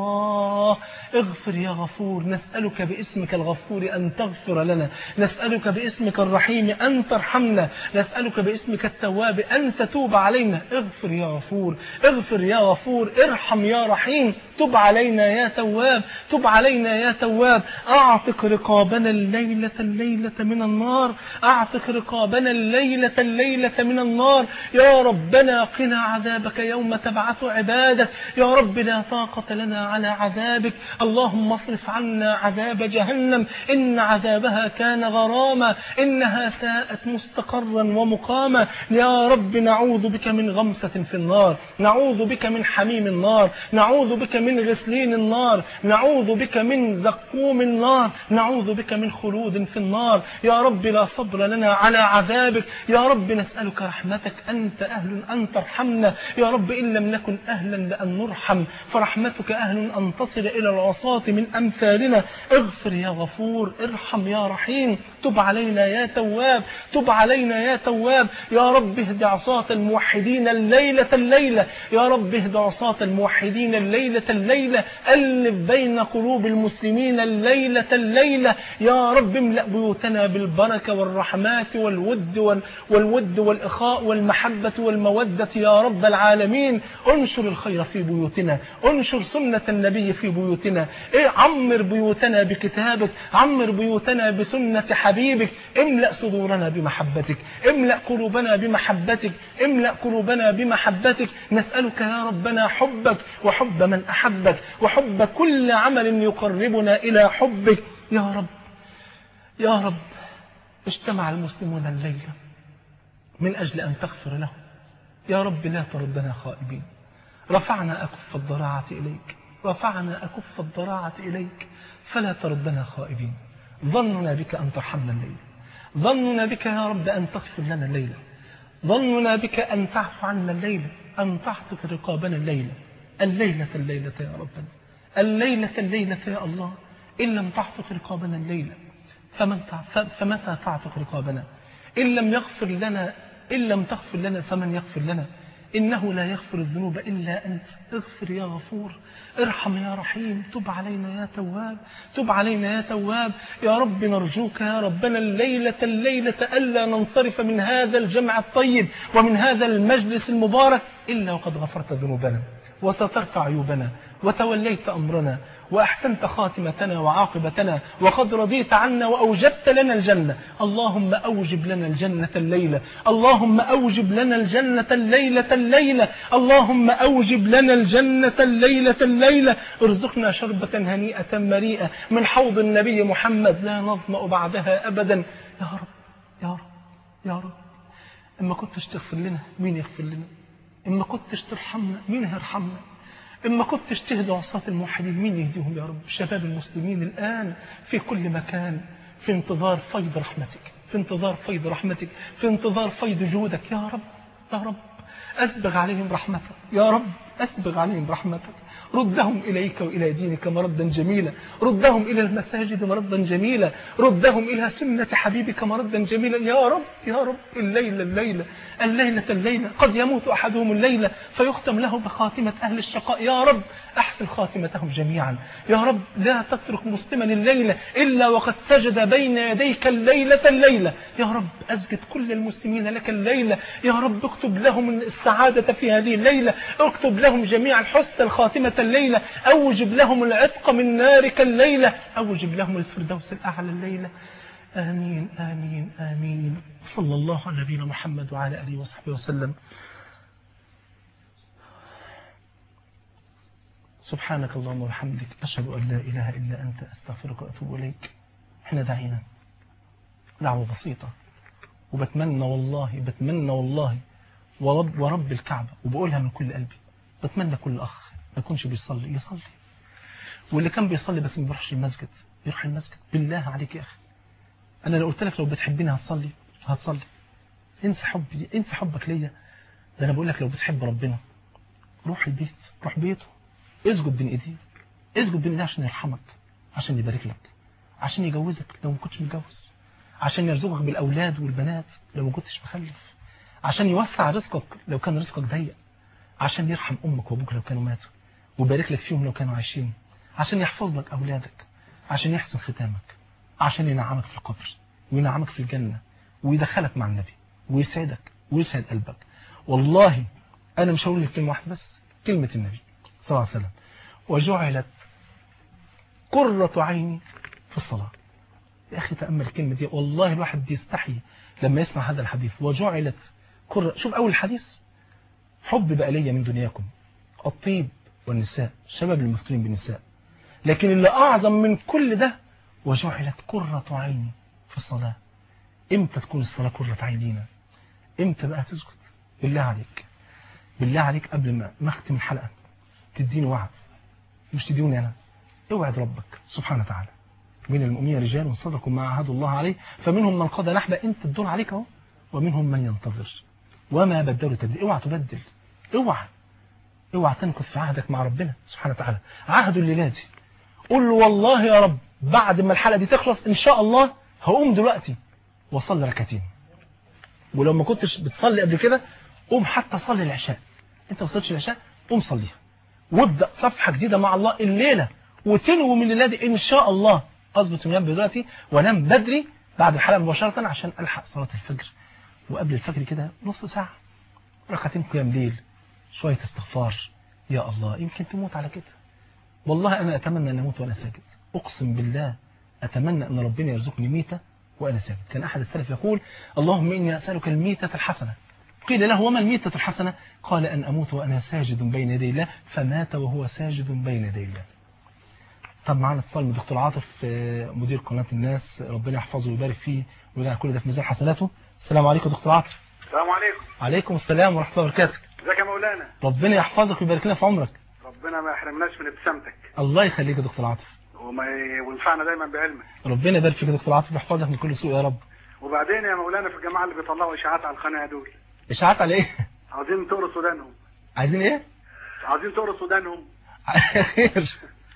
الله اغفر يا غفور نسألك باسمك الغفور أن تغفر لنا نسألك باسمك الرحيم أن ترحمنا نسألك باسمك التواب أن تتوب علينا اغفر يا غفور اغفر يا غفور ارحم يا رحيم تب علينا يا تواب تب علينا يا تواب أعتق رقابنا الليلة الليلة من النار أعتق رقابنا الليلة الليلة من النار يا ربنا قنا عذابك يوم تبعث عبادك يا رب لا طاقة لنا على عذابك اللهم اصرف عنا عذاب جهنم إن عذابها كان غراما إنها ساءت مستقرا ومقاما يا رب نعوذ بك من غمسة في النار نعوذ بك من حميم النار نعوذ بك من غسلين النار نعوذ بك من زقوم النار نعوذ بك من خلود في النار يا رب لا صبر لنا على عذابك يا رب نسألك رحمتك أنت أهل أن ترحمنا يا رب إن لم نكن أهلا لأن نرحم فرحمتك أهل أن تصل إلى العصاة من أمثالنا اغفر يا غفور ارحم يا رحيم تب علينا يا تواب تب علينا يا تواب يا رب اهد عصاة الموحدين الليلة الليلة يا رب اهد عصاة الموحدين الليلة الليلة ألف بين قلوب المسلمين الليلة الليلة يا رب املأ بيوتنا بالبركة والرحمات والود وال والود والإخاء والمحبة والمودة يا رب العالمين انشر الخير في بيوتنا انشر سنة النبي في بيوتنا ايه عمر بيوتنا بكتابك عمر بيوتنا بسنة حبيبك املأ صدورنا بمحبتك املأ قلوبنا بمحبتك املأ قلوبنا بمحبتك نسألك يا ربنا حبك وحب من أحبك وحب كل عمل يقربنا إلى حبك يا رب يا رب اجتمع المسلمون الليلة من أجل أن تغفر لهم يا رب لا تردنا خائبين رفعنا أكف الضراعة إليك رفعنا أكف الضراعة إليك فلا تردنا خائبين ظننا بك أن ترحمنا الليل ظننا بك يا رب أن تغفر لنا الليلة ظننا بك أن تعفو عنا الليلة أن تعتق رقابنا الليلة الليلة الليلة يا ربنا الليلة الليلة يا الله إن لم تعتق رقابنا الليلة فمن تع- ف- فمتى تعتق رقابنا إن لم يغفر لنا إن لم تغفر لنا فمن يغفر لنا إنه لا يغفر الذنوب إلا أنت اغفر يا غفور ارحم يا رحيم تب علينا يا تواب تب علينا يا تواب يا رب نرجوك يا ربنا الليلة الليلة ألا ننصرف من هذا الجمع الطيب ومن هذا المجلس المبارك إلا وقد غفرت ذنوبنا وسترت عيوبنا وتوليت أمرنا وأحسنت خاتمتنا وعاقبتنا وقد رضيت عنا وأوجبت لنا الجنة اللهم أوجب لنا الجنة الليلة اللهم أوجب لنا الجنة الليلة الليلة اللهم أوجب لنا الجنة الليلة الليلة ارزقنا شربة هنيئة مريئة من حوض النبي محمد لا نظمأ بعدها أبدا يا رب يا رب يا رب إما كنتش تغفر لنا مين يغفر لنا إما كنتش ترحمنا مين هيرحمنا إما كنتش تهدى عصاة الموحدين مين يهديهم يا رب شباب المسلمين الآن في كل مكان في انتظار فيض رحمتك في انتظار فيض رحمتك في انتظار فيض جودك يا رب يا رب أسبغ عليهم رحمتك يا رب أسبغ عليهم رحمتك ردهم إليك وإلى دينك مردا جميلا ردهم إلى المساجد مردا جميلا ردهم إلى سنة حبيبك مردا جميلا يا رب يا رب الليلة الليلة الليلة الليلة قد يموت أحدهم الليلة فيختم له بخاتمة أهل الشقاء يا رب أحسن خاتمتهم جميعا يا رب لا تترك مسلما الليلة إلا وقد سجد بين يديك الليلة الليلة يا رب أسجد كل المسلمين لك الليلة يا رب اكتب لهم السعادة في هذه الليلة اكتب لهم جميعا حسن الخاتمة الليلة أوجب لهم العتق من نارك الليلة أوجب لهم الفردوس الأعلى الليلة آمين آمين آمين صلى الله على نبينا محمد وعلى آله وصحبه وسلم سبحانك اللهم وبحمدك أشهد أن لا إله إلا أنت أستغفرك وأتوب إليك احنا دعينا دعوة بسيطة وبتمنى والله بتمنى والله ورب, ورب الكعبة وبقولها من كل قلبي بتمنى كل أخ ما يكونش بيصلي يصلي واللي كان بيصلي بس ما بيروحش المسجد يروح المسجد بالله عليك يا أخي أنا لو قلت لك لو بتحبني هتصلي هتصلي انسى حبي انسى حبك ليا ده أنا بقول لك لو بتحب ربنا روح البيت روح بيته اسجد بين ايديه اسجد بين ايديه عشان يرحمك عشان يبارك لك عشان يجوزك لو ما كنتش متجوز عشان يرزقك بالاولاد والبنات لو ما كنتش مخلف عشان يوسع رزقك لو كان رزقك ضيق عشان يرحم امك وابوك لو كانوا ماتوا ويبارك لك فيهم لو كانوا عايشين عشان يحفظ لك اولادك عشان يحسن ختامك عشان ينعمك في القبر وينعمك في الجنة ويدخلك مع النبي ويسعدك ويسعد قلبك والله انا مش هقول لك كلمه واحده بس كلمه النبي صلى الله عليه وسلم وجعلت قرة عيني في الصلاة يا أخي تأمل الكلمة دي والله الواحد بيستحي لما يسمع هذا الحديث وجعلت قرة شوف أول الحديث حب بقى ليا من دنياكم الطيب والنساء شباب المفتونين بالنساء لكن اللي أعظم من كل ده وجعلت قرة عيني في الصلاة امتى تكون الصلاة قرة عينينا امتى بقى تسكت بالله عليك بالله عليك قبل ما ما اختم الحلقة تديني وعد مش تديوني أنا اوعد ربك سبحانه وتعالى من المؤمنين رجال صدقوا ما عهدوا الله عليه فمنهم من قضى نحبه انت الدور عليك اهو ومنهم من ينتظر وما بدلوا تبديل اوعى تبدل اوعى اوعى تنكث في عهدك مع ربنا سبحانه وتعالى عهد الليلة دي قول له والله يا رب بعد ما الحلقة دي تخلص ان شاء الله هقوم دلوقتي واصلي ركعتين ولو ما كنتش بتصلي قبل كده قوم حتى صلي العشاء انت ما وصلتش العشاء قوم صليها وابدأ صفحة جديدة مع الله الليلة وتنوي من الليلة دي إن شاء الله أظبط منام دلوقتي وانام بدري بعد الحلقة مباشرة عشان ألحق صلاة الفجر وقبل الفجر كده نص ساعة ركعتين قيام ليل شوية استغفار يا الله يمكن تموت على كده والله أنا أتمنى أن أموت وأنا ساجد أقسم بالله أتمنى أن ربنا يرزقني ميتة وأنا ساجد كان أحد السلف يقول اللهم إني أسألك الميتة الحسنة قيل له وما الميتة الحسنة قال أن أموت وأنا ساجد بين يدي الله فمات وهو ساجد بين يدي الله طب معانا اتصال من دكتور عاطف مدير قناة الناس ربنا يحفظه ويبارك فيه ويجعل كل ده في ميزان حسناته السلام عليكم دكتور عاطف السلام عليكم عليكم السلام ورحمة الله وبركاته ازيك يا مولانا ربنا يحفظك ويبارك لنا في عمرك ربنا ما يحرمناش من ابتسامتك الله يخليك يا دكتور عاطف وما وينفعنا دايما بعلمك ربنا يبارك فيك يا دكتور عاطف ويحفظك من كل سوء يا رب وبعدين يا مولانا في الجماعه اللي بيطلعوا اشاعات على القناه دول اشاعات على ايه عاوزين تقروا سودانهم عايزين ايه عاوزين تقروا سودانهم خير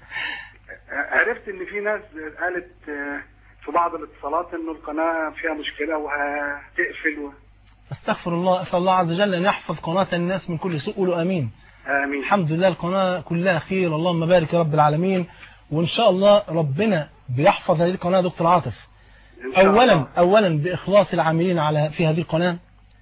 عرفت ان في ناس قالت آه، في بعض الاتصالات انه القناه فيها مشكله وهتقفل و... استغفر الله اسال الله عز وجل ان يحفظ قناه الناس من كل سوء قولوا امين امين الحمد لله القناه كلها خير اللهم بارك يا رب العالمين وان شاء الله ربنا بيحفظ هذه القناه يا دكتور عاطف إن شاء اولا الله. اولا باخلاص العاملين على في هذه القناه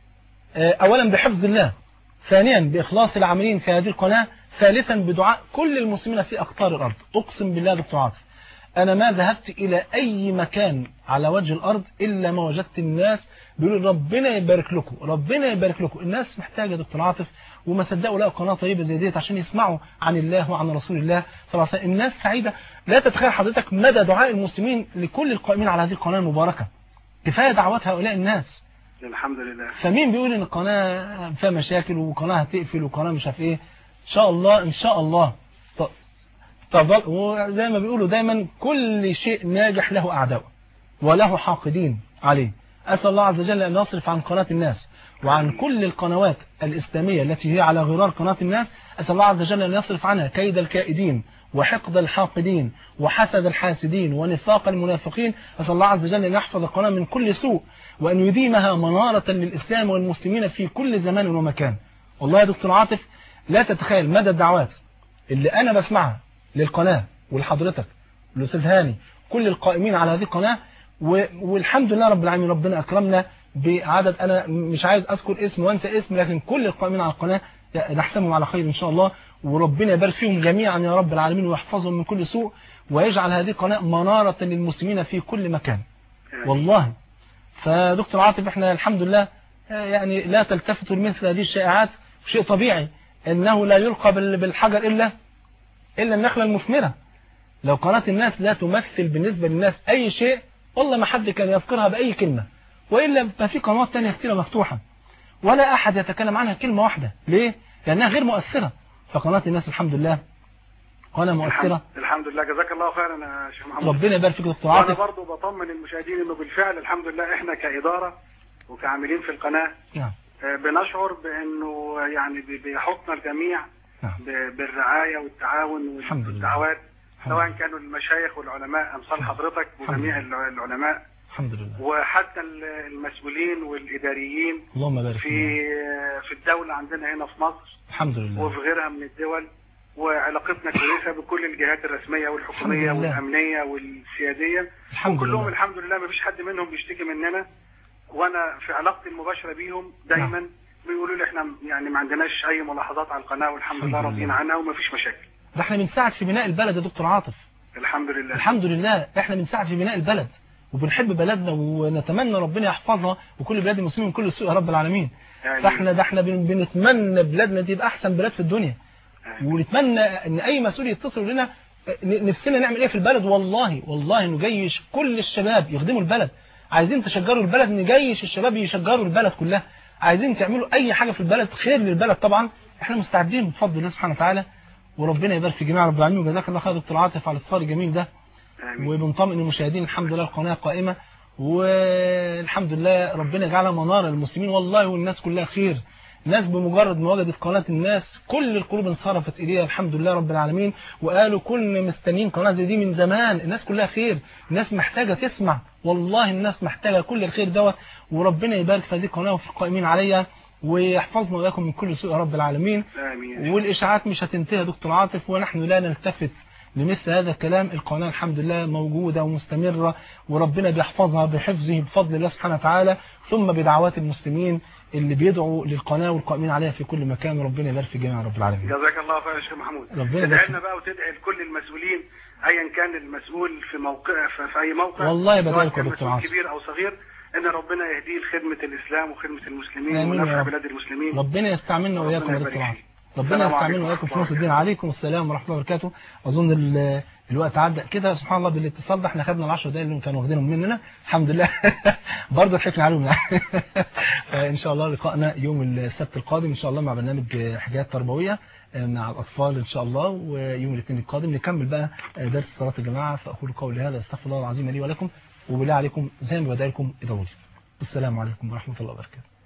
آه، اولا بحفظ الله ثانيا باخلاص العاملين في هذه القناه ثالثا بدعاء كل المسلمين في اقطار الارض اقسم بالله يا دكتور عاطف انا ما ذهبت الى اي مكان على وجه الارض الا ما وجدت الناس بيقولوا ربنا يبارك لكم ربنا يبارك لكم الناس محتاجه يا دكتور عاطف وما صدقوا لقوا قناه طيبه زي ديت عشان يسمعوا عن الله وعن رسول الله صلى الله عليه وسلم الناس سعيده لا تتخيل حضرتك مدى دعاء المسلمين لكل القائمين على هذه القناه المباركه كفايه دعوات هؤلاء الناس الحمد لله فمين بيقول ان القناه فيها مشاكل وقناه هتقفل وقناه مش عارف ايه ان شاء الله ان شاء الله ط- تظل وزي ما بيقولوا دايما كل شيء ناجح له اعداء وله حاقدين عليه اسال الله عز وجل ان يصرف عن قناه الناس وعن كل القنوات الاسلاميه التي هي على غرار قناه الناس اسال الله عز وجل ان يصرف عنها كيد الكائدين وحقد الحاقدين وحسد الحاسدين ونفاق المنافقين أسأل الله عز وجل أن يحفظ القناة من كل سوء وأن يديمها منارة للإسلام والمسلمين في كل زمان ومكان والله يا دكتور عاطف لا تتخيل مدى الدعوات اللي أنا بسمعها للقناة ولحضرتك الأستاذ هاني كل القائمين على هذه القناة و- والحمد لله رب العالمين ربنا أكرمنا بعدد أنا مش عايز أذكر اسم وأنسى اسم لكن كل القائمين على القناة نحسبهم على خير إن شاء الله وربنا يبارك فيهم جميعا يا رب العالمين ويحفظهم من كل سوء ويجعل هذه القناة منارة للمسلمين في كل مكان والله فدكتور عاطف احنا الحمد لله آه، يعني لا تلتفتوا لمثل هذه الشائعات شيء طبيعي انه لا يلقى بال- بالحجر الا الا النخله المثمره لو قناه الناس لا تمثل بالنسبه للناس اي شيء والله ما حد كان يذكرها باي كلمه والا ففي قنوات تانية كثيره مفتوحه ولا احد يتكلم عنها كلمه واحده ليه لانها غير مؤثره فقناه الناس الحمد لله قناه مؤثره الحمد, الحمد لله جزاك الله خيرا يا شيخ محمد ربنا يبارك فيك يا دكتور وانا عاطف برضو بطمن المشاهدين انه بالفعل الحمد لله احنا كاداره وكعاملين في القناه نعم آه، بنشعر بانه يعني بي- بيحطنا الجميع نعم ب- بالرعايه والتعاون الحمد لله. والدعوات الحمد سواء لله. كانوا المشايخ والعلماء امثال الحمد حضرتك الحمد وجميع لله. الع- العلماء الحمد لله وحتى ال- المسؤولين والاداريين اللهم بارك في فيك في الدوله عندنا هنا في مصر الحمد لله وفي غيرها من الدول وعلاقتنا كويسه بكل الجهات الرسميه والحكوميه الحمد لله. والامنيه والسياديه الحمد وكلهم لله الحمد لله ما فيش حد منهم بيشتكي مننا وانا في علاقتي المباشره بيهم دايما بيقولوا لي احنا يعني ما عندناش اي ملاحظات على القناه والحمد الحمد لله لله. راضيين عنها وما فيش مشاكل ده احنا بنساعد في بناء البلد يا دكتور عاطف الحمد لله الحمد لله احنا بنساعد في بناء البلد وبنحب بلدنا ونتمنى ربنا يحفظها وكل بلاد المسلمين من كل سوء يا رب العالمين آمين. فاحنا ده احنا بن- بنتمنى بلادنا دي يبقى احسن بلاد في الدنيا آمين. ونتمنى ان اي مسؤول يتصل لنا ن- نفسنا نعمل ايه في البلد والله والله نجيش كل الشباب يخدموا البلد عايزين تشجروا البلد نجيش الشباب يشجروا البلد كلها عايزين تعملوا اي حاجه في البلد خير للبلد طبعا احنا مستعدين بفضل الله سبحانه وتعالى وربنا يبارك في جميع رب العالمين وجزاك الله خير يا دكتور عاطف على الاتصال الجميل ده آمين. وبنطمئن المشاهدين الحمد لله القناة قائمة والحمد لله ربنا يجعلها منارة للمسلمين والله والناس كلها خير ناس بمجرد ما وجدت قناة الناس كل القلوب انصرفت إليها الحمد لله رب العالمين وقالوا كنا مستنيين قناة زي دي من زمان الناس كلها خير الناس محتاجة تسمع والله الناس محتاجة كل الخير دوت وربنا يبارك في هذه القناة وفي القائمين عليها ويحفظنا وإياكم من كل سوء يا رب العالمين امين والإشاعات مش هتنتهي يا دكتور عاطف ونحن لا نلتفت لمثل هذا الكلام القناة الحمد لله موجودة ومستمرة وربنا بيحفظها بحفظه بفضل الله سبحانه وتعالى ثم بدعوات المسلمين اللي بيدعوا للقناة والقائمين عليها في كل مكان وربنا يبارك في جميع رب العالمين جزاك الله خير يا شيخ محمود ربنا تدعي يبارك لنا بقى وتدعي لكل المسؤولين ايا كان المسؤول في موقع في, في اي موقع والله سواء بدعي لكم كان يا دكتور مسؤول عاصم. كبير او صغير ان ربنا يهديه لخدمه الاسلام وخدمه المسلمين آمين يا ونفع رب. بلاد المسلمين ربنا يستعملنا ربنا وإياكم يا يبارك دكتور عاصم فيك. ربنا السلام يستعملنا عليكم وإياكم في ورحمة نص الله الدين عليكم السلام ورحمة الله وبركاته أظن ال- الوقت عدى كده سبحان الله بالاتصال ده احنا خدنا العشر دقايق اللي كانوا واخدينهم مننا الحمد لله برضه ضحكنا عليهم يعني ان شاء الله لقائنا يوم السبت القادم ان شاء الله مع برنامج حاجات تربويه مع الاطفال ان شاء الله ويوم الاثنين القادم نكمل بقى درس صلاه الجماعه فاقول قولي هذا استغفر الله العظيم لي ولكم وبالله عليكم زي ما بدأ لكم ادعوا لي والسلام عليكم ورحمة الله وبركاته